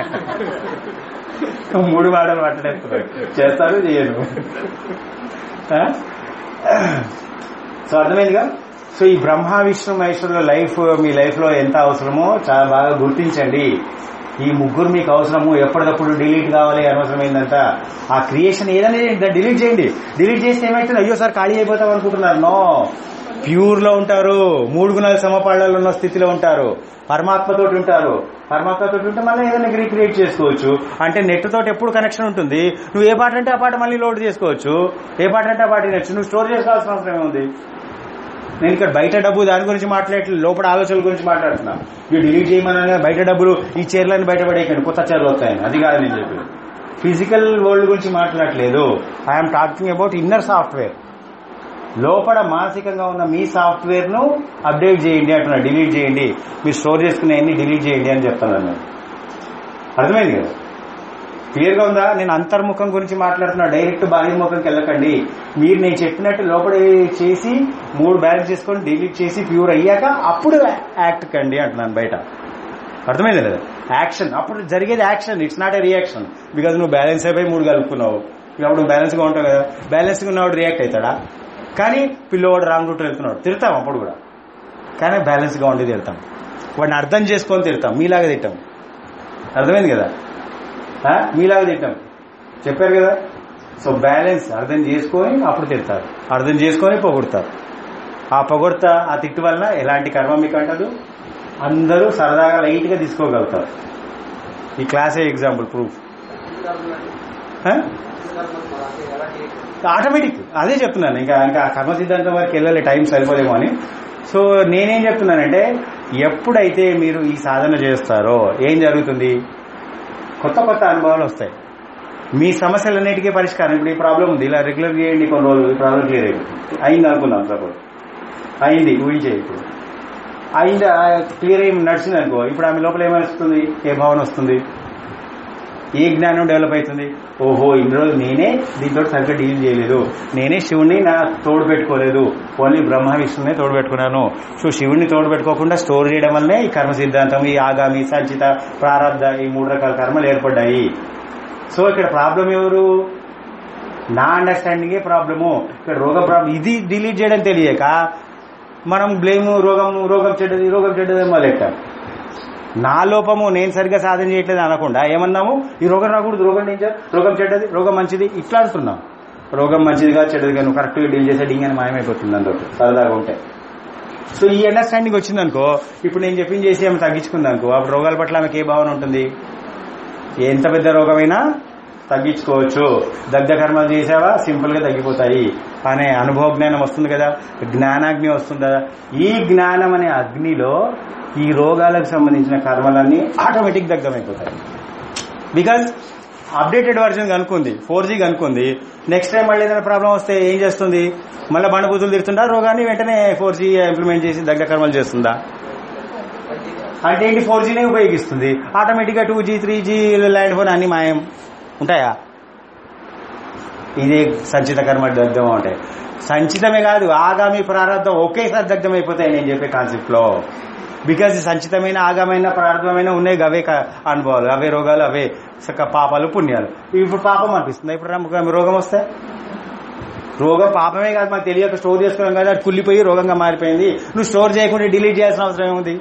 మూడు మాటలు మాట్లాడేస్తున్నారు చేస్తారు చేయను ఆ? సో అర్థమైందిగా సో ఈ బ్రహ్మ విష్ణు మహేశ్వరుల లైఫ్ మీ లైఫ్ లో ఎంత అవసరమో చాలా బాగా గుర్తించండి ఈ ముగ్గురు మీకు అవసరము ఎప్పటికప్పుడు డిలీట్ కావాలి అనవసరమైందంట ఆ క్రియేషన్ ఏదైనా డిలీట్ చేయండి డిలీట్ చేస్తే ఏమైతుంది అయ్యో సార్ ఖాళీ అయిపోతాం అనుకుంటున్నారు నో ప్యూర్ లో ఉంటారు మూడు గుణాల సమపాళ్ళలో ఉన్న స్థితిలో ఉంటారు పరమాత్మతోటి ఉంటారు పరమాత్మతోటి ఉంటే మళ్ళీ ఏదైనా రీక్రియేట్ చేసుకోవచ్చు అంటే నెట్ తోటి ఎప్పుడు కనెక్షన్ ఉంటుంది నువ్వు ఏ పాట అంటే ఆ పాట మళ్ళీ లోడ్ చేసుకోవచ్చు ఏ పాట అంటే ఆ పాట వినొచ్చు నువ్వు స్టోర్ చేసుకోవాల్సిన అవసరం ఏముంది నేను ఇక్కడ బయట డబ్బు దాని గురించి మాట్లాడట్లేదు లోపల ఆలోచనల గురించి మాట్లాడుతున్నా ఇవి డిలీట్ చేయమని బయట డబ్బులు ఈ చీరలను బయటపడేయకండి కొత్త చీరలు వస్తాయని అది కాదు నేను చెప్పి ఫిజికల్ వరల్డ్ గురించి మాట్లాడట్లేదు I'm talking about inner software లోపల మానసికంగా ఉన్న మీ సాఫ్ట్వేర్ ను అప్డేట్ చేయండి అంటున్నా డిలీట్ చేయండి మీరు స్టోర్ చేసుకునేవన్నీ డిలీట్ చేయండి అని చెప్తున్నాను నేను అర్థమైంది కదా క్లియర్ గా ఉందా నేను అంతర్ముఖం గురించి మాట్లాడుతున్నా డైరెక్ట్ బాహ్యముఖంకి వెళ్ళకండి మీరు నేను చెప్పినట్టు లోపల చేసి మూడు బ్యాలెన్స్ చేసుకొని డిలీట్ చేసి ప్యూర్ అయ్యాక అప్పుడు యాక్ట్ కండి అంటున్నాను బయట అర్థమైంది కదా యాక్షన్ అప్పుడు జరిగేది action it's not a reaction because నువ్వు బ్యాలెన్స్ అయిపోయి మూడు కలుపుకున్నావు ఇక అప్పుడు బ్యాలెన్స్ గా ఉంటావు కదా బ్యాలెన్స్ గా ఉన్నవాడు రియాక్ట్ అవుతాడా కానీ పిల్లవాడు రాంగ్ రూట్ వెళ్తున్నాడు తిడతాం అప్పుడు కూడా కానీ బ్యాలెన్స్ గా ఉండి తిడతాం వాడిని అర్థం చేసుకొని తిడతాం మీలాగా తిట్టాం అర్థమైంది కదా ఆ? మీలాగా తిట్టాం చెప్పారు కదా సో బ్యాలెన్స్ అర్థం చేసుకొని అప్పుడు తిడతారు అర్థం చేసుకొని పొగుడతారు ఆ పొగొడత ఆ తిట్టు వల్ల ఎలాంటి కర్మ మీకు అంటదు అందరూ సరదాగా లైట్ గా తీసుకోగలుగుతారు ఈ క్లాసే ఎగ్జాంపుల్ ప్రూఫ్ ఆటోమేటిక్ అదే చెప్తున్నాను ఇంకా ఇంకా కర్మ సిద్ధాంతం వరకు వెళ్ళాలి టైం సరిపోదేమో అని సో నేనేం చెప్తున్నానంటే ఎప్పుడైతే మీరు ఈ సాధన చేస్తారో ఏం జరుగుతుంది కొత్త కొత్త అనుభవాలు వస్తాయి మీ సమస్యలన్నిటికీ పరిష్కారం ఇప్పుడు ఈ ప్రాబ్లం ఉంది ఇలా రెగ్యులర్ చేయండి కొన్ని రోజులు ఈ ప్రాబ్లం క్లియర్ అయిపోతుంది అయింది అనుకుందాం సపోజ్ అయింది ఊహించే ఇప్పుడు అయింది క్లియర్ అయ్యి నడిచింది అనుకో ఇప్పుడు ఆమె లోపల ఏమొస్తుంది ఏ భావన వస్తుంది ఏ జ్ఞానం డెవలప్ అవుతుంది ఓహో ఇన్ని రోజులు నేనే దీంతో సరిగ్గా డీల్ చేయలేదు నేనే శివుణ్ణి నా తోడు పెట్టుకోలేదు ఓన్లీ బ్రహ్మ విష్ణునే తోడు పెట్టుకున్నాను సో శివుణ్ణి తోడు పెట్టుకోకుండా స్టోర్ చేయడం వల్లనే ఈ కర్మ సిద్ధాంతం ఈ ఆగామి సంచిత ప్రారంధ ఈ మూడు రకాల కర్మలు ఏర్పడ్డాయి సో ఇక్కడ ప్రాబ్లం ఎవరు నా అండర్స్టాండింగే ప్రాబ్లము ఇక్కడ రోగ ప్రాబ్లం ఇది డిలీట్ చేయడం తెలియక మనం బ్లేమ్ రోగం రోగం చెడ్డది రోగం చెడ్డది మొదలెట్టాం నా లోపము నేను సరిగ్గా సాధన చేయట్లేదు అనకుండా ఏమన్నాము ఈ రోగం రాకూడదు రోగం డేంజర్ రోగం చెడ్డది రోగం మంచిది ఇట్లా అంటున్నాం రోగం మంచిదిగా చెడ్డదిగా నువ్వు కరెక్ట్గా డీల్ చేసే డింగ్ అని మాయమైపోతుంది అందులో సరదాగా ఉంటే సో ఈ అండర్స్టాండింగ్ వచ్చిందనుకో ఇప్పుడు నేను చెప్పింది చేసి ఆమె తగ్గించుకుందనుకో అప్పుడు రోగాల పట్ల ఆమెకి ఏ భావన ఉంటుంది ఎంత పెద్ద రోగమైనా తగ్గించుకోవచ్చు దగ్ధ కర్మలు చేసావా సింపుల్ గా తగ్గిపోతాయి అనే అనుభవ జ్ఞానం వస్తుంది కదా జ్ఞానాగ్ని వస్తుంది కదా ఈ జ్ఞానం అనే అగ్నిలో ఈ రోగాలకు సంబంధించిన కర్మలన్నీ ఆటోమేటిక్ దగ్ధమైపోతాయి బికాజ్ అప్డేటెడ్ వర్జన్ కనుక్కుంది ఫోర్ జీ కనుక్కుంది నెక్స్ట్ టైం మళ్ళీ ఏదైనా ప్రాబ్లం వస్తే ఏం చేస్తుంది మళ్ళీ బండబూతులు తిడుతుందా రోగాన్ని వెంటనే ఫోర్ జీ ఇంప్లిమెంట్ చేసి దగ్గర కర్మలు చేస్తుందా అంటే ఏంటి ఫోర్ జీనే ఉపయోగిస్తుంది ఆటోమేటిక్గా two G three G land phone అన్ని మాయం ఉంటాయా ఇది సంచిత కర్మ దగ్ధం ఉంటాయి సంచితమే కాదు ఆగామి ప్రారంభం ఒకేసారి దగ్ధం అయిపోతాయి నేను చెప్పే కాన్సెప్ట్ లో బికాజ్ సంచితమైన ఆగమైన ప్రారంభమైన ఉన్నాయి అవే క- అనుభవాలు అవే రోగాలు అవే సక పాపాలు పుణ్యాలు ఇప్పుడు పాపం అనిపిస్తుంది ఇప్పుడు రం- రోగం వస్తే రోగం పాపమే కాదు మాకు తెలియక స్టోర్ చేసుకున్నాం కదా అది కుళ్ళిపోయి రోగంగా మారిపోయింది నువ్వు స్టోర్ చేయకుండా డిలీట్ చేయాల్సిన అవసరం ఏముంది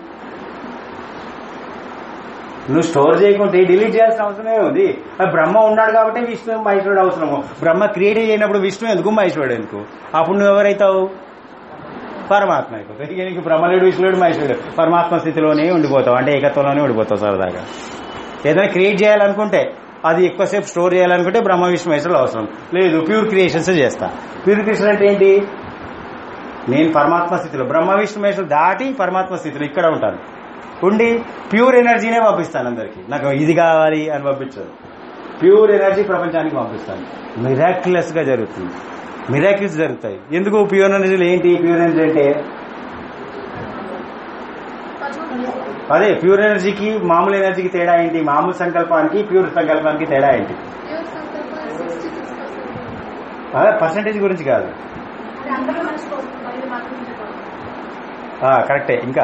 నువ్వు స్టోర్ చేయకుంటే డిలీట్ చేయాల్సిన అవసరమే ఉంది అది బ్రహ్మ ఉన్నాడు కాబట్టి విష్ణు మహేశ్వరుడు అవసరము బ్రహ్మ క్రియేట్ చేయనప్పుడు విష్ణు ఎందుకు మహేశ్వరుడు ఎందుకు అప్పుడు నువ్వు ఎవరైతావు పరమాత్మ అయిపోతావు ఇక నీకు బ్రహ్మలేడు విష్ణుడు మహేశ్వరుడు పరమాత్మ స్థితిలోనే ఉండిపోతావు అంటే ఏకత్వంలోనే ఉండిపోతావు సరదాగా ఏదైనా క్రియేట్ చేయాలనుకుంటే అది ఎక్కువసేపు స్టోర్ చేయాలనుకుంటే బ్రహ్మ విష్ణు మహేశ్వరుడు అవసరం లేదు ప్యూర్ క్రియేషన్స్ చేస్తా ప్యూర్ క్రియేషన్ అంటే ఏంటి నేను పరమాత్మ స్థితిలో బ్రహ్మ విష్ణు మహేశ్వరుడు దాటి పరమాత్మ స్థితిలో ఇక్కడ ఉంటాను ఉండి ప్యూర్ ఎనర్జీనే పంపిస్తాను అందరికి నాకు ఇది కావాలి అని పంపించదు ప్యూర్ ఎనర్జీ ప్రపంచానికి పంపిస్తాను మిరాక్యులస్ గా జరుగుతుంది మిరాకిల్స్ జరుగుతాయి ఎందుకు ప్యూర్ ఎనర్జీలు ఏంటి ప్యూర్ ఎనర్జీ అంటే అదే ప్యూర్ ఎనర్జీకి మామూలు ఎనర్జీకి తేడా ఏంటి మామూలు సంకల్పానికి ప్యూర్ సంకల్పానికి తేడా ఏంటి అదే పర్సంటేజ్ గురించి కాదు అది అందరూ మర్చిపోతుంది మళ్ళీ మర్చిపోతుంది ఆ, కరెక్టే ఇంకా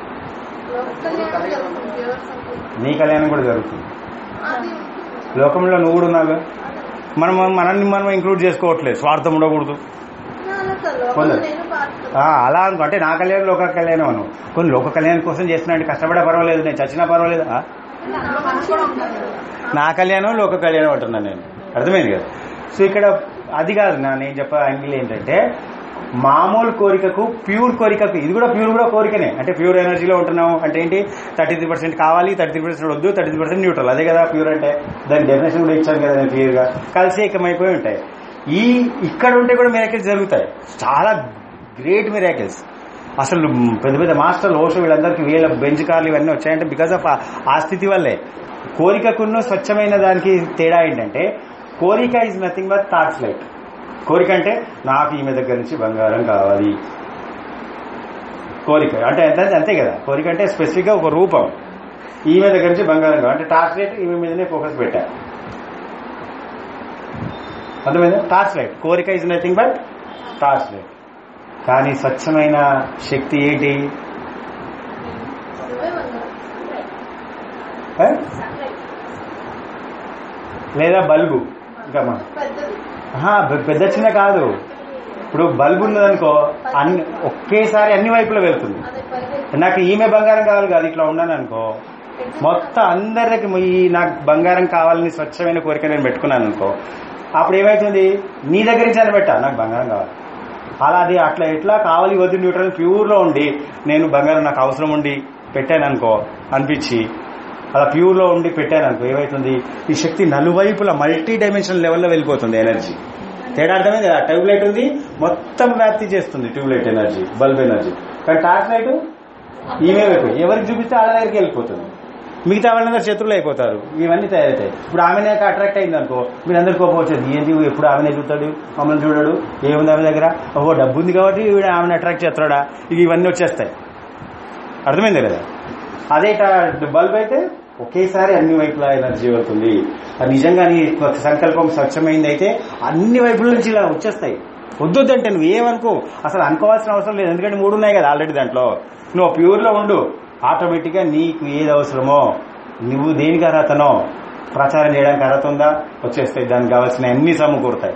నీ కళ్యాణం కూడా జరుగుతుంది లోకంలో నువ్వు కూడా ఉన్నావు మనం మనల్ని మనం ఇంక్లూడ్ చేసుకోవట్లేదు స్వార్థం ఉండకూడదు కొందరు. ఆ, అలా అనుకో అంటే నా కళ్యాణం లోక కళ్యాణం అను కొన్ని లోక కళ్యాణం కోసం చేస్తున్నా అంటే కష్టపడే పర్వాలేదు నేను చచ్చినా పర్వాలేదు ఆ? నా కళ్యాణం లోక కళ్యాణం అంటున్నాను నేను అర్థమైంది కదా సో ఇక్కడ అది కాదు నా నేను చెప్ప యాంగిల్ ఏంటంటే మామూలు కోరికకు ప్యూర్ కోరికకు ఇది కూడా ప్యూర్ కూడా కోరికనే అంటే ప్యూర్ ఎనర్జీలో ఉంటున్నాము అంటే ఏంటి థర్టీ త్రీ పర్సెంట్ కావాలి థర్టీ త్రీ పర్సెంట్ వద్దు థర్టీ త్రీ పర్సెంట్ న్యూట్రల్ అదే కదా ప్యూర్ అంటే దాని డెఫినేషన్ కూడా ఇచ్చాను కదా నేను క్లియర్ గా కలిసి ఏకమైపోయి ఉంటాయి ఈ ఇక్కడ ఉంటే కూడా మిరాకిల్స్ జరుగుతాయి చాలా గ్రేట్ మిరాకిల్స్ అసలు పెద్ద పెద్ద మాస్టర్లు ఓషో వీళ్ళందరికీ వీళ్ళ బెంచ్ కార్లు ఇవన్నీ వచ్చాయంటే బికాస్ ఆఫ్ ఆ స్థితి వల్లే కోరికకున్న స్వచ్ఛమైన దానికి తేడా ఏంటంటే కోరిక is nothing but thoughts like కోరిక అంటే నాకు ఈమె దగ్గర నుంచి బంగారం కావాలి కోరిక అంటే ఎంత అంతే కదా కోరిక అంటే స్పెసిఫిక్ గా ఒక రూపం ఈమె దగ్గర నుంచి బంగారం కావాలి అంటే టార్చ్ లైట్ ఈమె మీదనే ఫోకస్ పెట్టా అర్థమైందా టార్చ్ లైట్ కోరిక is nothing but torch light కానీ స్వచ్ఛమైన శక్తి ఏంటి ఏ? లేదా బల్బు ఇంకా మా ఆహా, పె- పెద్ద చిన్న కాదు ఇప్పుడు బల్బు ఉన్నదనుకో అన్ని ఒకేసారి అన్ని వైపులో వెళ్తుంది నాకు ఈమె బంగారం కావాలి కాదు ఇట్లా ఉన్నాను అనుకో మొత్తం అందరికి ఈ నాకు బంగారం కావాలని స్వచ్ఛమైన కోరిక నేను పెట్టుకున్నాను అనుకో అప్పుడు ఏమైతుంది నీ దగ్గర నుంచి అని పెట్టా నాకు బంగారం కావాలి అలా అది అట్లా ఎట్లా కావాలి వద్దు న్యూట్రల్ ప్యూర్ లో ఉండి నేను బంగారం నాకు అవసరం ఉండి పెట్టాను అనుకో అనిపించి అలా ప్యూర్ లో ఉండి పెట్టాను అనుకో ఏమైతుంది ఈ శక్తి నలువైపుల మల్టీ డైమెన్షన్ లెవెల్లో వెళ్ళిపోతుంది ఎనర్జీ తేడా అర్థమైంది ఆ ట్యూబ్ లైట్ ఉంది మొత్తం వ్యాప్తి చేస్తుంది tube light energy bulb energy కానీ టార్చ్ లైట్ ఈమె వైపు ఎవరికి చూపిస్తే వాళ్ళ దగ్గరికి వెళ్ళిపోతుంది మిగతా వాళ్ళందరూ శత్రువులు అయిపోతారు ఇవన్నీ తయారవుతాయి ఇప్పుడు ఆమెనే అట్రాక్ట్ అయింది అనుకో మీరు అందరు కోపం వచ్చేది ఏంటి ఎప్పుడు ఆమెనే చూస్తాడు మమ్మల్ని చూడడు ఏముంది ఆమె దగ్గర ఓహో డబ్బు ఉంది కాబట్టి వీడు ఆమెను అట్రాక్ట్ చేస్తాడా ఇక ఇవన్నీ వచ్చేస్తాయి అర్థమైంది కదా అదే బల్బ్ అయితే ఒకేసారి అన్ని వైపులా ఎనర్జీ వెళ్తుంది అది నిజంగా నీ సంకల్పం స్వచ్ఛమైంది అయితే అన్ని వైపుల నుంచి ఇలా వచ్చేస్తాయి వద్దొద్దంటే నువ్వు ఏమనుకో అసలు అనుకోవాల్సిన అవసరం లేదు ఎందుకంటే మూడు ఉన్నాయి కదా ఆల్రెడీ దాంట్లో నువ్వు ప్యూర్ లో ఉండు ఆటోమేటిక్ గా నీకు ఏది అవసరమో నువ్వు దేనికి అర్హతనో ప్రచారం చేయడానికి అర్హత ఉందా వచ్చేస్తాయి దానికి కావాల్సిన అన్ని సమకూరుతాయి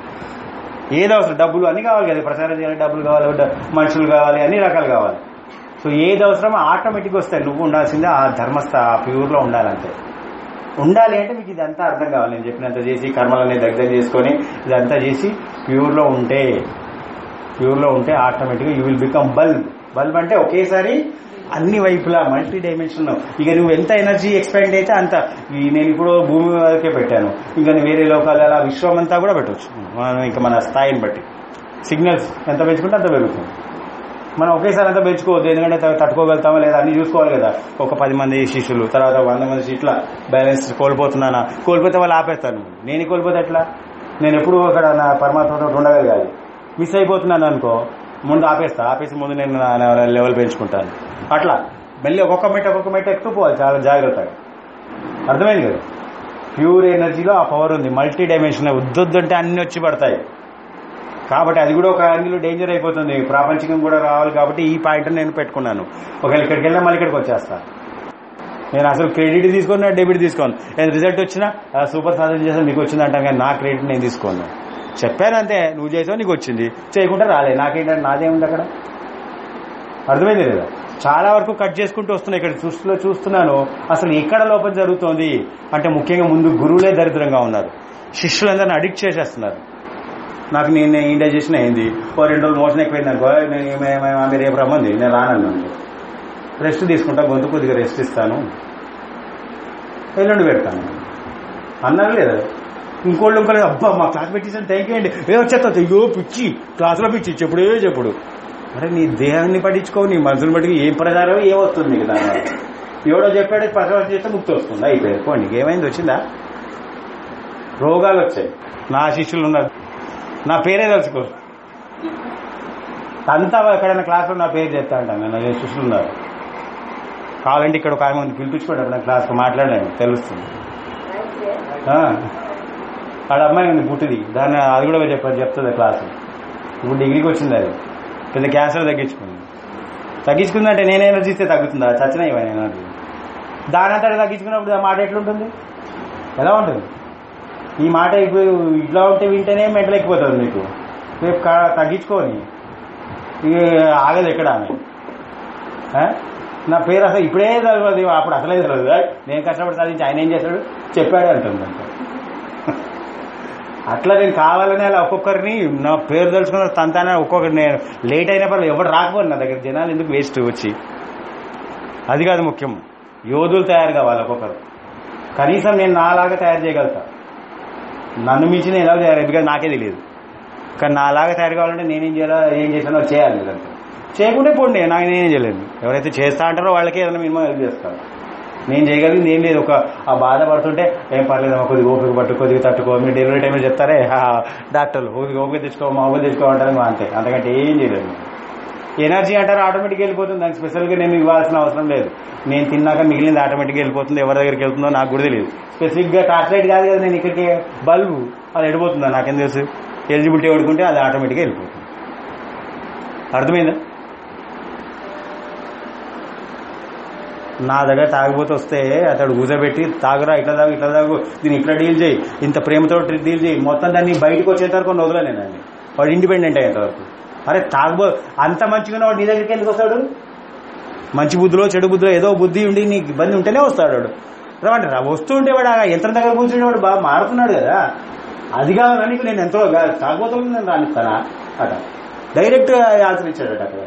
ఏది అవసరం డబ్బులు అన్ని కావాలి కదా ప్రచారం చేయాలి డబ్బులు కావాలి డ- మనుషులు కావాలి అన్ని రకాలు కావాలి సో ఏది అవసరమో ఆటోమేటిక్ వస్తాయి నువ్వు ఉండాల్సిందే ఆ ధర్మస్థ ఆ ప్యూర్ లో ఉండాలంతే ఉండాలి అంటే మీకు ఇదంతా అర్థం కావాలి నేను చెప్పినంత చేసి కర్మలని దగ్గర చేసుకొని ఇదంతా చేసి ప్యూర్ లో ఉంటే ప్యూర్ లో ఉంటే ఆటోమేటిక్ గా you will become bulb bulb అంటే ఒకేసారి అన్ని వైపులా మల్టీ డైమెన్షన్ ఇక నువ్వు ఎంత ఎనర్జీ ఎక్స్పెండ్ అయితే అంత ఈ నేను ఇప్పుడు భూమి వరకే పెట్టాను ఇంకా నువ్వు వేరే లోకాలు అలా విశ్వం అంతా కూడా పెట్టవచ్చు మనం ఇంకా మన స్థాయిని బట్టి సిగ్నల్స్ ఎంత పెంచుకుంటే అంత పెరుగుతుంది మనం ఒకేసారి అంతా పెంచుకోవద్దు ఎందుకంటే త- తట్టుకోగలుగుతామా లేదా అన్ని చూసుకోవాలి కదా ఒక పది మంది శిష్యులు తర్వాత వంద మంది ఇట్లా బ్యాలెన్స్ కోల్పోతున్నానా కోల్పోతే వాళ్ళు ఆపేస్తాను నేను కోల్పోతే ఎట్లా నేను ఎప్పుడు అక్కడ నా పరమాత్మతో ఉండగలగాలి మిస్ అయిపోతున్నాను అనుకో ముందు ఆపేస్తా ఆపేసి ముందు నేను నా నా లెవెల్ పెంచుకుంటాను అట్లా మళ్ళీ ఒక్కొక్క మెట్ట ఒక్కొక్క మెట్ట ఎక్కుతూ పోవాలి చాలా జాగ్రత్తగా అర్థమైంది కదా ప్యూర్ ఎనర్జీలో ఆ పవర్ ఉంది మల్టీ డైమెన్షన్ ఉద్దొద్దంటే అన్ని వచ్చి పడతాయి కాబట్టి అది కూడా ఒక యాంగిల్ డేంజర్ అయిపోతుంది ప్రాపంచికం కూడా రావాలి కాబట్టి ఈ పాయింట్ నేను పెట్టుకున్నాను ఒకవేళ ఇక్కడికి వెళ్ళినా మళ్ళీ ఇక్కడికి వచ్చేస్తా నేను అసలు క్రెడిట్ తీసుకొని డెబిట్ తీసుకోను ఏదైనా రిజల్ట్ వచ్చినా ఆ, సూపర్ సాధన చేసాను నీకు వచ్చింది అంటాం కానీ నా క్రెడిట్ నేను తీసుకోను చెప్పాను అంతే నువ్వు చేసావు నీకు వచ్చింది చేయకుండా రాలే నాకేంటంటే నాదేముంది అక్కడ అర్థమైంది లేదా చాలా వరకు కట్ చేసుకుంటూ వస్తున్నాయి ఇక్కడ సృష్టిలో చూస్తున్నాను అసలు ఎక్కడ లోపం జరుగుతోంది అంటే ముఖ్యంగా ముందు గురువులే దరిద్రంగా ఉన్నారు శిష్యులందరిని అడిక్ట్ చేసేస్తున్నారు నాకు నేను ఇండైజెషన్ అయింది ఓ రెండు రోజులు మోషన్ ఎక్కువైంది అనుకో నేను ఏమే- ఏమే- ఆమె రేపు రమ్మంది నేను రానన్నాను రెస్ట్ తీసుకుంటా గొంతు కొద్దిగా రెస్ట్ ఇస్తాను ఎల్లుండి పెడతాను అన్నారు లేదా ఇంకోళ్ళు ఇంకోళ్ళు అబ్బా మా క్లాస్ పెట్టేసాను థ్యాంక్ యూ అండి ఏ వచ్చేస్తా అయ్యో పిచ్చి క్లాసులో పిచ్చి చెప్పుడే చెప్పుడు అరే నీ దేహాన్ని పట్టించుకో నీ మనసుని బట్టి ఏం ప్రచారం ఏమొస్తుంది నీకు దాని ఎవడో చెప్పాడు ప్రచారం చేస్తే ముక్తి వస్తుంది అయిపోయింది పోండి ఏమైంది వచ్చిందా రోగాలు వచ్చాయి నా శిష్యులు ఉన్నారు నా పేరే తెలుసుకో అంతా ఎక్కడైనా క్లాస్లో నా పేరు చెప్తా అంటాను నేను నా శిష్యులు ఉన్నారు కావాలంటే ఇక్కడ ఒక ఆమె ఉంది పిలిపించుకోండి నా క్లాస్కి మాట్లాడాను తెలుస్తుంది ఆ. ఆడ అమ్మాయి ఉంది పుట్టిది దాన్ని అది కూడా చెప్పారు చెప్తుంది క్లాస్ ఇప్పుడు డిగ్రీకి వచ్చింది అది పెద్ద క్యాన్సర్ తగ్గించుకుంది తగ్గించుకుందంటే నేను ఎనర్జీ ఇస్తే తగ్గుతుందా చచ్చిన ఇవ్వని ఎనర్జీ దాని అంతా తగ్గించుకున్నప్పుడు ఆ మాట ఎట్లుంటుంది ఎలా ఉంటుంది ఈ మాట ఇప్పుడు ఇట్లా ఉంటే వింటేనే మెంటల్ ఎక్కిపోతుంది మీకు రేపు కా- తగ్గించుకొని ఇక ఆగదు ఎక్కడ ఆమె ఆ? నా పేరు అసలు ఇప్పుడే తెలియదు అప్పుడు అసలే తెలియదు నేను కష్టపడి సాధించి ఆయన ఏం చేశాడు చెప్పాడే అంటుంది అంతే అట్లా నేను కావాలని అలా ఒక్కొక్కరిని నా పేరు తెలుసుకున్న తంతానే ఒక్కొక్కరిని నేను లేట్ అయినా పర్లేదు ఎవరు రాకపోరు నా దగ్గర జనాలు ఎందుకు వేస్ట్ వచ్చి అది కాదు ముఖ్యం యోధులు తయారు కావాలి ఒక్కొక్కరు కనీసం నేను నాలాగా తయారు చేయగలుగుతా నన్ను మించి నేను ఎలా తయారు ఎందుకంటే నాకే తెలియదు కానీ నాలాగా తయారు కావాలంటే నేనేం చేయాలో ఏం చేశానో చేయాలి ఇదంతా చేయకుంటే పోండి నాకు నేనేం చేయలేను ఎవరైతే చేస్తా అంటారో వాళ్ళకే ఏదైనా మినిమం హెల్ప్ చేస్తాను నేను చేయగలిగింది ఏం లేదు ఒక ఆ బాధపడుతుంటే ఏం పర్లేదు అమ్మా, కొద్దిగా ఓపిక పట్టు కొద్దిగా తట్టుకో మీరు డెలివరీ టైంలో చెప్తారే "ఆ, డాక్టర్లు ఓపిక ఓపిక తెచ్చుకో మా ఓపిక తెచ్చుకో అంటారు ఇంకా అంతే అంతకంటే ఏం చేయలేదు ఎనర్జీ అంటారు ఆటోమేటిక్గా వెళ్ళిపోతుంది దానికి స్పెషల్గా నేను ఇవ్వాల్సిన అవసరం లేదు నేను తిన్నాక మిగిలింది ఆటోమేటిక్గా వెళ్ళిపోతుంది ఎవరి దగ్గరికి వెళ్తుందో నాకు కూడా తెలియదు స్పెసిఫిక్గా టార్చ్ లైట్ కాదు కదా నేను ఇక్కడికి బల్బు అది ఎడిపోతుందా నాకేం తెలుసు ఎలిజిబిలిటీ పడుకుంటే అది ఆటోమేటిక్గా వెళ్ళిపోతుంది అర్థమైందా నా దగ్గర తాగిపోతే వస్తే అతడు కూర్చోబెట్టి తాగురా ఇట్లా తాగు ఇట్లా తాగు దీన్ని ఇట్లా డీల్ చేయి ఇంత ప్రేమతో డీల్ చేయి మొత్తం దాన్ని బయటకు వచ్చేంత వరకు వదలే నేను దాన్ని వాడు ఇండిపెండెంట్ అయ్యేంత వరకు అరే తాగుబో అంత మంచిగా వాడు నీ దగ్గరికి ఎందుకు వస్తాడు మంచి బుద్ధిలో చెడు బుద్ధిలో ఏదో బుద్ధి ఉండి నీకు ఇబ్బంది ఉంటేనే వస్తాడు వాడు రమ్మంటారా వస్తూ ఉంటే వాడు ఆ యంత్రం దగ్గర కూర్చుని వాడు బాగా మారుతున్నాడు కదా అది కావాలని నీకు నేను ఎంతో తాగబోతుంది నేను రానిస్తానా అట డైరెక్ట్ ఆన్సర్ ఇచ్చాడట అక్కడ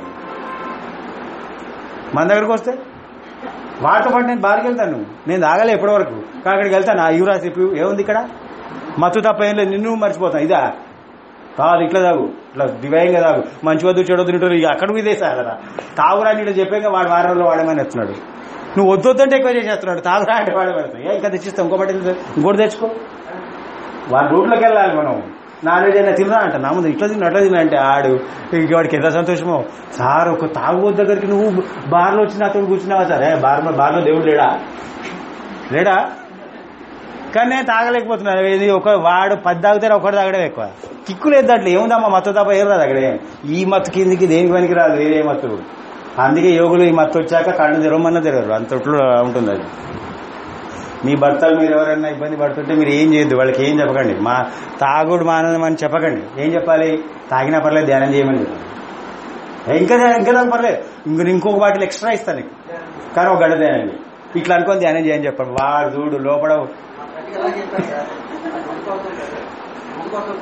మన దగ్గరకు వస్తే వాటితో పాటు నేను బార్కి వెళ్తాను నేను తాగలే ఎప్పటి వరకు కానీ అక్కడికి వెళ్తాను ఆ యువరాజ్ చెప్పి ఏముంది ఇక్కడ మత్తు తప్ప ఏం లేదు నిన్ను మర్చిపోతాను ఇదా కాదు ఇట్లా తాగు ఇట్లా దివ్యంగా తాగు మంచి వద్దు చెడు వద్దు ఇటు అక్కడ ఇదే సాగరా తాగురా అని ఇట్లా చెప్పాక వాడు వారంలో వాడమని ఎత్తున్నాడు నువ్వు వద్దొద్దంటే ఎక్కువ చేసేస్తున్నాడు తాగురా అంటే వాడే పెడతాయి ఇంకా తెచ్చిస్తాం ఇంకో బట్టి ఇంకోటి తెచ్చుకో వాడి రూట్లోకి వెళ్ళాలి మనం నాలుగు అయినా తిన్నా అంట నా ముందు ఇట్లా తిన్నా అట్లా తిన్నా అంటే ఆడు ఇంక వాడికి ఎంత సంతోషమో సార్ ఒక తాగుబోతు దగ్గరికి నువ్వు బార్లో వచ్చి నాతో కూర్చున్నావా సరే బార్ బార్లో దేవుడు లేడా లేడా కానీ నేను తాగలేకపోతున్నాను ఇది ఒక వాడు పది తాగితే ఒకటి తాగడం ఎక్కువ కిక్కు లేదు దాంట్లో ఏముందమ్మా మత్తు తప్ప ఏం రాదు అక్కడే ఈ మత్తు కిందికి దేనికి పనికి రాదు వేరే మత్తు అందుకే యోగులు ఈ మత్తు వచ్చాక కళ్ళు తెరవమన్నా తెరవరు అంత ఉంటుంది అది మీ భర్తలు మీరు ఎవరైనా ఇబ్బంది పడుతుంటే మీరు ఏం చేయొద్దు వాళ్ళకి ఏం చెప్పకండి మా తాగుడు మానదం అని చెప్పకండి ఏం చెప్పాలి తాగినా పర్లేదు ధ్యానం చేయమని చెప్పాలి ఇంకా ఇంకా దాని పర్లేదు ఇంక ఇంకొక బాటిల్ ఎక్స్ట్రా ఇస్తాను నీకు కానీ ఒక గంట ధ్యానం చేయి. ఇట్లా అనుకొని ధ్యానం చేయని చెప్పండి వాడు చూడు లోపల ఎలా చెప్పారు సార్ అందుకోసం అందుకోసం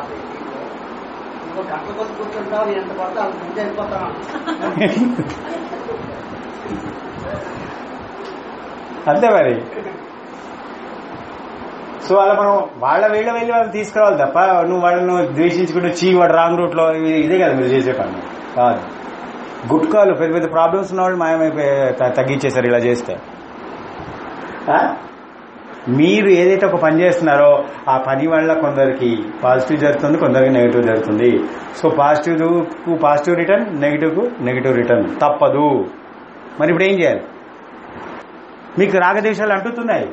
ఇంకో గంట కోసం కూర్చుంటావు ఎంత పడితే అంత ముందు వెళ్ళిపోతాను అంతే మరి సో అలా మనం వాళ్ళ వీళ్ళ వెళ్ళి వాళ్ళని తీసుకురావాలి తప్ప నువ్వు వాళ్ళను ద్వేషించుకుంటూ చీ వాడు రాంగ్ రూట్ లో ఇది- ఇదే కదా మీరు చేసే పని కాదు గుట్కాలు పెద్ద పెద్ద ప్రాబ్లమ్స్ ఉన్న వాళ్ళు మాయమైపోయి త- తగ్గించేశారు ఇలా చేస్తే ఆ? మీరు ఏదైతే ఒక పని చేస్తున్నారో ఆ పని వల్ల కొందరికి పాజిటివ్ జరుగుతుంది కొందరికి నెగిటివ్ జరుగుతుంది సో పాజిటివ్ కు పాజిటివ్ రిటర్న్ నెగిటివ్ కు నెగిటివ్ రిటర్న్ తప్పదు మరి ఇప్పుడు ఏం చేయాలి మీకు రాగదేశాలు అంటుతున్నాయి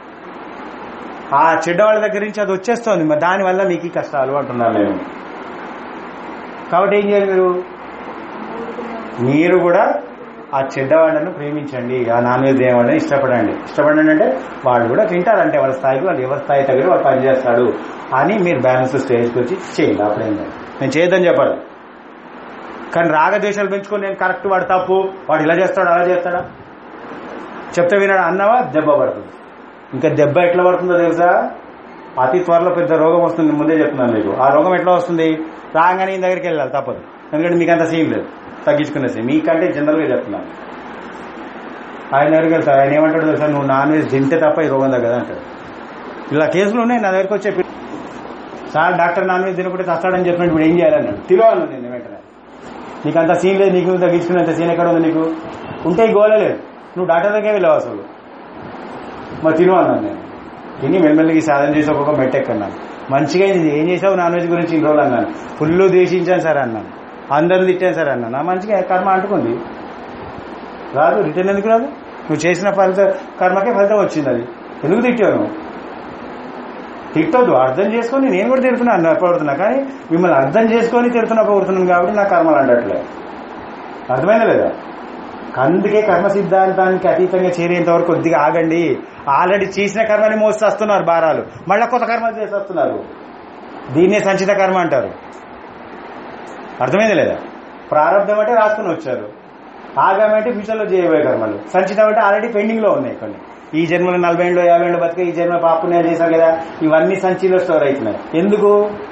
ఆ చెడ్డవాళ్ళ దగ్గర నుంచి అది వచ్చేస్తోంది మరి దానివల్ల మీకు ఈ కష్టాలు అంటున్నాను నేను కాబట్టి ఏం చేయాలి మీరు మీరు కూడా ఆ చెడ్డవాళ్ళను ప్రేమించండి ఆ నాన్ వెజ్ వాళ్ళని ఇష్టపడండి ఇష్టపడండి అంటే వాళ్ళు కూడా తింటారంటే వాళ్ళ స్థాయికి వాళ్ళు ఎవరి స్థాయి తగ్గ వాళ్ళు పనిచేస్తాడు అని మీరు బ్యాలెన్స్ స్టేజ్కి వచ్చి చేయండి అప్పుడేం కాదు. నేను చేయొద్దని చెప్పాలి కానీ రాగద్వేషాలు పెంచుకొని నేను కరెక్ట్ వాడు తప్పు వాడు ఇలా చేస్తాడు అలా చేస్తాడా చెప్తే వినాడు అన్నావా దెబ్బ పడుతుంది ఇంకా దెబ్బ ఎట్లా పడుతుందో తెలుసా అతి త్వరలో పెద్ద రోగం వస్తుంది ముందే చెప్తున్నాను మీకు ఆ రోగం ఎట్లా వస్తుంది రాగానే ఈయన దగ్గరికి వెళ్ళాలి తప్పదు ఎందుకంటే మీకు అంత సీన్ లేదు తగ్గించుకునే సీన్ మీకంటే జనరల్గా చెప్తున్నాను ఆయన దగ్గరికి వెళ్తారు ఆయన ఏమంటాడు తెలుసా నువ్వు నాన్ వెజ్ తింటే తప్ప ఈ రోగం తగ్గదా అంటాడు ఇలా కేసులు ఉన్నాయి నా దగ్గరికి వచ్చే పిల్ల- సార్ డాక్టర్ నాన్ వెజ్ తినకుంటే చస్తాడని చెప్పినట్టు ఇప్పుడు ఏం చేయాలన్నాడు తిరగాలను నేను వెంటనే నీకు అంత సీన్ లేదు నీకు తగ్గించుకునేంత సీన్ ఎక్కడ ఉంది నీకు ఉంటే ఈ గోల లేదు నువ్వు డాక్టర్ దగ్గరే వెళ్ళావు అసలు మరి తిను అన్నాను నేను తిని మెల్లమెల్లకి సాధన చేసి ఒక్కొక్క మెట్టెక్కన్నాను మంచిగా ఇది ఏం చేసావు నాన్ వెజ్ గురించి ఇన్ని రోజులు అన్నాను ఫుల్ దేశించాను సార్ అన్నాను అందరిని తిట్టాను సార్ అన్నాను నా మంచిగా కర్మ అంటుకుంది రాదు రిటర్న్ ఎందుకు రాదు నువ్వు చేసిన ఫలిత కర్మకే ఫలితం వచ్చింది అది ఎందుకు తిట్టావు నువ్వు తిట్టొద్దు అర్థం చేసుకొని నేను కూడా తిడుతున్నాను పొగుడుతున్నా కానీ మిమ్మల్ని అర్థం చేసుకొని తిడుతున్నా పొగుడుతున్నాను కాబట్టి నా కర్మలు అంటట్లే అర్థమైందా లేదా అందుకే కర్మ సిద్ధాంతానికి అతీతంగా చేరేంత వరకు కొద్దిగా ఆగండి ఆల్రెడీ చేసిన కర్మని మోసేస్తున్నారు భారాలు మళ్ళా కొత్త కర్మలు చేసేస్తున్నారు దీన్నే సంచిత కర్మ అంటారు అర్థమైంది లేదా ప్రారంభం అంటే రాసుకుని వచ్చారు ఆగామి అంటే ఫ్యూచర్లో చేయబోయే కర్మలు సంచితం అంటే ఆల్రెడీ పెండింగ్ లో ఉన్నాయి కొన్ని ఈ జన్మలో నలభై ఏళ్ళు యాభై ఏళ్ళు బతికే ఈ జన్మ పాపుణ్యాలు చేశారు కదా ఇవన్నీ సంచిలో స్టోర్ అవుతున్నాయి ఎందుకు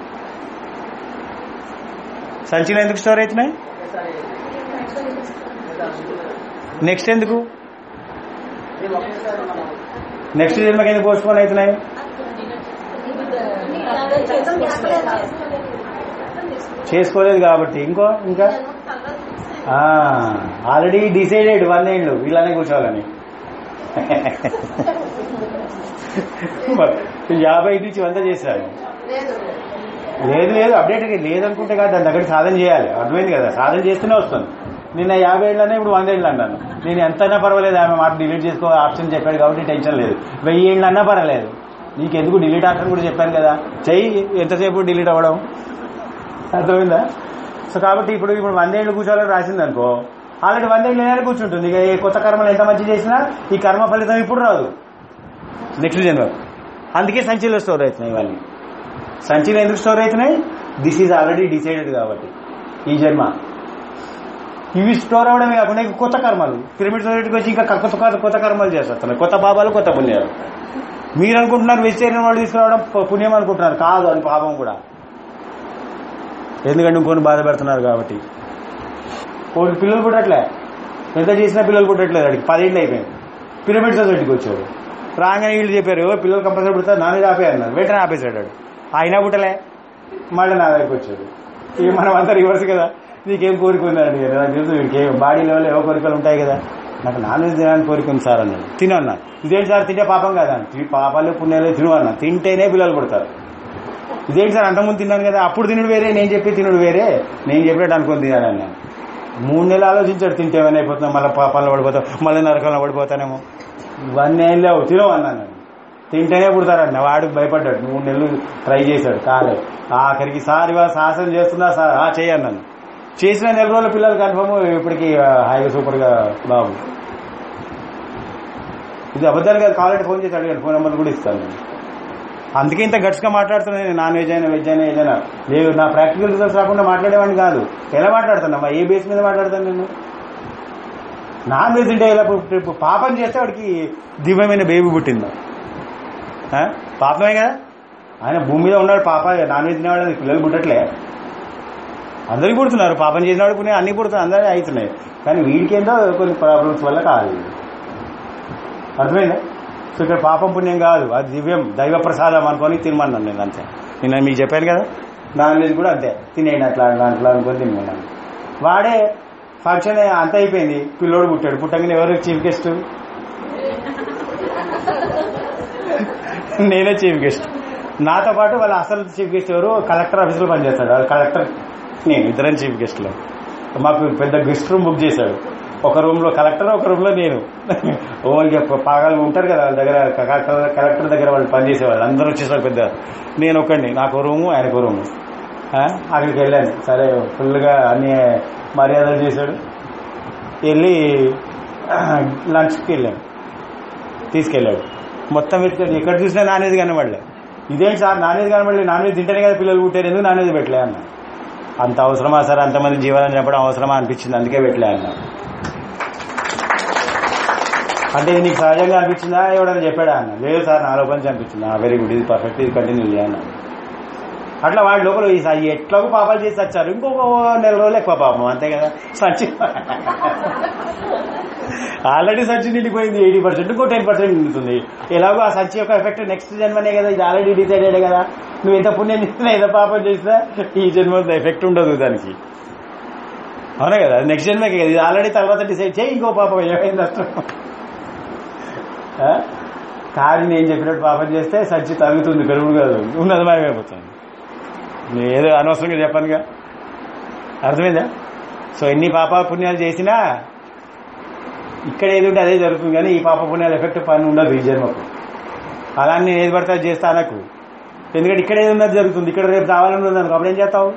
సంచిలో ఎందుకు స్టోర్ అవుతున్నాయి ఒకేసారి నెక్స్ట్ ఎందుకు ఇది ఒకేసారి మనం నెక్స్ట్ జన్మకి ఎందుకు పోస్ట్ పోన్ అవుతున్నాయి చేసుకోలేదు కాబట్టి ఇంకో ఇంకా ఆల్రెడీ డిసైడెడ్ వన్ ఏళ్ళు వీళ్ళనే కూర్చోవాలని యాభై నుంచి వంద చేశారు లేదు లేదు అప్డేట్ లేదనుకుంటే కాదు దాని దగ్గర సాధన చేయాలి అర్థమైంది కదా సాధన చేస్తూనే వస్తుంది నిన్న యాభై ఏళ్ళనే ఇప్పుడు వంద ఏళ్ళు అన్నాను నేను ఎంతైనా పర్వాలేదు ఆమె మాట డిలీట్ చేసుకో ఆప్షన్ చెప్పాడు కాబట్టి టెన్షన్ లేదు వెయ్యి ఏళ్ళు అన్నా పర్వాలేదు నీకు ఎందుకు డిలీట్ ఆప్షన్ కూడా చెప్పాను కదా చెయ్యి ఎంతసేపు డిలీట్ అవ్వడం అర్థమైందా సో కాబట్టి ఇప్పుడు ఇప్పుడు వందేళ్ళు కూర్చోవాలని రాసింది అనుకో ఆల్రెడీ వందేళ్ళు నేనే కూర్చుంటుంది ఇక ఏ కొత్త కర్మలు ఎంత మంచి చేసినా ఈ కర్మ ఫలితం ఇప్పుడు రాదు నెక్స్ట్ జన్మ అందుకే సంచిలో స్టోర్ అవుతున్నాయి ఇవన్నీ సంచిలో ఎందుకు స్టోర్ అవుతున్నాయి దిస్ ఈజ్ ఆల్రెడీ డిసైడెడ్ కాబట్టి ఈ జన్మ ఇవి స్టోర్ అవడమే కాకుండా ఇంకా కొత్త కర్మలు పిరమిడ్ సొసైటీకి వచ్చి ఇంకా కొత్త కొత్త కొత్త కర్మలు చేసేస్తున్నాయి కొత్త పాపాలు కొత్త పుణ్యాలు మీరు అనుకుంటున్నారు వెజిటేరియన్ వాళ్ళు తీసుకురావడం ప- పుణ్యం అనుకుంటున్నారు కాదు అది పాపం కూడా ఎందుకంటే ఇంకొని బాధ పెడుతున్నారు కాబట్టి కోటి పిల్లలు పుట్టట్లే ఎంత చేసినా పిల్లలు పుట్టట్లేదు అడిగి పదేళ్ళు అయిపోయింది పిరమిడ్ సొసైటీకి వచ్చాడు రాగానే వీళ్ళు చెప్పారు "ఓ, పిల్లలు కంపల్సరీ పుడతారు నాన్న ఆపే అన్నారు వెంటనే ఆపేశాడు వాడు. అయినా పుట్టలే మళ్ళీ నా దగ్గరికి వచ్చాడు ఇక మనం అంతా రివర్స్ కదా నీకేం కోరిక ఉందండి కదా నాకు తెలుసు వీడికి బాడీ లెవెల్ ఏవో కోరికలు ఉంటాయి కదా నాకు నాన్ వెజ్ తినడానికి కోరిక ఉంది సార్ అన్నాడు తిను అన్నా ఇదేంటి సార్ తింటే పాపం కదా తి- పాపాలు పుణ్యాలు తిను అన్నా తింటేనే పిల్లలు పుడతారు ఇదేంటి సార్ అంతకుముందు తిన్నాను కదా అప్పుడు తినుడు వేరే నేను చెప్పి తినుడు వేరే నేను చెప్పినట్టు అనుకుని తినాను అన్నాను మూడు నెలలు ఆలోచించాడు తింటే ఏమైనా అయిపోతున్నా మళ్ళీ పాపాలను పడిపోతాం మళ్ళీ నరకంలో పడిపోతానేమో ఇవన్నీ ఏం లేవు తినవు అన్నాను నేను. తింటేనే పుడతారన్న వాడు భయపడ్డాడు మూడు నెలలు ట్రై చేశాడు కాలేదు ఆఖరికి సార్ ఇవాళ సాహసం చేస్తున్నా సార్ ఆ చేయన్నాను చేసిన నెల రోజుల పిల్లలు కన్ఫర్మ్ ఇప్పటికి ఆ, హాయిగా సూపర్ గా బాబు ఇది అబద్ధాలు కాదు కావాలంటే ఫోన్ చేసి అడిగాను ఫోన్ నెంబర్ కూడా ఇస్తాను నేను అందుకే ఇంత గట్స్ గా మాట్లాడుతున్నాను నేను నాన్ వెజ్ అయినా వెజ్ అయినా ఏదైనా లేదు నా ప్రాక్టికల్ రిజల్ట్స్ రాకుండా మాట్లాడేవాడిని కాదు ఎలా మాట్లాడుతున్నా మా ఏ బేస్ మీద మాట్లాడతాను నేను నాన్ వెజ్ తింటే ఇలా పు- పు- పాపం చేస్తే వాడికి దివ్యమైన బేబీ పుట్టింది ఆ? పాపమే కదా ఆయన భూమి మీద ఉన్నాడు పాప నాన్ వెజ్ తినేవాడు పిల్లలు పుట్టట్లే అందరికి పుడుతున్నారు పాపం చేసినవాడు పుణ్యం అన్ని పుడుతున్నాయి అందరూ అవుతున్నాయి కానీ వీడికి ఏందో కొన్ని ప్రాబ్లమ్స్ వల్ల కాదు అర్థమైందా సో ఇక్కడ పాపం పుణ్యం కాదు అది దివ్యం దైవ ప్రసాదం అనుకొని తినమన్నాను నేను అంతే నేను మీకు చెప్పాను కదా నాన్ వెజ్ కూడా అంతే తినేయండి అట్లా అట్లా అనుకొని తినమన్నాను వాడే ఫంక్షన్ అంత అయిపోయింది పిల్లోడు పుట్టాడు పుట్టగానే ఎవరు చీఫ్ గెస్ట్ నేనే చీఫ్ గెస్ట్ నాతో పాటు వాళ్ళ అసలు చీఫ్ గెస్ట్ ఎవరు కలెక్టర్ ఆఫీస్లో పనిచేస్తాడు వాళ్ళ కలెక్టర్ నేను ఇద్దరం చీఫ్ గెస్ట్లో మాకు పెద్ద గెస్ట్ రూమ్ బుక్ చేశాడు ఒక రూమ్ లో కలెక్టర్ ఒక రూమ్ లో నేను ఓ ఇక పాగాలు ఉంటారు కదా వాళ్ళ దగ్గర క- క- కలెక్టర్ దగ్గర వాళ్ళు పనిచేసేవాళ్ళు అందరూ వచ్చేసారు పెద్ద నేను ఒకండి నాకు ఓ రూము ఆయనకు ఓ రూము ఆ, అక్కడికి వెళ్ళాను సరే ఫుల్గా అన్ని మర్యాదలు చేశాడు వెళ్ళి లంచ్కి వెళ్ళాను తీసుకెళ్ళాడు మొత్తం వెతుకొని ఎక్కడ చూసినా నాన్ వెజ్ కనబడలే ఇదేంటి సార్ నాన్ వెజ్ కనబడలే నాన్ వెజ్ తింటేనే కదా పిల్లలు పుట్టారు ఎందుకు నాన్ వెజ్ పెట్టలే అన్న అంత అవసరమా సార్ అంతమంది జీవనం చెప్పడం అవసరమా అనిపించింది అందుకే పెట్టలే అన్న అంటే ఇది నీకు సహజంగా అనిపించిందా ఎవడని చెప్పాడా అన్న లేదు సార్ నా లోపల నుంచి అనిపించింది వెరీ గుడ్ ఇది పర్ఫెక్ట్ ఇది కంటిన్యూ అన్న అట్లా వాళ్ళ లోపల ఈ స- ఎట్లాగో పాపాలు చేసి వచ్చారు ఇంకొక నెల రోజులు ఎక్కువ పాపం అంతే కదా సచి ఆల్రెడీ సంచి నిండిపోయింది ఎయిటీ పర్సెంట్ ఇంకో టెన్ పర్సెంట్ నిండుతుంది ఎలాగో ఆ సంచి యొక్క ఎఫెక్ట్ నెక్స్ట్ జన్మనే కదా ఇది ఆల్రెడీ డిసైడెడ్ కదా నువ్వు ఎంత పుణ్యం చేసినా ఎంత పాపం చేసినా ఈ జన్మ ఎఫెక్ట్ ఉండదు దానికి అవునా కదా నెక్స్ట్ జన్మకి కదా ఇది ఆల్రెడీ తర్వాత డిసైడ్ చేయి ఇంకో పాపం ఏమైంది అసలు ఆ? కాదు నేను చెప్పినట్టు పాపం చేస్తే సంచి తగ్గుతుంది పెరుగుడు కాదు ఉన్నది మాయమైపోతుంది నేను ఏదో అనవసరంగా చెప్పానుగా అర్థమైందా సో ఎన్ని పాప పుణ్యాలు చేసినా ఇక్కడ ఏది ఉంటే అదే జరుగుతుంది కానీ ఈ పాప పుణ్యాల ఎఫెక్ట్ పని ఉండదు ఈ జన్మకు అలా నేను ఏది పడితే అది చేస్తా నాకు ఎందుకంటే ఇక్కడ ఏది ఉన్నది జరుగుతుంది ఇక్కడ రేపు రావాలని ఉంది అనుకో అప్పుడేం చేస్తావు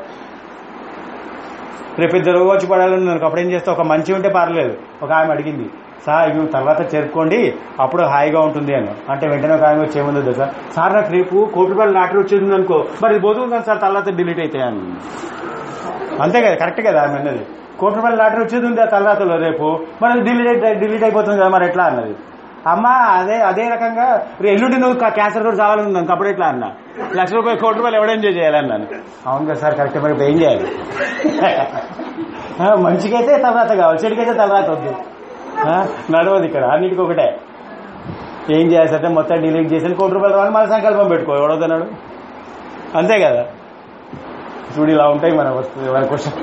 రేపు ఇద్దరు వచ్చి పడాలని ఉంది అనుకో అప్పుడేం చేస్తావు ఒక మంచి ఉంటే పర్లేదు ఒక ఆమె అడిగింది సార్ ఇవి తర్వాత చేరుకోండి అప్పుడు హాయిగా ఉంటుంది అని అంటే వెంటనే ఒక ఆమె వచ్చి ఏముందో తెలుసా సార్ నాకు రేపు కోటి రూపాయలు లాటరీ వచ్చింది అనుకో మరి ఇది పోతుంది కదా సార్ తర్వాత డిలీట్ అయితే అని అంతే కదా కరెక్ట్ కదా ఆమె అన్నది కోటి రూపాయల లాటరీ వచ్చేది ఉంది ఆ తలరాతలో రేపు మరి అది డిలీట్ డిలీట్ అయిపోతుంది కదా మరి ఎట్లా అన్నది అమ్మ అదే అదే రకంగా రే ఎల్లుండి నువ్వు కా- క్యాన్సర్ కూడా చావాలని ఉంది అనుకో, అప్పుడు ఎట్లా అన్నా లక్ష రూపాయలు కోటి రూపాయలు ఎవడేం చేయాలన్నాను అవును కదా సార్ కరెక్ట్ మరి ఇప్పుడు ఏం చేయాలి ఆ, మంచికైతే తలరాత కావాలి చెడుకైతే తలరాత వద్దు ఆ, నడవదు ఇక్కడ అన్నిటికీ ఒకటే ఏం చేయాల్సి మొత్తం డిలీట్ చేసి కోటి రూపాయలు రావాలి మళ్ళీ సంకల్పం పెట్టుకో ఎవడొద్దన్నాడు అంతే కదా చూడు ఇలా ఉంటాయి మన వస్తువు మన క్వశ్చన్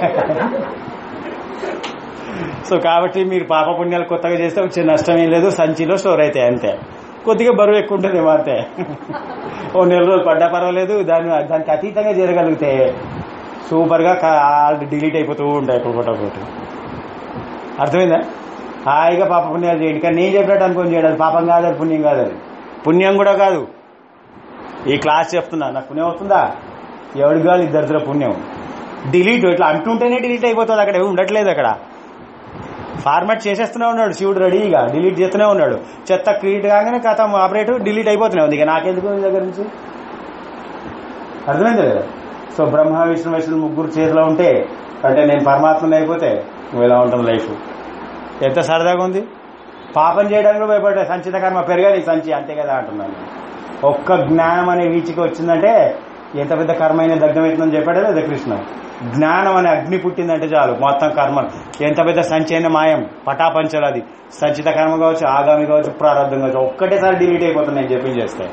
సో కాబట్టి మీరు పాప పుణ్యాలు కొత్తగా చేస్తే వచ్చే నష్టం ఏం లేదు సంచిలో స్టోర్ అవుతాయి అంతే కొద్దిగా బరువు ఎక్కువ ఉంటుంది అంతే ఓ నెల రోజులు పడ్డా పర్వాలేదు దాని దానికి అతీతంగా జరగలిగితే సూపర్గా డిలీట్ అయిపోతూ ఉంటాయి ఒక్కొక్కటి ఒక్కొక్కటి అర్థమైందా హాయిగా పాప పుణ్యాలు చేయండి కానీ నేను చెప్పినట్టు అనుకొని చేయండి అది పాపం కాదు అది పుణ్యం కాదు అది పుణ్యం కూడా కాదు ఈ క్లాస్ చెప్తున్నా నాకు పుణ్యం అవుతుందా ఎవరికి కాదు ఇద్దరితో పుణ్యం డిలీట్ ఇట్లా అంటుంటేనే డిలీట్ అయిపోతుంది అక్కడ ఏమి ఉండట్లేదు అక్కడ ఫార్మాట్ చేసేస్తూనే ఉన్నాడు శివుడు రెడీగా డిలీట్ చేస్తూనే ఉన్నాడు చెత్త క్రియేట్ కాగానే కథ ఆపరేట్ డిలీట్ అయిపోతూనే ఉంది ఇక నాకెందుకు ఈ దగ్గర నుంచి అర్థమైంది కదా సో బ్రహ్మ విష్ణు విష్ణు ముగ్గురు చేతిలో ఉంటే అంటే నేను పరమాత్మని అయిపోతే నువ్వు ఎలా ఉంటుంది లైఫ్ ఎంత సరదాగా ఉంది పాపం చేయడానికి కూడా భయపడ్డా సంచిత కర్మ పెరగాలి ఈ సంచి అంతే కదా అంటున్నాను ఒక్క జ్ఞానం అనే వీచికి వచ్చిందంటే ఎంత పెద్ద కర్మ అయినా దగ్ధమవుతుందని చెప్పాడు లేదా కృష్ణ జ్ఞానం అనే అగ్ని పుట్టిందంటే చాలు మొత్తం కర్మ ఎంత పెద్ద సంచి అయినా మాయం పటాపంచలు అది సంచిత కర్మ కావచ్చు ఆగామి కావచ్చు ప్రారంభం కావచ్చు ఒక్కటేసారి డిలీట్ అయిపోతుంది నేను చెప్పింది చేస్తే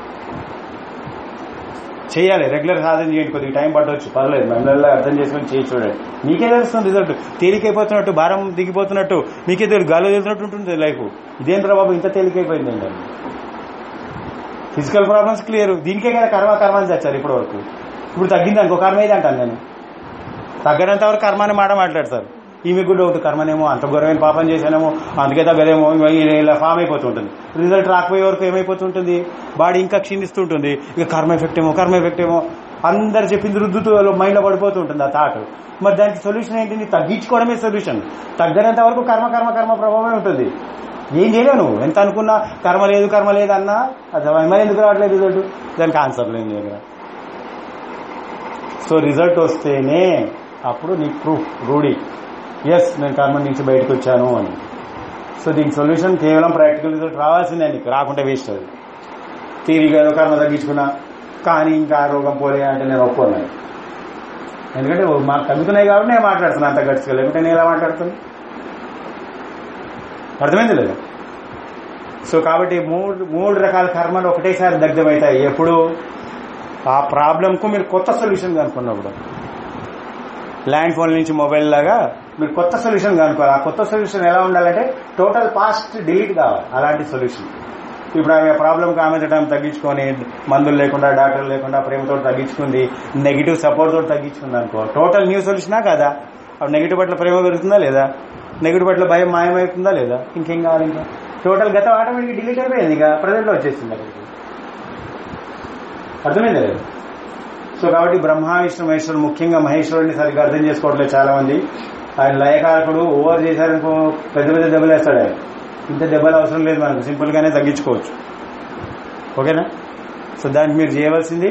చేయాలి రెగ్యులర్ సాధన చేయండి కొద్దిగా టైం పట్టవచ్చు పర్లేదు మెల్లల్లో అర్థం చేసుకొని చేసి చూడండి మీకే తెలుస్తుంది రిజల్ట్ తేలికైపోతున్నట్టు భారం దిగిపోతున్నట్టు మీకే తెలుగు గాలి వెళ్తున్నట్టు ఉంటుంది లైఫ్ ఇదేంద్ర బాబు ఇంత తేలికైపోయింది అండి ఫిజికల్ ప్రాబ్లమ్స్ క్లియర్ దీనికే కదా కర్మ కర్మ అని చచ్చారు ఇప్పటి వరకు ఇప్పుడు తగ్గింది అనుకో కర్మ ఇది అంటాను నేను తగ్గనంత వరకు కర్మ అని మాట మాట్లాడతారు ఈమె కూడా అవుతుంది కర్మనేమో అంత ఘోరమైన పాపం చేశానేమో అందుకే తగ్గదేమో ఇలా ఫామ్ అయిపోతుంటుంది రిజల్ట్ రాకపోయే వరకు ఏమైపోతుంటుంది బాడీ ఇంకా క్షీణిస్తుంటుంది ఇక కర్మ ఎఫెక్ట్ ఏమో కర్మ ఎఫెక్ట్ ఏమో అందరు చెప్పింది రుద్దుతూ మైండ్లో పడిపోతుంటుంది ఆ థాట్ మరి దానికి సొల్యూషన్ ఏంటి తగ్గించుకోవడమే సొల్యూషన్ తగ్గనంత వరకు కర్మ కర్మ కర్మ ప్రభావమే ఉంటుంది ఏం చేయలేవు నువ్వు ఎంత అనుకున్నా కర్మ లేదు కర్మ లేదు అన్నా అది మరి ఎందుకు రావట్లేదు రిజల్ట్ దానికి ఆన్సర్ లేదు నీ దగ్గర సో రిజల్ట్ వస్తేనే అప్పుడు నీకు ప్రూఫ్ రూఢి ఎస్ నేను కర్మ నుంచి బయటకు వచ్చాను అని సో దీనికి సొల్యూషన్ కేవలం ప్రాక్టికల్ రిజల్ట్ రావాల్సిందే నీకు రాకుంటే వేస్ట్ అది తీరిగా ఏదో కర్మ తగ్గించుకున్నా కానీ ఇంకా ఆ రోగం పోలే అంటే నేను ఒప్పుకున్నాను ఎందుకంటే మాకు తగ్గుతున్నాయి కాబట్టి నేను మాట్లాడుతున్నాను అంత గట్టిగా లేకుంటే నేను ఎలా మాట్లాడుతాను అర్థమైంది లేదు సో కాబట్టి మూడు మూడు రకాల కర్మలు ఒకటేసారి దగ్ధమవుతాయి ఎప్పుడు ఆ ప్రాబ్లంకు మీరు కొత్త సొల్యూషన్ కనుక్కున్నప్పుడు ల్యాండ్ ఫోన్ నుంచి మొబైల్ లాగా మీరు కొత్త సొల్యూషన్ కనుక్కోవాలి ఆ కొత్త సొల్యూషన్ ఎలా ఉండాలంటే టోటల్ పాస్ట్ డిలీట్ కావాలి అలాంటి సొల్యూషన్ ఇప్పుడు ఆమె ప్రాబ్లం కామెంచడం తగ్గించుకొని మందులు లేకుండా డాక్టర్ లేకుండా ప్రేమతో తగ్గించుకుంది నెగిటివ్ సపోర్ట్ తోటి తగ్గించుకుంది అనుకో టోటల్ న్యూ సొల్యూషనా కదా అప్పుడు నెగిటివ్ పట్ల ప్రేమ పెరుగుతుందా లేదా నెగిటివ్ పట్ల భయం మాయమవుతుందా లేదా ఇంకేం కావాలి ఇంకా టోటల్ గతం ఆటోమేటిక్ డిలీట్ అయిపోయింది ఇక ప్రజెంట్లో వచ్చేసింది అక్కడికి అర్థమైంది లేదు సో కాబట్టి బ్రహ్మ విష్ణు మహేశ్వరుడు ముఖ్యంగా మహేశ్వరుడిని సరిగ్గా అర్థం చేసుకోవట్లేదు చాలా మంది ఆయన లయకారకుడు ఓవర్ చేశారనుకో పెద్ద పెద్ద దెబ్బలు వేస్తాడు ఆయన ఇంత దెబ్బలు అవసరం లేదు మనకు సింపుల్ గానే తగ్గించుకోవచ్చు ఓకేనా సో దానికి మీరు చేయవలసింది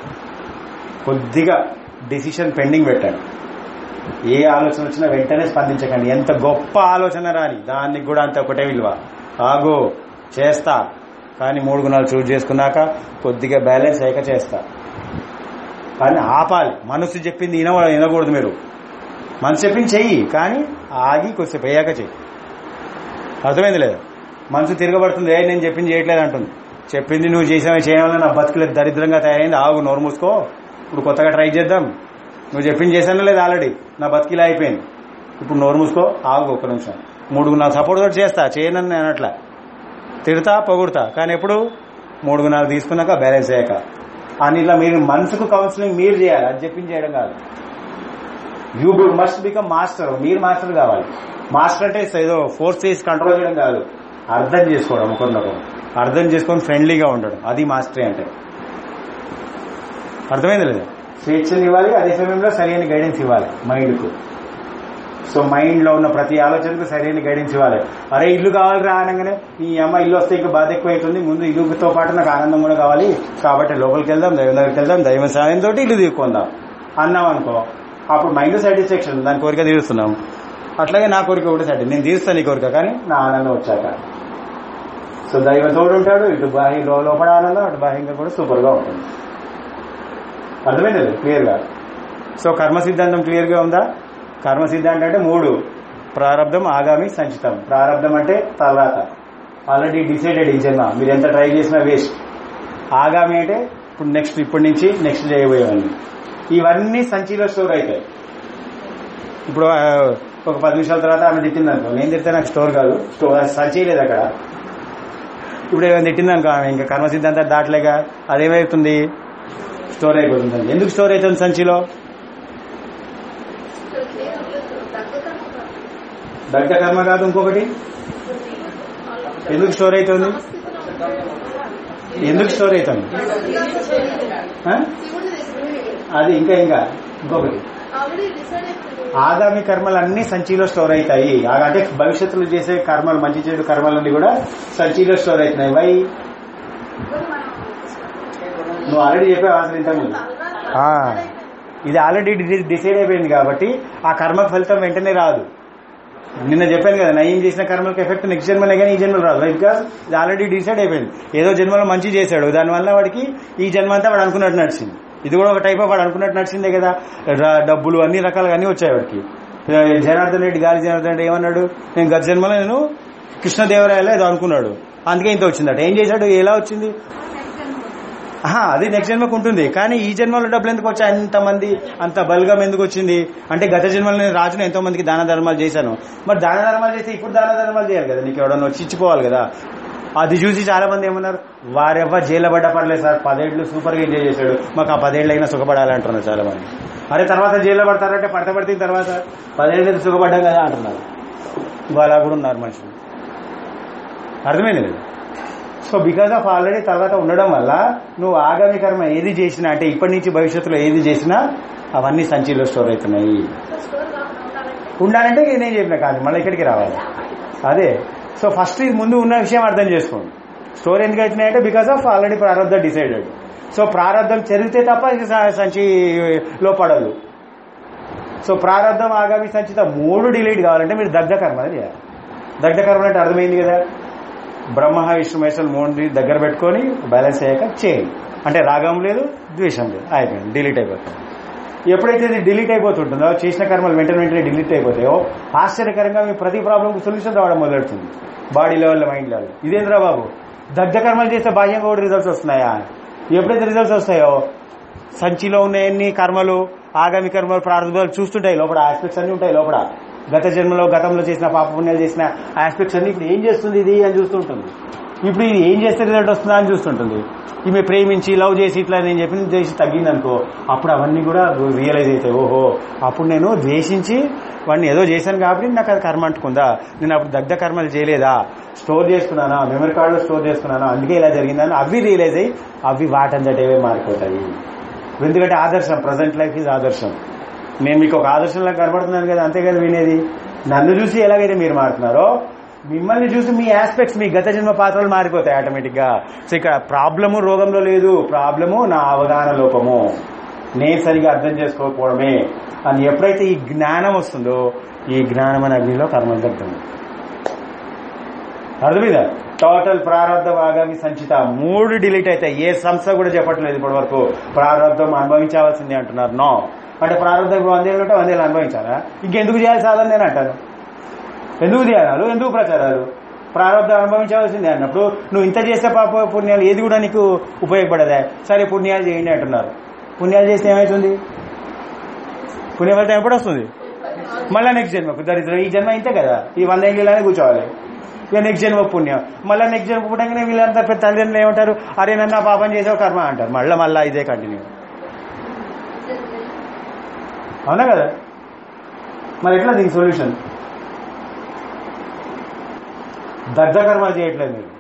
కొద్దిగా డిసిషన్ పెండింగ్ పెట్టండి ఏ ఆలోచన వచ్చినా వెంటనే స్పందించకండి ఎంత గొప్ప ఆలోచన రాని దానికి కూడా అంత ఒకటే విలువ ఆగో చేస్తా కానీ మూడు గుణాలు చూజ్ చేసుకున్నాక కొద్దిగా బ్యాలెన్స్ అయ్యాక చేస్తా కానీ ఆపాలి మనసు చెప్పింది విన వినకూడదు మీరు మనసు చెప్పింది చెయ్యి కానీ ఆగి కొద్దిసేపు అయ్యాక చెయ్యి అర్థమైంది లేదా మనసు తిరగబడుతుంది ఏ నేను చెప్పింది చేయట్లేదు అంటుంది చెప్పింది నువ్వు చేసావు చేయాలని నా బతుకులేదు దరిద్రంగా తయారైంది ఆగు నోరు మూసుకో ఇప్పుడు కొత్తగా ట్రై చేద్దాం నువ్వు చెప్పింది చేశాను లేదు ఆల్రెడీ నా బతికిలా అయిపోయింది ఇప్పుడు నోరు మూసుకో ఆగు ఒక నిమిషం మూడు నా సపోర్ట్ తోటి చేస్తా చేయనని నేను అట్లా తిడతా పొగుడతా కానీ ఎప్పుడు మూడు గుణాలు తీసుకున్నాక బ్యాలెన్స్ అయ్యాక అని ఇలా మీరు మనసుకు కౌన్సిలింగ్ మీరు చేయాలి అది చెప్పింది చేయడం కాదు యూ మస్ట్ బికమ్ మాస్టర్ మీరు మాస్టర్ కావాలి మాస్టర్ అంటే ఏదో ఫోర్స్ చేసి కంట్రోల్ చేయడం కాదు అర్థం చేసుకోవడం ఒకరినొకరు అర్థం చేసుకొని ఫ్రెండ్లీగా ఉండడం అది మాస్టరీ అంటే అర్థమైంది లేదా స్వేచ్ఛను ఇవ్వాలి అదే సమయంలో సరైన గైడెన్స్ ఇవ్వాలి మైండ్కు సో మైండ్ లో ఉన్న ప్రతి ఆలోచనకు సరైన గైడెన్స్ ఇవ్వాలి అరే ఇల్లు కావాలి రా అనగానే ఈ అమ్మ ఇల్లు వస్తే ఇంకా బాధ ఎక్కువ అవుతుంది ముందు ఇల్లుతో పాటు నాకు ఆనందం కూడా కావాలి కాబట్టి లోపలికి వెళ్దాం దైవం దగ్గరికి వెళ్దాం దైవ సాయంతో ఇల్లు తీరుకుందాం అన్నాం అనుకో అప్పుడు మైండ్ సాటిస్ఫాక్షన్ దాని కోరిక తీరుస్తున్నాం అట్లాగే నా కోరిక కూడా సాటి నేను తీరుస్తాను ఈ కోరిక కానీ నా ఆనందం వచ్చాక సో దైవ తోడు ఉంటాడు ఇటు బాహ్య లో- లోపల ఆనందం అటు బాహ్యంగా కూడా సూపర్ గా ఉంటుంది అర్థమైంది క్లియర్ గా సో కర్మ సిద్ధాంతం క్లియర్ గా ఉందా కర్మ సిద్ధాంతం అంటే మూడు ప్రారంధం ఆగామి సంచితం ప్రారంధం అంటే తర్వాత ఆల్రెడీ డిసైడెడ్ ఈ జన్మ మీరు ఎంత ట్రై చేసినా వేస్ట్ ఆగామి అంటే ఇప్పుడు నెక్స్ట్ ఇప్పటి నుంచి నెక్స్ట్ చేయబోయేవన్నీ ఇవన్నీ సంచిలో స్టోర్ అవుతాయి ఇప్పుడు ఆ, ఒక పది నిమిషాల తర్వాత ఆమె తిట్టింది అనుకో నేను తిడితే నాకు స్టోర్ కాదు స్టోర్ సంచి లేదు అక్కడ ఇప్పుడు ఏమైనా తిట్టింది అనుకో ఆమె ఇంకా కర్మ సిద్ధాంతం దాటలేక అదేమవుతుంది స్టోర్ అయిపోతుంది ఎందుకు స్టోర్ అవుతుంది సంచిలో దగ్ధ కర్మ కాదు ఇంకొకటి ఎందుకు స్టోర్ అవుతుంది ఎందుకు స్టోర్ అవుతుంది ఆ? అది ఇంకా ఇంకా ఇంకొకటి ఆగామి కర్మలు అన్ని సంచిలో స్టోర్ అవుతాయి ఆ- అంటే భవిష్యత్తులో చేసే కర్మలు మంచి చెడు కర్మలన్నీ కూడా సంచిలో స్టోర్ అవుతున్నాయి వై నువ్వు ఆల్రెడీ చెప్పావు అసలు ఇంతకుముందు ఆ, ఇది ఆల్రెడీ డి- డిసైడ్ అయిపోయింది కాబట్టి ఆ కర్మ ఫలితం వెంటనే రాదు నిన్న చెప్పాను కదా నయం చేసిన కర్మలకు ఎఫెక్ట్ నెక్స్ట్ జన్మలే కానీ ఈ జన్మలో రాదు బికాస్ ఇది ఆల్రెడీ డిసైడ్ అయిపోయింది ఏదో జన్మలో మంచి చేశాడు దానివల్ల వాడికి ఈ జన్మ అంతా వాడు అనుకున్నట్టు నడిచింది ఇది కూడా ఒక టైప్ ఆఫ్ వాడు అనుకున్నట్టు నడిచిందే కదా ర- డబ్బులు అన్ని రకాలుగా అన్ని వచ్చాయి వాడికి ఆ, జనార్దన్ రెడ్డి గాలి జనార్దన్ రెడ్డి ఏమన్నాడు నేను గత జన్మలో నేను కృష్ణదేవరాయలో ఏదో అనుకున్నాడు అందుకే ఇంత వచ్చిందట ఏం చేశాడు ఎలా వచ్చింది ఆహా, అది నెక్స్ట్ జన్మకు ఉంటుంది కానీ ఈ జన్మలో డబ్బులు ఎందుకు వచ్చాయి అంతమంది అంత బల్గం ఎందుకు వచ్చింది అంటే గత జన్మలో నేను రాజును ఎంతో మందికి దాన ధర్మాలు చేశాను మరి దాన ధర్మాలు చేస్తే ఇప్పుడు దాన ధర్మాలు చేయాలి కదా నీకు ఎవడన్నా వచ్చి ఇచ్చిపోవాలి కదా అది చూసి చాలా మంది ఏమన్నారు వారెవ్వ జైలు పడ్డ పడలేదు సార్ పదేళ్లు సూపర్ గా ఎంజాయ్ చేశాడు మాకు ఆ పదేళ్ళు అయినా సుఖపడాలంటున్నారు చాలా మంది అరే తర్వాత జైల్లో పడతారంటే పడత పడిన తర్వాత పదేళ్ళు సుఖపడ్డాం కదా అంటున్నారు ఇంకో అలా కూడా ఉన్నారు మనుషులు అర్థమైంది కదా సో బికాస్ ఆఫ్ ఆల్రెడీ తర్వాత ఉండడం వల్ల నువ్వు ఆగామి కర్మ ఏది చేసినా అంటే ఇప్పటి నుంచి భవిష్యత్తులో ఏది చేసినా అవన్నీ సంచిలో స్టోర్ అవుతున్నాయి ఉండాలంటే నేను చెప్పిన కాదు మళ్ళీ ఇక్కడికి రావాలి అదే సో ఫస్ట్ ఇది ముందు ఉన్న విషయం అర్థం చేసుకోండి స్టోర్ ఎందుకు అవుతున్నాయంటే బికాస్ ఆఫ్ ఆల్రెడీ ప్రారంధం డిసైడెడ్ సో ప్రారంధం చెరిగితే తప్ప ఇది స- సంచిలో పడదు సో ప్రారంధం ఆగామి సంచిత మూడు డిలీట్ కావాలంటే మీరు దగ్ధ కర్మ చేయాలి దగ్ధ కర్మ అంటే అర్థమైంది కదా బ్రహ్మ విష్ణు మహేశ్వరులు మూడు దగ్గర పెట్టుకొని బ్యాలెన్స్ అయ్యాక చేయండి అంటే రాగం లేదు ద్వేషం లేదు అయిపోయింది డిలీట్ అయిపోతుంది ఎప్పుడైతే ఇది డిలీట్ అయిపోతుంటుందో చేసిన కర్మలు వెంటనే వెంటనే డిలీట్ అయిపోతాయో ఆశ్చర్యకరంగా మీ ప్రతి ప్రాబ్లంకి సొల్యూషన్ రావడం మొదలెడుతుంది బాడీ లెవెల్ మైండ్ లెవెల్ ఇదేంద్రా బాబు దగ్ధ కర్మలు చేస్తే బాహ్యంగా కూడా రిజల్ట్స్ వస్తున్నాయా ఎప్పుడైతే రిజల్ట్స్ వస్తాయో సంచిలో ఉన్న ఎన్ని కర్మలు ఆగామి కర్మలు ప్రారంభాలు చూస్తుంటాయి లోపల ఆస్పెక్ట్స్ అన్ని ఉంటాయి లోపల గత జన్మలో గతంలో చేసిన పాప పుణ్యాలు చేసిన ఆస్పెక్ట్స్ అన్ని ఇప్పుడు ఏం చేస్తుంది ఇది అని చూస్తుంటుంది ఇప్పుడు ఇది ఏం చేస్తే రిజల్ట్ వస్తుందా అని చూస్తుంటుంది ఈమె ప్రేమించి లవ్ చేసి ఇట్లా నేను చెప్పిన చేసి తగ్గింది అనుకో అప్పుడు అవన్నీ కూడా రియలైజ్ అవుతాయి ఓహో అప్పుడు నేను ద్వేషించి వాడిని ఏదో చేశాను కాబట్టి నాకు అది కర్మ అంటుకుందా నేను అప్పుడు దగ్ధ కర్మలు చేయలేదా స్టోర్ చేసుకున్నానా మెమరీ కార్డులో స్టోర్ చేసుకున్నానా అందుకే ఇలా జరిగిందని అవి రియలైజ్ అయ్యి అవి వాటంతటేవే మారిపోతాయి ఎందుకంటే ఆదర్శం ప్రజెంట్ లైఫ్ ఈజ్ ఆదర్శం నేను మీకు ఒక ఆదర్శంలా కనబడుతున్నాను కదా అంతే కదా వినేది నన్ను చూసి ఎలాగైతే మీరు మారుతున్నారో మిమ్మల్ని చూసి మీ ఆస్పెక్ట్స్ మీ గత జన్మ పాత్రలు మారిపోతాయి ఆటోమేటిక్ గా సో ఇక్కడ ప్రాబ్లము రోగంలో లేదు ప్రాబ్లము నా అవగాహన లోపము నేను సరిగా అర్థం చేసుకోకపోవడమే అని ఎప్పుడైతే ఈ జ్ఞానం వస్తుందో ఈ జ్ఞానం అనే అగ్నిలో కర్మం తగ్గుతుంది అర్థమైందా టోటల్ ప్రారంధ భాగాన్ని సంచిత మూడు డిలీట్ అవుతాయి ఏ సంస్థ కూడా చెప్పట్లేదు ఇప్పటి వరకు ప్రారంధం అనుభవించవలసింది అంటున్నారు నో అంటే ప్రారంభం ఇప్పుడు వందేళ్ళు ఉంటే వందేళ్ళు అనుభవించాలా ఇంకెందుకు చేయాలి సాధన నేను అంటాను ఎందుకు ధ్యానాలు ఎందుకు ప్రచారాలు ప్రారంభం అనుభవించవలసిందే అన్నప్పుడు నువ్వు ఇంత చేస్తే పాప పుణ్యాలు ఏది కూడా నీకు ఉపయోగపడదా సరే పుణ్యాలు చేయండి అంటున్నారు పుణ్యాలు చేస్తే ఏమవుతుంది పుణ్యం ఫలితం ఎప్పుడు వస్తుంది మళ్ళా నెక్స్ట్ జన్మకు దరిద్రం ఈ జన్మ ఇంతే కదా ఈ వంద ఏళ్ళనే కూర్చోవాలి ఇక నెక్స్ట్ జన్మ పుణ్యం మళ్ళీ నెక్స్ట్ జన్మ పుట్టంగానే వీళ్ళంతా పెద్ద తల్లిదండ్రులు ఏమంటారు అరే నన్ను ఆ పాపం చేసావు కర్మ అంటారు మళ్ళీ మళ్ళీ ఇదే కంటిన్యూ అవునా కదా మరి ఎట్లా దీనికి సొల్యూషన్ దగ్ధ కర్మలు చేయట్లేదు మీరు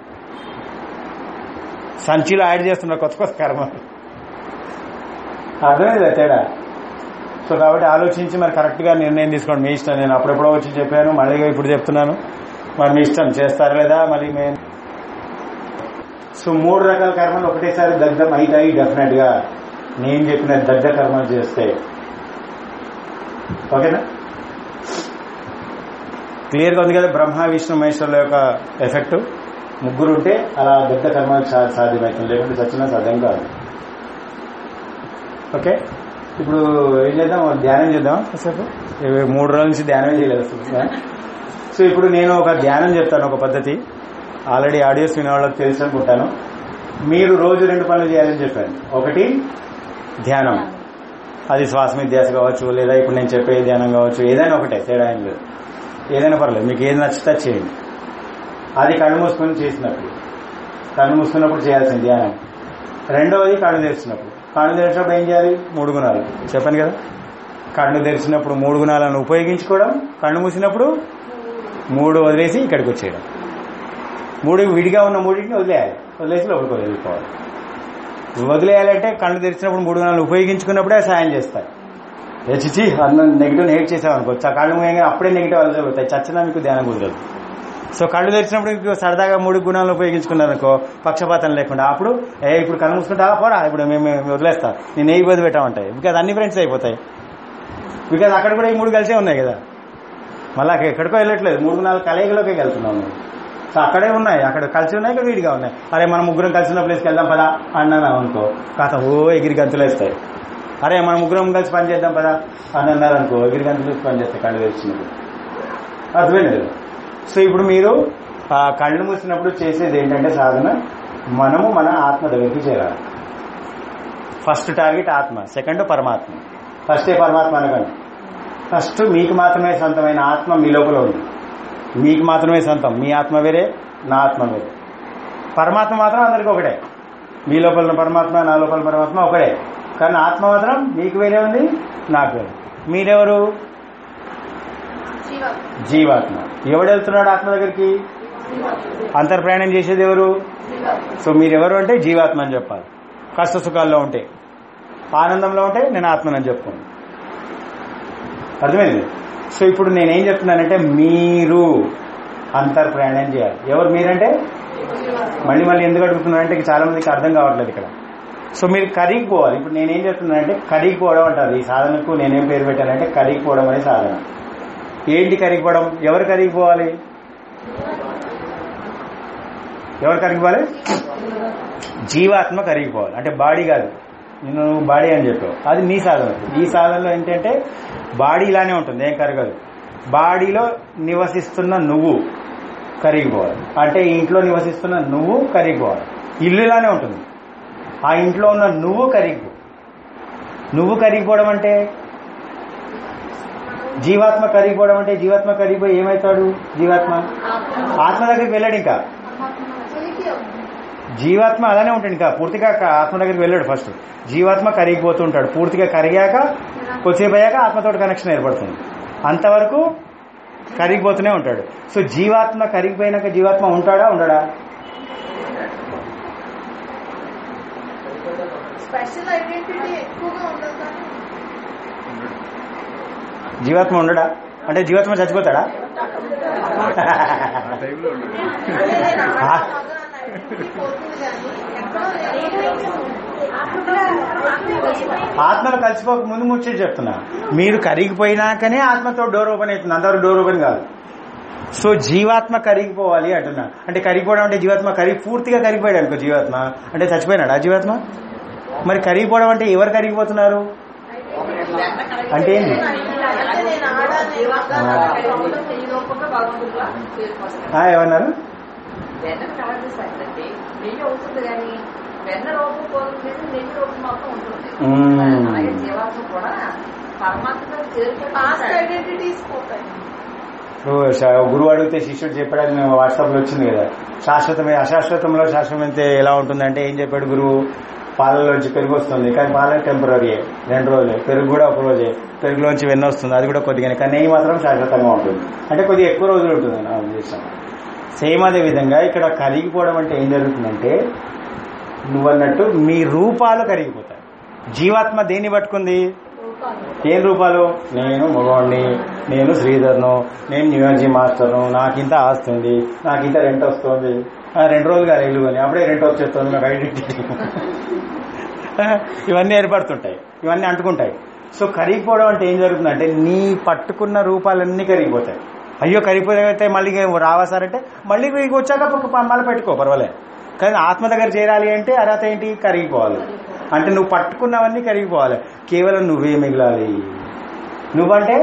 సంచిలో యాడ్ చేస్తున్న కొత్త కొత్త కర్మలు అర్థమైందా తేడా సో కాబట్టి ఆలోచించి మరి కరెక్ట్ గా నిర్ణయం తీసుకోండి మీ ఇష్టం నేను అప్పుడెప్పుడో వచ్చి చెప్పాను మళ్ళీ ఇప్పుడు చెప్తున్నాను మరి మీ ఇష్టం చేస్తారు లేదా మరి మేము సో మూడు రకాల కర్మలు ఒకటేసారి దగ్ధం అవుతాయి డెఫినెట్ గా నేను చెప్పిన దగ్ధ కర్మలు చేస్తే ఓకేనా క్లియర్ గా ఉంది కదా బ్రహ్మ విష్ణు మహేశ్వరుల యొక్క ఎఫెక్ట్ ముగ్గురు ఉంటే అలా దగ్ధ కర్మలు సా- సాధ్యమవుతుంది లేకుంటే చచ్చిన సాధ్యం కాదు ఓకే ఇప్పుడు ఏం చేద్దాం ధ్యానం చేద్దాం కాసేపు ఇవి మూడు రోజుల నుంచి ధ్యానం చేయలేదు అసలు సో ఇప్పుడు నేను ఒక ధ్యానం చెప్తాను ఒక పద్ధతి ఆల్రెడీ ఆడియోస్ వినే వాళ్ళకి తెలుసు అనుకుంటాను మీరు రోజు రెండు పనులు చేయాలని చెప్పాను ఒకటి ధ్యానం అది శ్వాస మీద ధ్యాస కావచ్చు లేదా ఇప్పుడు నేను చెప్పే ధ్యానం కావచ్చు ఏదైనా ఒకటే తేడా ఏం లేదు ఏదైనా పర్లేదు మీకు ఏది నచ్చితే అది చేయండి అది కళ్ళు మూసుకొని చేసినప్పుడు కళ్ళు మూసుకున్నప్పుడు చేయాల్సిన ధ్యానం రెండవది కళ్ళు తెరిచినప్పుడు కళ్ళు తెరిచినప్పుడు ఏం చేయాలి మూడు గుణాలు చెప్పాను కదా కళ్ళు తెరిచినప్పుడు మూడు గుణాలను ఉపయోగించుకోవడం కళ్ళు మూసినప్పుడు మూడు వదిలేసి ఇక్కడికి వచ్చేయడం మూడు విడిగా ఉన్న మూడింటిని వదిలేయాలి వదిలేసి లోపలికి వదిలిపోవాలి వదిలేయాలంటే కళ్ళు తెరిచినప్పుడు మూడు గుణాలను ఉపయోగించుకున్నప్పుడే సాయం చేస్తాయి ఏ చిచి అన్న నెగిటివ్ హేట్ చేసాం అనుకో చ- కళ్ళు మూయంగా అప్పుడే నెగిటివ్ ఆలోచనలు పోతాయి చచ్చినా మీకు ధ్యానం కుదరదు సో కళ్ళు తెరిచినప్పుడు మీకు సరదాగా మూడు గుణాలను ఉపయోగించుకున్నారనుకో పక్షపాతం లేకుండా అప్పుడు ఏ ఇప్పుడు కళ్ళు మూసుకుంటా పోరా ఇప్పుడు మేము మేము వదిలేస్తా నేను ఏ ఇబ్బంది పెట్టామంటాయి బికాజ్ అన్ని ఫ్రెండ్స్ అయిపోతాయి బికాజ్ అక్కడ కూడా ఈ మూడు కలిసే ఉన్నాయి కదా మళ్ళీ అక్కడ ఎక్కడికో వెళ్ళట్లేదు మూడు నాలుగు కలయికలోకి వెళ్తున్నాం మేము సో అక్కడే ఉన్నాయి అక్కడ కలిసి ఉన్నాయి ఇక్కడ వీడిగా ఉన్నాయి అరే మనం ముగ్గురం కలిసి ఉన్న ప్లేస్కి వెళ్దాం పదా అన్నాను అనుకో కాత ఓ ఎగిరి గంతులు వేస్తాయి అరే మనం ముగ్గురం కలిసి పని చేద్దాం పదా అని అన్నారు అనుకో ఎగిరి గంతులు వేసి పని చేస్తాయి కళ్ళు తెరిచినప్పుడు అర్థమైంది కదా సో ఇప్పుడు మీరు ఆ కళ్ళు మూసినప్పుడు చేసేది ఏంటంటే సాధన మనము మన ఆత్మ దగ్గరికి చేరాలి ఫస్ట్ టార్గెట్ ఆత్మ సెకండ్ పరమాత్మ ఫస్ట్ ఏ పరమాత్మ అనకండి ఫస్ట్ మీకు మాత్రమే సొంతమైన ఆత్మ మీ లోపల ఉంది మీకు మాత్రమే సొంతం మీ ఆత్మ వేరే నా ఆత్మ వేరే పరమాత్మ మాత్రం అందరికి ఒకటే మీ లోపల ఉన్న పరమాత్మ నా లోపల పరమాత్మ ఒకటే కానీ ఆత్మ మాత్రం మీకు వేరే ఉంది నాకు వేరే మీరెవరు జీవాత్మ ఎవడు వెళ్తున్నాడు ఆత్మ దగ్గరికి అంతర్ప్రయాణం చేసేది ఎవరు సో మీరెవరు అంటే జీవాత్మ అని చెప్పాలి కష్ట సుఖాల్లో ఉంటే ఆనందంలో ఉంటే నేను ఆత్మనని చెప్పుకోండి అర్థమైంది సో ఇప్పుడు నేనేం చెప్తున్నానంటే మీరు అంతర్ప్రయాణం చేయాలి ఎవరు మీరంటే మళ్ళీ మళ్ళీ ఎందుకు అడుగుతున్నానంటే ఇక చాలా మందికి అర్థం కావట్లేదు ఇక్కడ సో మీరు కరిగిపోవాలి ఇప్పుడు నేనేం చెప్తున్నానంటే కరిగిపోవడం అంటారు ఈ సాధనకు నేనేం పేరు పెట్టానంటే కరిగిపోవడం అనే సాధన ఏంటి కరిగిపోవడం ఎవరు కరిగిపోవాలి ఎవరు కరిగిపోవాలి జీవాత్మ కరిగిపోవాలి అంటే బాడీ కాదు నేను బాడీ అని చెప్పావు అది నీ సాధన ఈ సాధనలో ఏంటంటే బాడీ ఇలానే ఉంటుంది ఏం కరగదు బాడీలో నివసిస్తున్న నువ్వు కరిగిపోవాలి అంటే ఈ ఇంట్లో నివసిస్తున్న నువ్వు కరిగిపోవాలి ఇల్లు ఇలానే ఉంటుంది ఆ ఇంట్లో ఉన్న నువ్వు కరిగిపో నువ్వు కరిగిపోవడం అంటే జీవాత్మ కరిగిపోవడం అంటే జీవాత్మ కరిగిపోయి ఏమవుతాడు జీవాత్మ ఆత్మ దగ్గరికి వెళ్ళాడు ఇంకా జీవాత్మ అలానే ఉంటాడు ఇంకా పూర్తిగా క- ఆత్మ దగ్గరికి వెళ్ళాడు ఫస్ట్ జీవాత్మ కరిగిపోతూ ఉంటాడు పూర్తిగా కరిగాక కొద్దిసేపు అయ్యాక ఆత్మతోటి కనెక్షన్ ఏర్పడుతుంది అంతవరకు కరిగిపోతూనే ఉంటాడు సో జీవాత్మ కరిగిపోయినాక జీవాత్మ ఉంటాడా ఉండడా స్పెషల్ ఐడెంటిటీ ఎక్కువగా ఉండదు కానీ జీవాత్మ ఉండడా అంటే జీవాత్మ చచ్చిపోతాడా ఆ టైంలో ఉండదు అదే నేను ఆ. ఆడలాగా అన్న ఐడెంటిటీ పోతుంది కానీ ఎక్కడో నేను ఆత్మలు కలిసిపోక ముందు ముచ్చే చెప్తున్నా మీరు కరిగిపోయినాకనే ఆత్మతో డోర్ ఓపెన్ అవుతుంది అందరూ డోర్ ఓపెన్ కాదు సో జీవాత్మ కరిగిపోవాలి అంటున్నా అంటే కరిగిపోవడం అంటే జీవాత్మ కరిగి పూర్తిగా కరిగిపోయాడు అనుకో జీవాత్మ అంటే చచ్చిపోయినాడు ఆ జీవాత్మ మరి కరిగిపోవడం అంటే ఎవరు కరిగిపోతున్నారు అంటే ఏంటి అంటే నేను ఆడాను ఆ, ఏమన్నారు వెన్నను కలర్ చేస్తారంటే నెయ్యి అవుతుంది కానీ వెన్న రూపం పోతుంది నెయ్యి రూపం మాత్రం ఉంటుంది మ్మ్. అలాగే జీవాత్మ కూడా పరమాత్మతో పాస్ట్ చేరుకుంటారు ఐడెంటిటీస్ పోతాయి ఇప్పుడు శ- గురువు అడిగితే శిష్యుడు చెప్పాడని మేము వాట్సాప్ లో వచ్చింది కదా శాశ్వతమే అశాశ్వతంలో శాశ్వతమైతే ఎలా ఉంటుందంటే ఏం చెప్పాడు గురువు పాలలోంచి పెరుగు వస్తుంది కానీ పాల టెంపరీ రెండు రోజులే పెరుగు కూడా ఒక రోజే పెరుగులోంచి వెన్న వస్తుంది అది కూడా కొద్దిగానే కానీ నెయ్యి మాత్రం శాశ్వతంగా ఉంటుంది అంటే కొద్దిగా ఎక్కువ రోజులు ఉంటుంది నా ఉద్దేశం సేమ్ అదే విధంగా ఇక్కడ కరిగిపోవడం అంటే ఏం జరుగుతుందంటే నువ్వన్నట్టు మీ రూపాలు కరిగిపోతాయి జీవాత్మ దేన్ని పట్టుకుంది ఏం రూపాలు నేను మగవాణ్ణి నేను శ్రీధర్ను నేను న్యూయార్జీ మాస్టర్ను నాకింత ఆస్తి ఉంది నాకింత రెంట్ వస్తుంది ఆ, రెండు రోజులుగా రైలు కొని అప్పుడే రెంట్ వచ్చేస్తుంది నాకు ఐడెంటిటీ ఇవన్నీ ఏర్పడుతుంటాయి ఇవన్నీ అంటుకుంటాయి సో కరిగిపోవడం అంటే ఏం జరుగుతుందంటే నీ పట్టుకున్న రూపాలన్నీ కరిగిపోతాయి అయ్యో కరిగిపోతే మళ్ళీ ఇంక రావా సార్ అంటే మళ్ళీ మీకు వచ్చాక ప- మళ్ళీ పెట్టుకో పర్వాలేదు కానీ ఆత్మ దగ్గర చేరాలి అంటే అర్హత ఏంటి కరిగిపోవాలి అంటే నువ్వు పట్టుకున్నవన్నీ కరిగిపోవాలి కేవలం నువ్వే మిగలాలి నువ్వంటే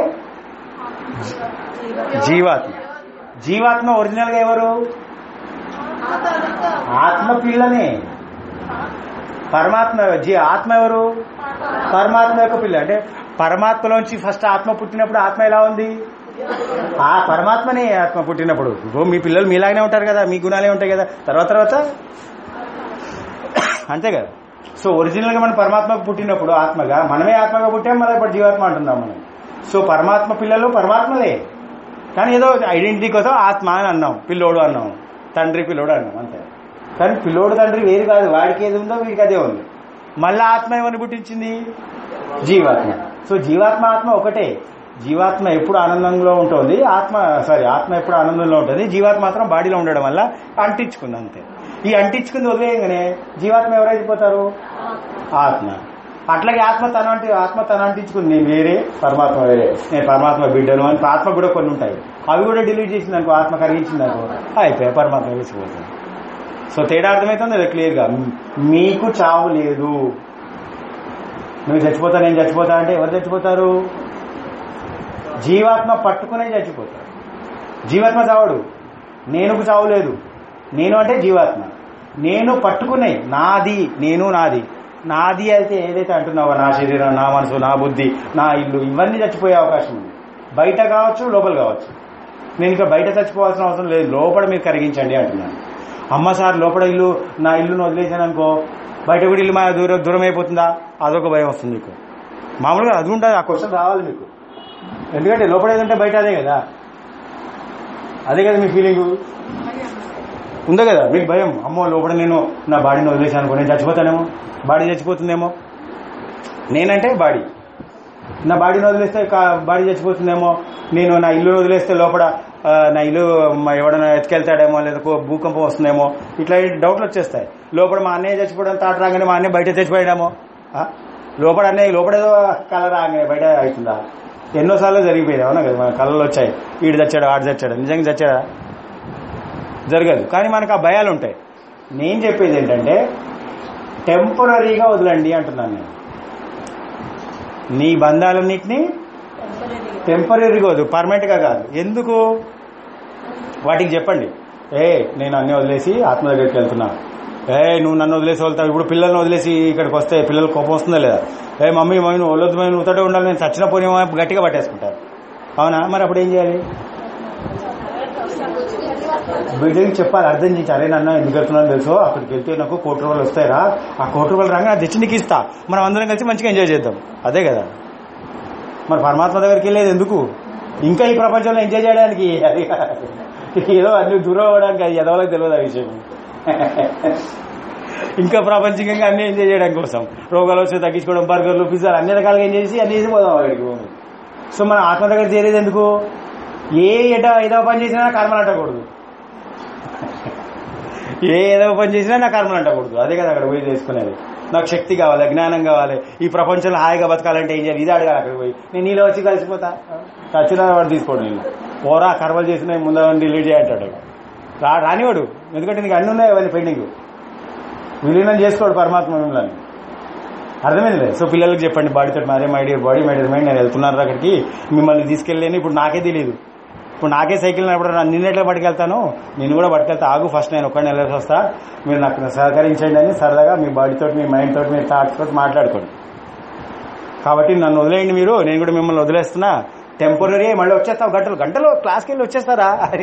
జీవాత్మ జీవాత్మ ఒరిజినల్ గా ఎవరు ఆ తర్వాత ఆత్మ పిల్లనే పరమాత్మ జీ ఆత్మ ఎవరు పరమాత్మ యొక్క పిల్ల అంటే పరమాత్మలోంచి ఫస్ట్ ఆత్మ పుట్టినప్పుడు ఆత్మ ఎలా ఉంది ఆ పరమాత్మనే ఆత్మ పుట్టినప్పుడు ఇప్పుడు మీ పిల్లలు మీలాగానే ఉంటారు కదా మీ గుణాలే ఉంటాయి కదా తర్వాత తర్వాత అంతే కదా సో ఒరిజినల్ గా మనం పరమాత్మకు పుట్టినప్పుడు ఆత్మగా మనమే ఆత్మగా పుట్టాం మళ్ళీ ఇప్పుడు జీవాత్మ అంటున్నాం మనం సో పరమాత్మ పిల్లలు పరమాత్మలే కానీ ఏదో ఐడెంటిటీ కోసం ఆత్మ అని అన్నాం పిల్లోడు అన్నాం తండ్రి పిల్లోడు అన్నాం అంతే కానీ పిల్లోడు తండ్రి వేరు కాదు వాడికి ఏది ఉందో వీడికి అదే ఉంది మళ్ళా ఆత్మ ఏమని పుట్టించింది జీవాత్మ సో జీవాత్మ ఆత్మ ఒకటే జీవాత్మ ఎప్పుడు ఆనందంలో ఉంటుంది ఆత్మ సారీ ఆత్మ ఎప్పుడు ఆనందంలో ఉంటుంది జీవాత్మ మాత్రం బాడీలో ఉండడం వల్ల అంటించుకుంది అంతే ఈ అంటించుకుంది వదిలేయగానే జీవాత్మ ఎవరైపోతారు ఆత్మ అట్లాగే ఆత్మ తన అంటే ఆత్మ తన అంటించుకుంది నేను వేరే పరమాత్మ వేరే నేను పరమాత్మ బిడ్డను అని ఆత్మ కూడా కొన్ని ఉంటాయి అవి కూడా డిలీట్ చేసింది అనుకో ఆత్మ కరిగించింది అనుకో అయిపోయాయి పరమాత్మ వేసిపోతుంది సో తేడా అర్థమవుతుంది అది క్లియర్ గా మీకు చావు లేదు నువ్వు చచ్చిపోతా నేను చచ్చిపోతా అంటే ఎవరు చచ్చిపోతారు జీవాత్మ పట్టుకునే చచ్చిపోతారు జీవాత్మ చావడు నేనుకు చావు లేదు నేను అంటే జీవాత్మ నేను పట్టుకునే నాది నేను నాది నాది అయితే ఏదైతే అంటున్నావో నా శరీరం నా మనసు నా బుద్ధి నా ఇల్లు ఇవన్నీ చచ్చిపోయే అవకాశం ఉంది బయట కావచ్చు లోపల కావచ్చు నేను ఇంకా బయట చచ్చిపోవాల్సిన అవసరం లేదు లోపల మీరు కరిగించండి అంటున్నాను అమ్మ సార్ లోపల ఇల్లు నా ఇల్లును వదిలేసాను అనుకో బయట కూడా ఇల్లు మా దూరం దూరం అయిపోతుందా అదొక భయం వస్తుంది మీకు మామూలుగా అది ఉంటుంది ఆ క్వశ్చన్ రావాలి మీకు ఎందుకంటే లోపల ఏదంటే బయట అదే కదా అదే కదా మీ ఫీలింగ్ ఉందా కదా మీకు భయం అమ్మో లోపల నేను నా బాడీని వదిలేసాను అనుకో నేను చచ్చిపోతానేమో బాడీ చచ్చిపోతుందేమో నేనంటే బాడీ నా బాడీని వదిలేస్తే కా- బాడీ చచ్చిపోతుందేమో నేను నా ఇల్లు వదిలేస్తే లోపల ఆ, నా ఇల్లు మా ఎవడైనా ఎత్తుకెళ్తాడేమో లేదా కో- భూకంపం వస్తుందేమో ఇట్లా డౌట్లు వచ్చేస్తాయి లోపల మా అన్నయ్య చచ్చిపోవడం తాట రాగానే మా అన్నయ్య బయట చచ్చిపోయాడేమో ఆ? లోపల అన్నయ్య లోపల ఏదో కళ రాగానే బయట అవుతుందా ఎన్నోసార్లు జరిగిపోయింది అవునా కదా మన కళలు వచ్చాయి వీడు చచ్చాడు ఆడు చచ్చాడు నిజంగా చచ్చాడా జరగదు కానీ మనకు ఆ భయాలు ఉంటాయి నేను చెప్పేది ఏంటంటే టెంపరీగా వదలండి అంటున్నాను నేను నీ బంధాలన్నింటినీ టెంపరీగా వద్దు పర్మనెంట్ గా కాదు ఎందుకు వాటికి చెప్పండి ఏ నేను అన్ని వదిలేసి ఆత్మ దగ్గరికి వెళ్తున్నా ఏ నువ్వు నన్ను వదిలేసి వెళ్తావు ఇప్పుడు పిల్లల్ని వదిలేసి ఇక్కడికి వస్తే పిల్లలు కోపం వస్తుందా లేదా ఏ మమ్మీ మమ్మీ నువ్వు వదలొద్దు మమ్మీ నువ్వు తోటే ఉండాలి నేను చచ్చిన పోనీ గట్టిగా పట్టేసుకుంటారు అవునా మరి అప్పుడు ఏం చేయాలి బిడ్డకి చెప్పాలి అర్థం చేసి అరే నన్న ఎందుకు వెళ్తున్నాను తెలుసు అక్కడికి వెళ్తే నాకు కోటి రూపాయలు వస్తాయిరా ఆ కోటి రూపాయలు రాగా అది తెచ్చి నీకు ఇస్తా మనం అందరం కలిసి మంచిగా ఎంజాయ్ చేద్దాం అదే కదా మరి పరమాత్మ దగ్గరికి వెళ్ళేది ఎందుకు ఇంకా ఈ ప్రపంచంలో ఎంజాయ్ చేయడానికి అది కాదు. ఏదో అన్ని దూరం అవ్వడానికి అది ఎదవలకు తెలియదు ఆ విషయం ఇంకా ప్రపంచంగా అన్ని ఎంజాయ్ చేయడం కోసం రోగాలు వస్తే తగ్గించుకోవడం బర్గర్లు పిజ్జాలు అన్ని రకాలుగా ఎంజాయ్ చేసి అన్ని చేసి పోదాం అక్కడికి సో మన ఆత్మ దగ్గర చేరేది ఎందుకు ఏ ఎడ ఏదో పని చేసినా కర్మలు అంటకూడదు ఏ ఏదో పని చేసినా నా కర్మలు అంటకూడదు అదే కదా అక్కడ పోయి చేసుకునేది నాకు శక్తి కావాలి జ్ఞానం కావాలి ఈ ప్రపంచంలో హాయిగా బతకాలంటే ఏం చేయాలి ఇది అడగాలి అక్కడ పోయి నేను నీలో వచ్చి కలిసిపోతా ఖచ్చితంగా వాడు తీసుకోడు నేను పోరా కర్మలు చేసిన ముందు డిలీట్ చేయంటాడు రా రానివాడు ఎందుకంటే నీకు అన్ని ఉన్నాయి అవన్నీ పెండింగ్ విలీనం చేసుకోడు పరమాత్మ మిమ్మల్ని అర్థమైంది సో పిల్లలకి చెప్పండి బాడీతో మరే my dear body my dear mind నేను వెళ్తున్నాను అక్కడికి మిమ్మల్ని తీసుకెళ్ళలేని ఇప్పుడు నాకే తెలియదు ఇప్పుడు నాకే సైకిల్ నడపడం నన్ను నిన్నెట్లా పట్టుకెళ్తాను నేను కూడా పట్టుకెళ్తా ఆగు ఫస్ట్ నేను ఒక్కడిని వెళ్ళాల్సి వస్తా మీరు నాకు సహకరించండి అని సరదాగా మీ బాడీతో మీ మైండ్ తోటి మీ థాట్స్ తోటి మాట్లాడుకోండి కాబట్టి నన్ను వదిలేయండి మీరు నేను కూడా మిమ్మల్ని వదిలేస్తున్నా టెంపరీ మళ్ళీ వచ్చేస్తావు గంటలు గంటలు క్లాస్కి వెళ్ళి వచ్చేస్తారా అని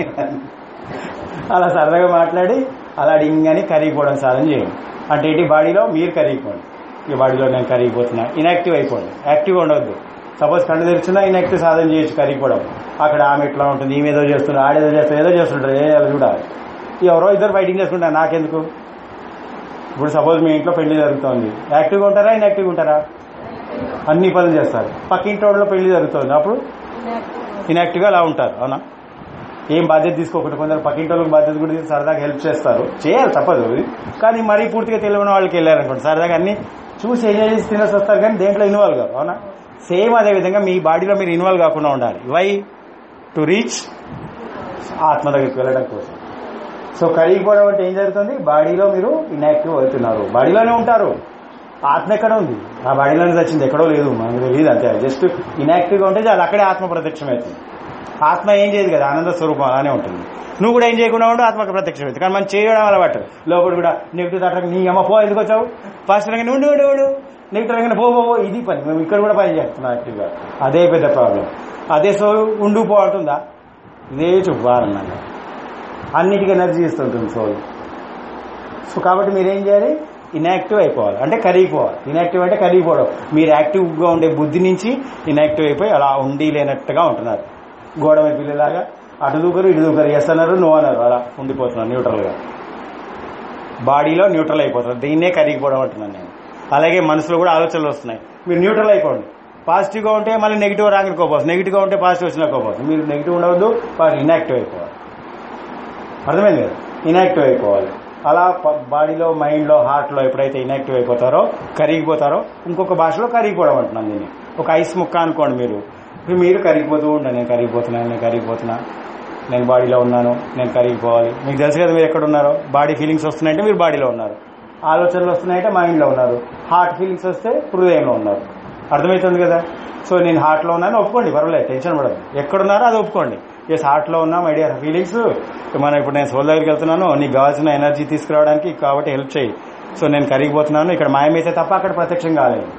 అలా సరదాగా మాట్లాడి అలా డింగని కరిగిపోవడం సాధన చేయండి అంటే ఏంటి బాడీలో మీరు కరిగిపోండి ఈ బాడీలో నేను కరిగిపోతున్నా ఇన్యాక్టివ్ అయిపోండి యాక్టివ్ ఉండవద్దు సపోజ్ కళ్ళు తెరిచినా ఇన్యాక్టివ్ సాధన చేయొచ్చు కరిగిపోవడం అక్కడ ఆమె ఇట్లా ఉంటుంది ఈమె ఏదో చేస్తున్నారు ఆడేదో చేస్తారు ఏదో చేస్తుంటారు ఏ అది చూడాలి ఎవరో ఇద్దరు ఫైటింగ్ చేసుకుంటారు నాకెందుకు ఇప్పుడు సపోజ్ మీ ఇంట్లో పెళ్లి జరుగుతోంది యాక్టివ్గా ఉంటారా ఇన్యాక్టివ్గా ఉంటారా అన్ని పనులు చేస్తారు పక్కింటి వాళ్ళలో పెళ్లి జరుగుతుంది అప్పుడు ఇన్యాక్టివ్గా అలా ఉంటారు అవునా ఏం బాధ్యత తీసుకోకుండా కొందరు పక్కింటి వాళ్ళకి బాధ్యత కూడా తీసి సరదాగా హెల్ప్ చేస్తారు చేయాలి తప్పదు అది. కానీ మరీ పూర్తిగా తెలియని వాళ్ళకి వెళ్ళారనుకోండి సరదాగా అన్ని చూసి ఎంజాయ్ చేసి తినేసి వస్తారు కానీ దేంట్లో ఇన్వాల్వ్ కాదు అవునా సేమ్ అదే విధంగా మీ బాడీలో మీరు ఇన్వాల్వ్ కాకుండా ఉండాలి వై టు రీచ్ ఆత్మ దగ్గరికి వెళ్ళడం కోసం సో కరిగిపోవడం అంటే ఏం జరుగుతుంది బాడీలో మీరు ఇన్యాక్టివ్ అవుతున్నారు బాడీలోనే ఉంటారు ఆత్మ ఎక్కడ ఉంది ఆ బాడీలోనే వచ్చింది ఎక్కడో లేదు మనకు తెలియదు అంతే జస్ట్ ఇన్యాక్టివ్గా ఉంటే అది అక్కడే ఆత్మ ప్రత్యక్షమవుతుంది ఆత్మ ఏం చేయదు కదా ఆనంద స్వరూపం అలానే ఉంటుంది నువ్వు కూడా ఏం చేయకుండా ఉండు ఆత్మకు ప్రత్యక్షమవుతుంది కానీ మనం చేయడం అలవాటు లోపల కూడా నెగిటివ్ థాట్ నీ అమ్మ పో ఎందుకు వచ్చావు ఫాస్ట్ రంగా ఉండు ఉండు ఉండు నెగిటివ్ రంగా పో పో పో. ఇది పని మేము ఇక్కడ కూడా పని చేస్తున్నాం యాక్టివ్గా అదే పెద్ద ప్రాబ్లం అదే సో ఉండు పో అంటుందా ఇదే చెప్పాలన్నాను అన్నిటికీ ఎనర్జీ ఇస్తుంటుంది సోల్ సో కాబట్టి మీరు ఏం చేయాలి ఇన్యాక్టివ్ అయిపోవాలి అంటే కరిగిపోవాలి ఇన్యాక్టివ్ అంటే కరిగిపోవడం మీరు యాక్టివ్గా ఉండే బుద్ధి నుంచి ఇన్యాక్టివ్ అయిపోయి అలా ఉండి లేనట్టుగా ఉంటున్నారు గోడమ పిల్లలాగా అటు దూకరు ఇటు దూకరు ఎస్ అన్నారు నో అన్నారు అలా ఉండిపోతున్నారు న్యూట్రల్గా బాడీలో న్యూట్రల్ అయిపోతారు దీన్నే కరిగిపోవడం అంటున్నాను నేను అలాగే మనసులో కూడా ఆలోచనలు వస్తున్నాయి మీరు న్యూట్రల్ అయిపోండి పాజిటివ్గా ఉంటే మళ్ళీ నెగిటివ్ రాగిన కోపోతుంది నెగిటివ్గా ఉంటే పాజిటివ్ వచ్చిన కోపోతుంది మీరు నెగిటివ్ ఉండవద్దు ఇన్యాక్టివ్ అయిపోవాలి అర్థమైంది కదా ఇన్యాక్టివ్ అయిపోవాలి అలా ప- బాడీలో మైండ్లో హార్ట్లో ఎప్పుడైతే ఇన్యాక్టివ్ అయిపోతారో కరిగిపోతారో ఇంకొక భాషలో కరిగిపోవడం అంటున్నాను దీన్ని ఒక ఐస్ ముక్క అనుకోండి మీరు ఇప్పుడు మీరు కరిగిపోతూ ఉండండి నేను కరిగిపోతున్నాను నేను కరిగిపోతున్నా నేను బాడీలో ఉన్నాను నేను కరిగిపోవాలి మీకు తెలుసు కదా మీరు ఎక్కడ ఉన్నారో బాడీ ఫీలింగ్స్ వస్తున్నాయంటే మీరు బాడీలో ఉన్నారు ఆలోచనలు వస్తున్నాయంటే మైండ్లో ఉన్నారు హార్ట్ ఫీలింగ్స్ వస్తే హృదయంలో ఉన్నారు అర్థమవుతుంది కదా సో నేను హార్ట్లో ఉన్నాను ఒప్పుకోండి పర్వాలేదు టెన్షన్ పడదు ఎక్కడున్నారో అది ఒప్పుకోండి ఎస్ హార్ట్లో ఉన్నా మై డియర్ ఫీలింగ్స్ మనం ఇప్పుడు నేను సోల్ దగ్గరికి వెళ్తున్నాను నీకు కావాల్సిన ఎనర్జీ తీసుకురావడానికి కాబట్టి హెల్ప్ చేయి సో నేను కరిగిపోతున్నాను ఇక్కడ మాయమైతే తప్ప అక్కడ ప్రత్యక్షం కాలేదు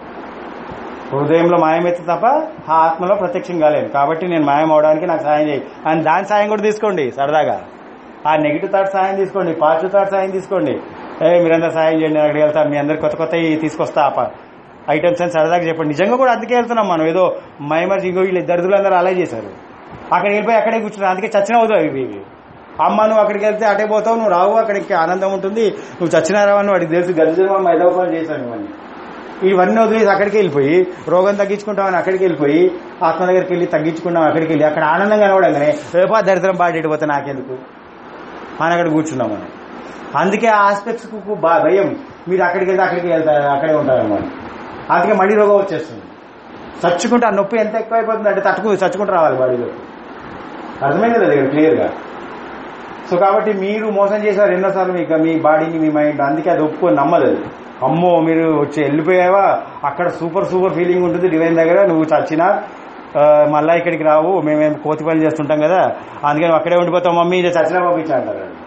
హృదయంలో మాయమైతే తప్ప ఆ ఆత్మలో ప్రత్యక్షం కాలేదు కాబట్టి నేను మాయం అవడానికి నాకు సాయం చేయి అని దాని సాయం కూడా తీసుకోండి సరదాగా ఆ నెగిటివ్ థాట్ సాయం తీసుకోండి పాజిటివ్ థాట్ సాయం తీసుకోండి ఏ మీరందరూ సాయం చేయండి నేను అక్కడికి వెళ్తాను మీ అందరు కొత్త కొత్త తీసుకొస్తా ఆప ఐటమ్స్ అని సరదాగా చెప్పండి నిజంగా కూడా అందుకే వెళ్తున్నాం మనం ఏదో మైమర్స్ ఇంకో వీళ్ళు దరిద్రులందరూ అలా చేశారు అక్కడికి వెళ్ళిపోయి అక్కడే కూర్చున్నారు అందుకే చచ్చిన అవుతావు ఇవి ఇవి అమ్మ నువ్వు అక్కడికి వెళ్తే అటే పోతావు నువ్వు రావు అక్కడికి ఆనందం ఉంటుంది నువ్వు చచ్చినా రావని వాడికి తెలుసు గర్జన మైదవపని చేశాను ఇవన్నీ ఇవన్నీ వదిలేసి అక్కడికి వెళ్ళిపోయి రోగం తగ్గించుకుంటామని అక్కడికి వెళ్ళిపోయి ఆత్మ దగ్గరికి వెళ్ళి తగ్గించుకుంటాం అక్కడికి వెళ్ళి అక్కడ ఆనందం కనబడంగానే రేపా దరిద్రం బాడేటి పోతే నాకెందుకు అని అక్కడ కూర్చున్నాం మనం అందుకే ఆ ఆస్పెక్ట్స్ కు బా- భయం మీరు అక్కడికి వెళ్తే అక్కడికి వెళ్తారు అక్కడే ఉంటారన్నమాట అందుకే మళ్ళీ రోగం వచ్చేస్తుంది చచ్చుకుంటే ఆ నొప్పి ఎంత ఎక్కువ అయిపోతుంది అంటే తట్టుకు చచ్చుకుంటూ రావాలి బాడీలో అర్థమైంది కదా ఇక్కడ క్లియర్గా సో కాబట్టి మీరు మోసం చేశారు ఎన్నోసార్లు మీకు మీ బాడీని మీ మైండ్ అందుకే అది ఒప్పుకొని నమ్మదు అది అమ్మో మీరు వచ్చి వెళ్ళిపోయావా అక్కడ సూపర్ సూపర్ ఫీలింగ్ ఉంటుంది డివైన్ దగ్గర నువ్వు చచ్చినా ఆ, మళ్ళా ఇక్కడికి రావు మేమేం కోతి పని చేస్తుంటాం కదా అందుకని నువ్వు అక్కడే ఉండిపోతాం మమ్మీ ఇది చచ్చినా పంపించా అంటారు వాళ్ళు.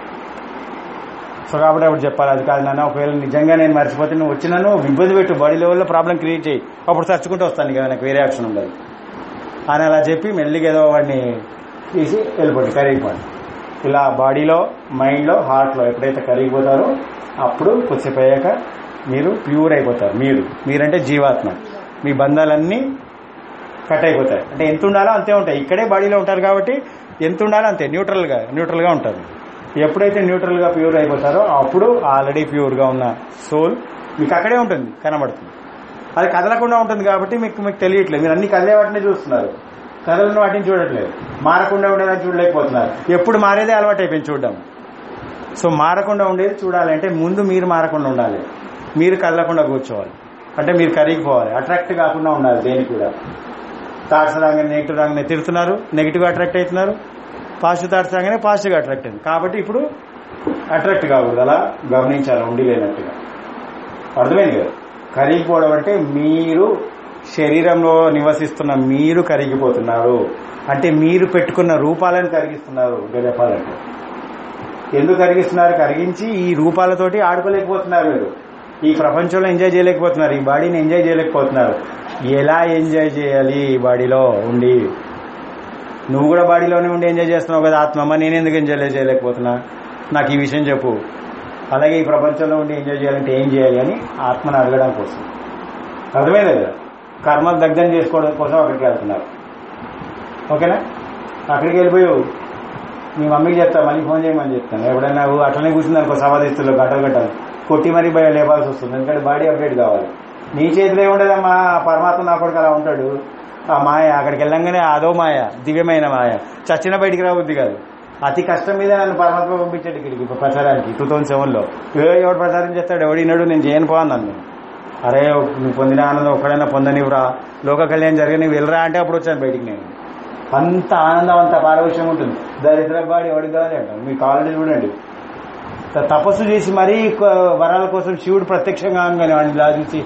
సో కాబట్టి అప్పుడు చెప్పాలి అది కాదు నాన్న ఒకవేళ నిజంగా నేను మర్చిపోతే నువ్వు వచ్చినాను ఇబ్బంది పెట్టు బాడీ లెవెల్లో ప్రాబ్లం క్రియేట్ చేయి అప్పుడు చచ్చుకుంటూ వస్తాను ఇక నాకు వేరే ఆప్షన్ ఉండదు అని అలా చెప్పి మెల్లిగా ఏదో వాడిని తీసి వెళ్ళిపోండి కరిగిపోండి ఇలా బాడీలో మైండ్లో హార్ట్లో ఎప్పుడైతే కరిగిపోతారో అప్పుడు కొద్దిసేపు అయ్యాక మీరు ప్యూర్ అయిపోతారు మీరు మీరంటే జీవాత్మ మీ బంధాలన్నీ కట్ అయిపోతాయి అంటే ఎంత ఉండాలో అంతే ఉంటాయి ఇక్కడే బాడీలో ఉంటారు కాబట్టి ఎంత ఉండాలో అంతే న్యూట్రల్గా న్యూట్రల్గా ఉంటారు ఎప్పుడైతే న్యూట్రల్గా ప్యూర్ అయిపోతారో అప్పుడు ఆల్రెడీ ప్యూర్గా ఉన్న సోల్ మీకు అక్కడే ఉంటుంది కనబడుతుంది అది కదలకుండా ఉంటుంది కాబట్టి మీకు మీకు తెలియట్లేదు మీరు అన్ని కదిలే వాటిని చూస్తున్నారు కదలని వాటిని చూడట్లేదు మారకుండా ఉండేదాన్ని చూడలేకపోతున్నారు ఎప్పుడు మారేదే అలవాటు అయిపోయింది చూడడం సో మారకుండా ఉండేది చూడాలంటే ముందు మీరు మారకుండా ఉండాలి మీరు కదలకుండా కూర్చోవాలి అంటే మీరు కరిగిపోవాలి అట్రాక్ట్ కాకుండా ఉండాలి దేనికి కూడా థాట్స్ రాగానే నెగిటివ్ రాగానే తిడుతున్నారు నెగిటివ్గా అట్రాక్ట్ అవుతున్నారు పాజిటివ్ థాట్స్ రాగానే పాజిటివ్గా అట్రాక్ట్ అయింది కాబట్టి ఇప్పుడు అట్రాక్ట్ కాకూడదు అలా గమనించాలి ఉండి లేనట్టుగా అర్థమైంది కదా కరిగిపోవడం అంటే మీరు శరీరంలో నివసిస్తున్న మీరు కరిగిపోతున్నారు అంటే మీరు పెట్టుకున్న రూపాలను కరిగిస్తున్నారు ఇంకా చెప్పాలంటే ఎందుకు కరిగిస్తున్నారు కరిగించి ఈ రూపాలతోటి ఆడుకోలేకపోతున్నారు మీరు ఈ ప్రపంచంలో ఎంజాయ్ చేయలేకపోతున్నారు ఈ బాడీని ఎంజాయ్ చేయలేకపోతున్నారు ఎలా ఎంజాయ్ చేయాలి ఈ బాడీలో ఉండి నువ్వు కూడా బాడీలోనే ఉండి ఎంజాయ్ చేస్తున్నావు కదా ఆత్మమ్మ నేను ఎందుకు ఎంజాయ్ చేయలేకపోతున్నా నాకు ఈ విషయం చెప్పు అలాగే ఈ ప్రపంచంలో ఉండి ఎంజాయ్ చేయాలంటే ఏం చేయాలి అని ఆత్మను అడగడం కోసం అర్థమైంది కదా కర్మలు దగ్ధం చేసుకోవడం కోసం అక్కడికి వెళ్తున్నారు ఓకేనా అక్కడికి వెళ్ళిపోయావు మీ మమ్మీకి చెప్తా మళ్ళీ ఫోన్ చేయమని చెప్తాను ఎప్పుడైనా నువ్వు అట్లనే కూర్చుంది అనుకో సమాధిస్తుల్లో గంటలు గంటలు కొట్టి మరీ భయం లేపాల్సి వస్తుంది ఎందుకంటే బాడీ అప్డేట్ కావాలి నీ చేతిలో ఏముండదమ్మా పరమాత్మ నా కొడుకు అలా ఉంటాడు ఆ మాయ అక్కడికి వెళ్ళంగానే అదో మాయ దివ్యమైన మాయ చచ్చిన బయటికి రాబుద్ది కాదు అతి కష్టం మీద నన్ను పరమాత్మ పంపించాడు ఇక్కడికి ఇప్పుడు ప్రచారానికి టూ థౌసండ్ సెవెన్లో ఏ ఎవడు ప్రచారం చేస్తాడు ఎవడినాడు నేను చేయను పో అన్నాను నేను అరే నువ్వు పొందిన ఆనందం ఒక్కడైనా పొందనివ్వరా లోక కళ్యాణం జరిగి నువ్వు వెళ్ళరా అంటే అప్పుడు వచ్చాను బయటికి నేను అంత ఆనందం అంత పారవశ్యం ఉంటుంది దరిద్ర బాడీ ఎవడికి కావాలి అంటాం మీకు కావాలని చూడండి త- తపస్సు చేసి మరీ కొ- వరాల కోసం శివుడు ప్రత్యక్షంగా కానీ వాడిని ఇలా చూసి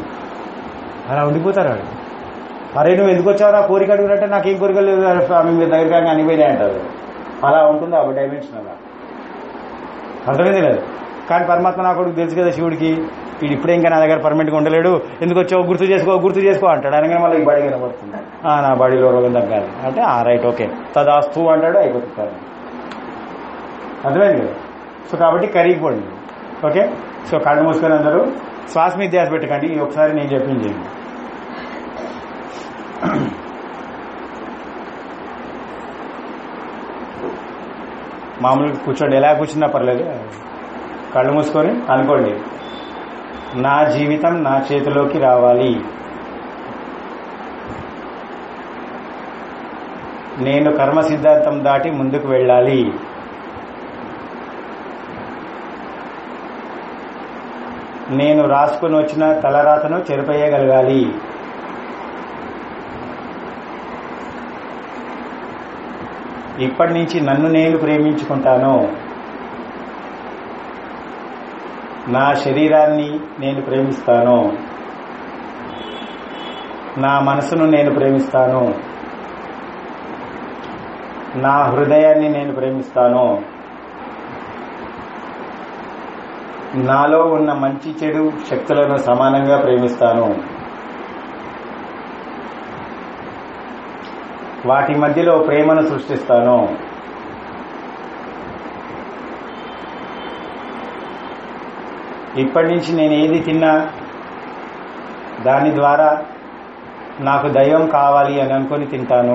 అలా ఉండిపోతారు వాడు అరే నువ్వు ఎందుకు వచ్చావు కోరిక అడుగునంటే నాకేం కోరిక లేదు అరే స్వామి మీ దగ్గర అనిపోయినాయి అంటారు అలా ఉంటుంది ఆ డైమెన్షన్ అలా అర్థమైంది లేదు కానీ పరమాత్మ నా కొడుకు తెలుసు కదా శివుడికి వీడు ఇప్పుడే ఇంకా నా దగ్గర పర్మనెంట్గా ఉండలేడు ఎందుకు వచ్చావు గుర్తు చేసుకో గుర్తు చేసుకో అంటాడు అనగానే మళ్ళీ ఈ బాడీ కనబడుతుంది ఆ, నా బాడీలో రోగం తగ్గాలి అంటే ఆ రైట్ ఓకే తదాస్తు అంటాడు అయిపోతుంది పని. అర్థమైంది కదా సో కాబట్టి కరిగిపోండి ఓకే సో కళ్ళు మూసుకొని అందరూ శ్వాస మీద ధ్యాస పెట్టకండి ఈ ఒకసారి నేను చెప్పింది చేయండి మామూలుగా కూర్చోండి ఎలా కూర్చున్నా పర్లేదు కళ్ళు మూసుకొని అనుకోండి నా జీవితం నా చేతిలోకి రావాలి నేను కర్మ సిద్ధాంతం దాటి ముందుకు వెళ్ళాలి నేను రాసుకుని వచ్చిన తలరాతను చెరిపేయగలగాలి ఇప్పటి నుంచి నన్ను నేను ప్రేమించుకుంటాను నా శరీరాన్ని నేను ప్రేమిస్తాను నా మనసును నేను ప్రేమిస్తాను నా హృదయాన్ని నేను ప్రేమిస్తాను నాలో ఉన్న మంచి చెడు శక్తులను సమానంగా ప్రేమిస్తాను వాటి మధ్యలో ప్రేమను సృష్టిస్తాను ఇప్పటి నుంచి నేను ఏది తిన్నా దాని ద్వారా నాకు దైవం కావాలి అని అనుకొని తింటాను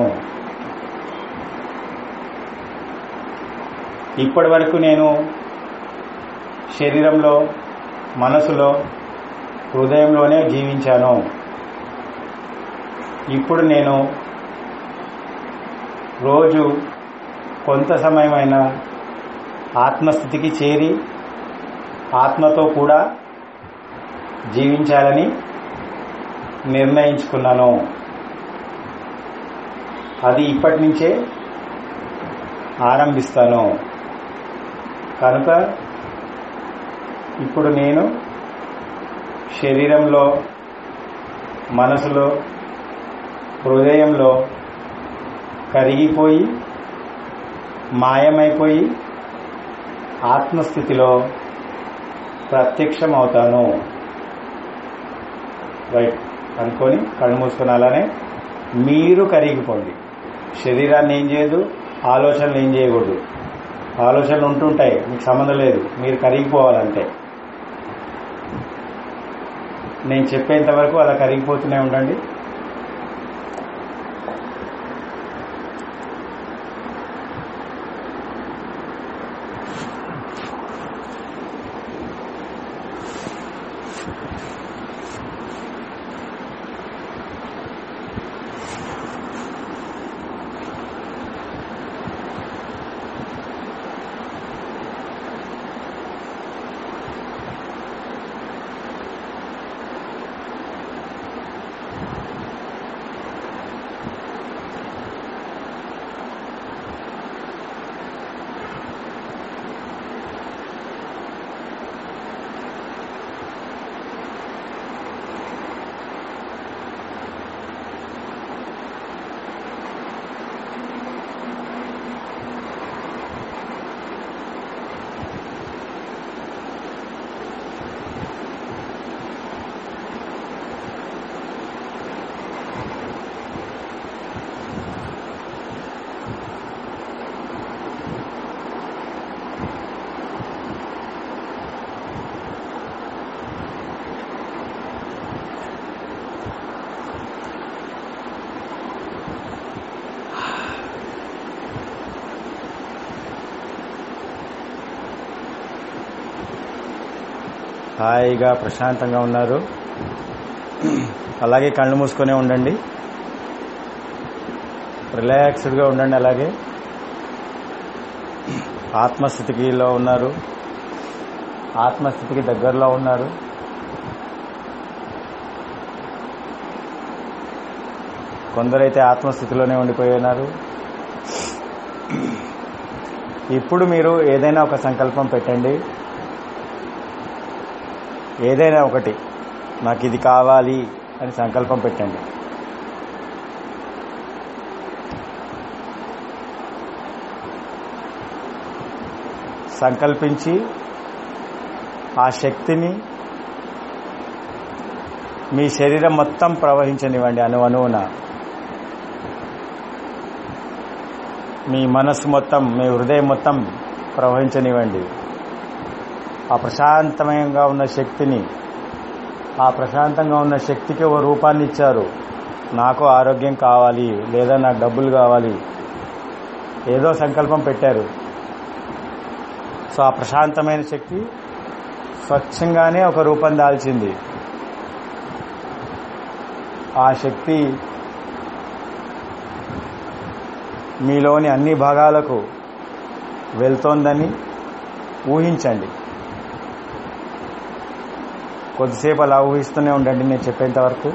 ఇప్పటి వరకు నేను శరీరంలో మనసులో హృదయంలోనే జీవించాను ఇప్పుడు నేను రోజు కొంత సమయమైన ఆత్మస్థితికి చేరి ఆత్మతో కూడా జీవించాలని నిర్ణయించుకున్నాను అది ఇప్పటి నుంచే ఆరంభిస్తాను కనుక ఇప్పుడు నేను శరీరంలో మనసులో హృదయంలో కరిగిపోయి మాయమైపోయి ఆత్మస్థితిలో ప్రత్యక్షమవుతాను రైట్ అనుకొని కళ్ళు మూసుకొని అలానే మీరు కరిగిపోండి శరీరాన్ని ఏం చేయదు ఆలోచనలు ఏం చేయకూడదు ఆలోచనలు ఉంటుంటాయి మీకు సంబంధం లేదు మీరు కరిగిపోవాలంటే నేను చెప్పేంత వరకు అలా కరిగిపోతూనే ఉండండి హాయిగా ప్రశాంతంగా ఉన్నారు అలాగే కళ్ళు మూసుకొనే ఉండండి రిలాక్స్డ్గా ఉండండి అలాగే ఆత్మస్థితికిలో ఉన్నారు ఆత్మస్థితికి దగ్గరలో ఉన్నారు కొందరైతే ఆత్మస్థితిలోనే ఉండిపోయి ఉన్నారు ఇప్పుడు మీరు ఏదైనా ఒక సంకల్పం పెట్టండి ఏదైనా ఒకటి నాకు ఇది కావాలి అని సంకల్పం పెట్టండి సంకల్పించి ఆ శక్తిని మీ శరీరం మొత్తం ప్రవహించనివ్వండి అణువణువున మీ మనస్సు మొత్తం మీ హృదయం మొత్తం ప్రవహించనివ్వండి ఆ ప్రశాంతమయంగా ఉన్న శక్తిని ఆ ప్రశాంతంగా ఉన్న శక్తికి ఓ రూపాన్ని ఇచ్చారు నాకు ఆరోగ్యం కావాలి లేదా నాకు డబ్బులు కావాలి ఏదో సంకల్పం పెట్టారు సో ఆ ప్రశాంతమైన శక్తి స్వచ్ఛంగానే ఒక రూపం దాల్చింది ఆ శక్తి మీలోని అన్ని భాగాలకు వెళ్తోందని ఊహించండి కొద్దిసేపు అలా ఊహిస్తూనే ఉండండి నేను చెప్పేంత వరకు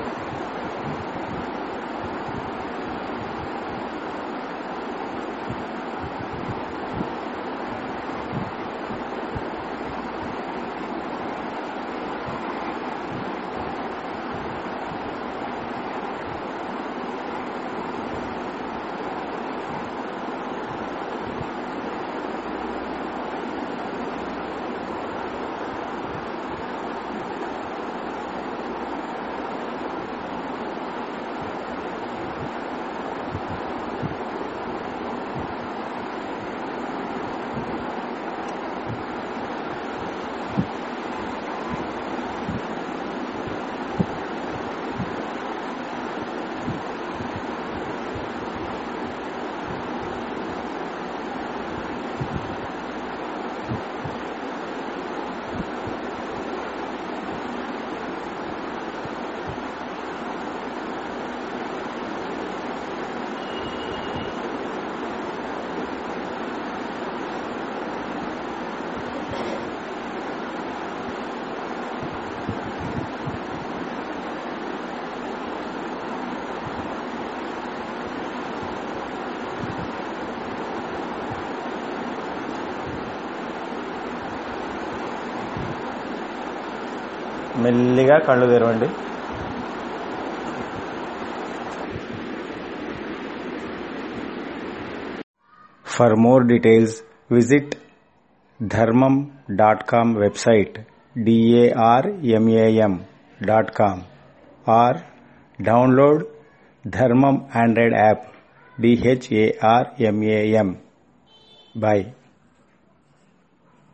మెల్లిగా కళ్ళు తెరవండి ఫర్ మోర్ డీటెయిల్స్ విజిట్ ధర్మం dot com website డిఏఆర్ఎంఏఎం dot com or download ధర్మం ఆండ్రాయిడ్ యాప్ డిహెచ్ఏఆర్ఎంఏఎం బై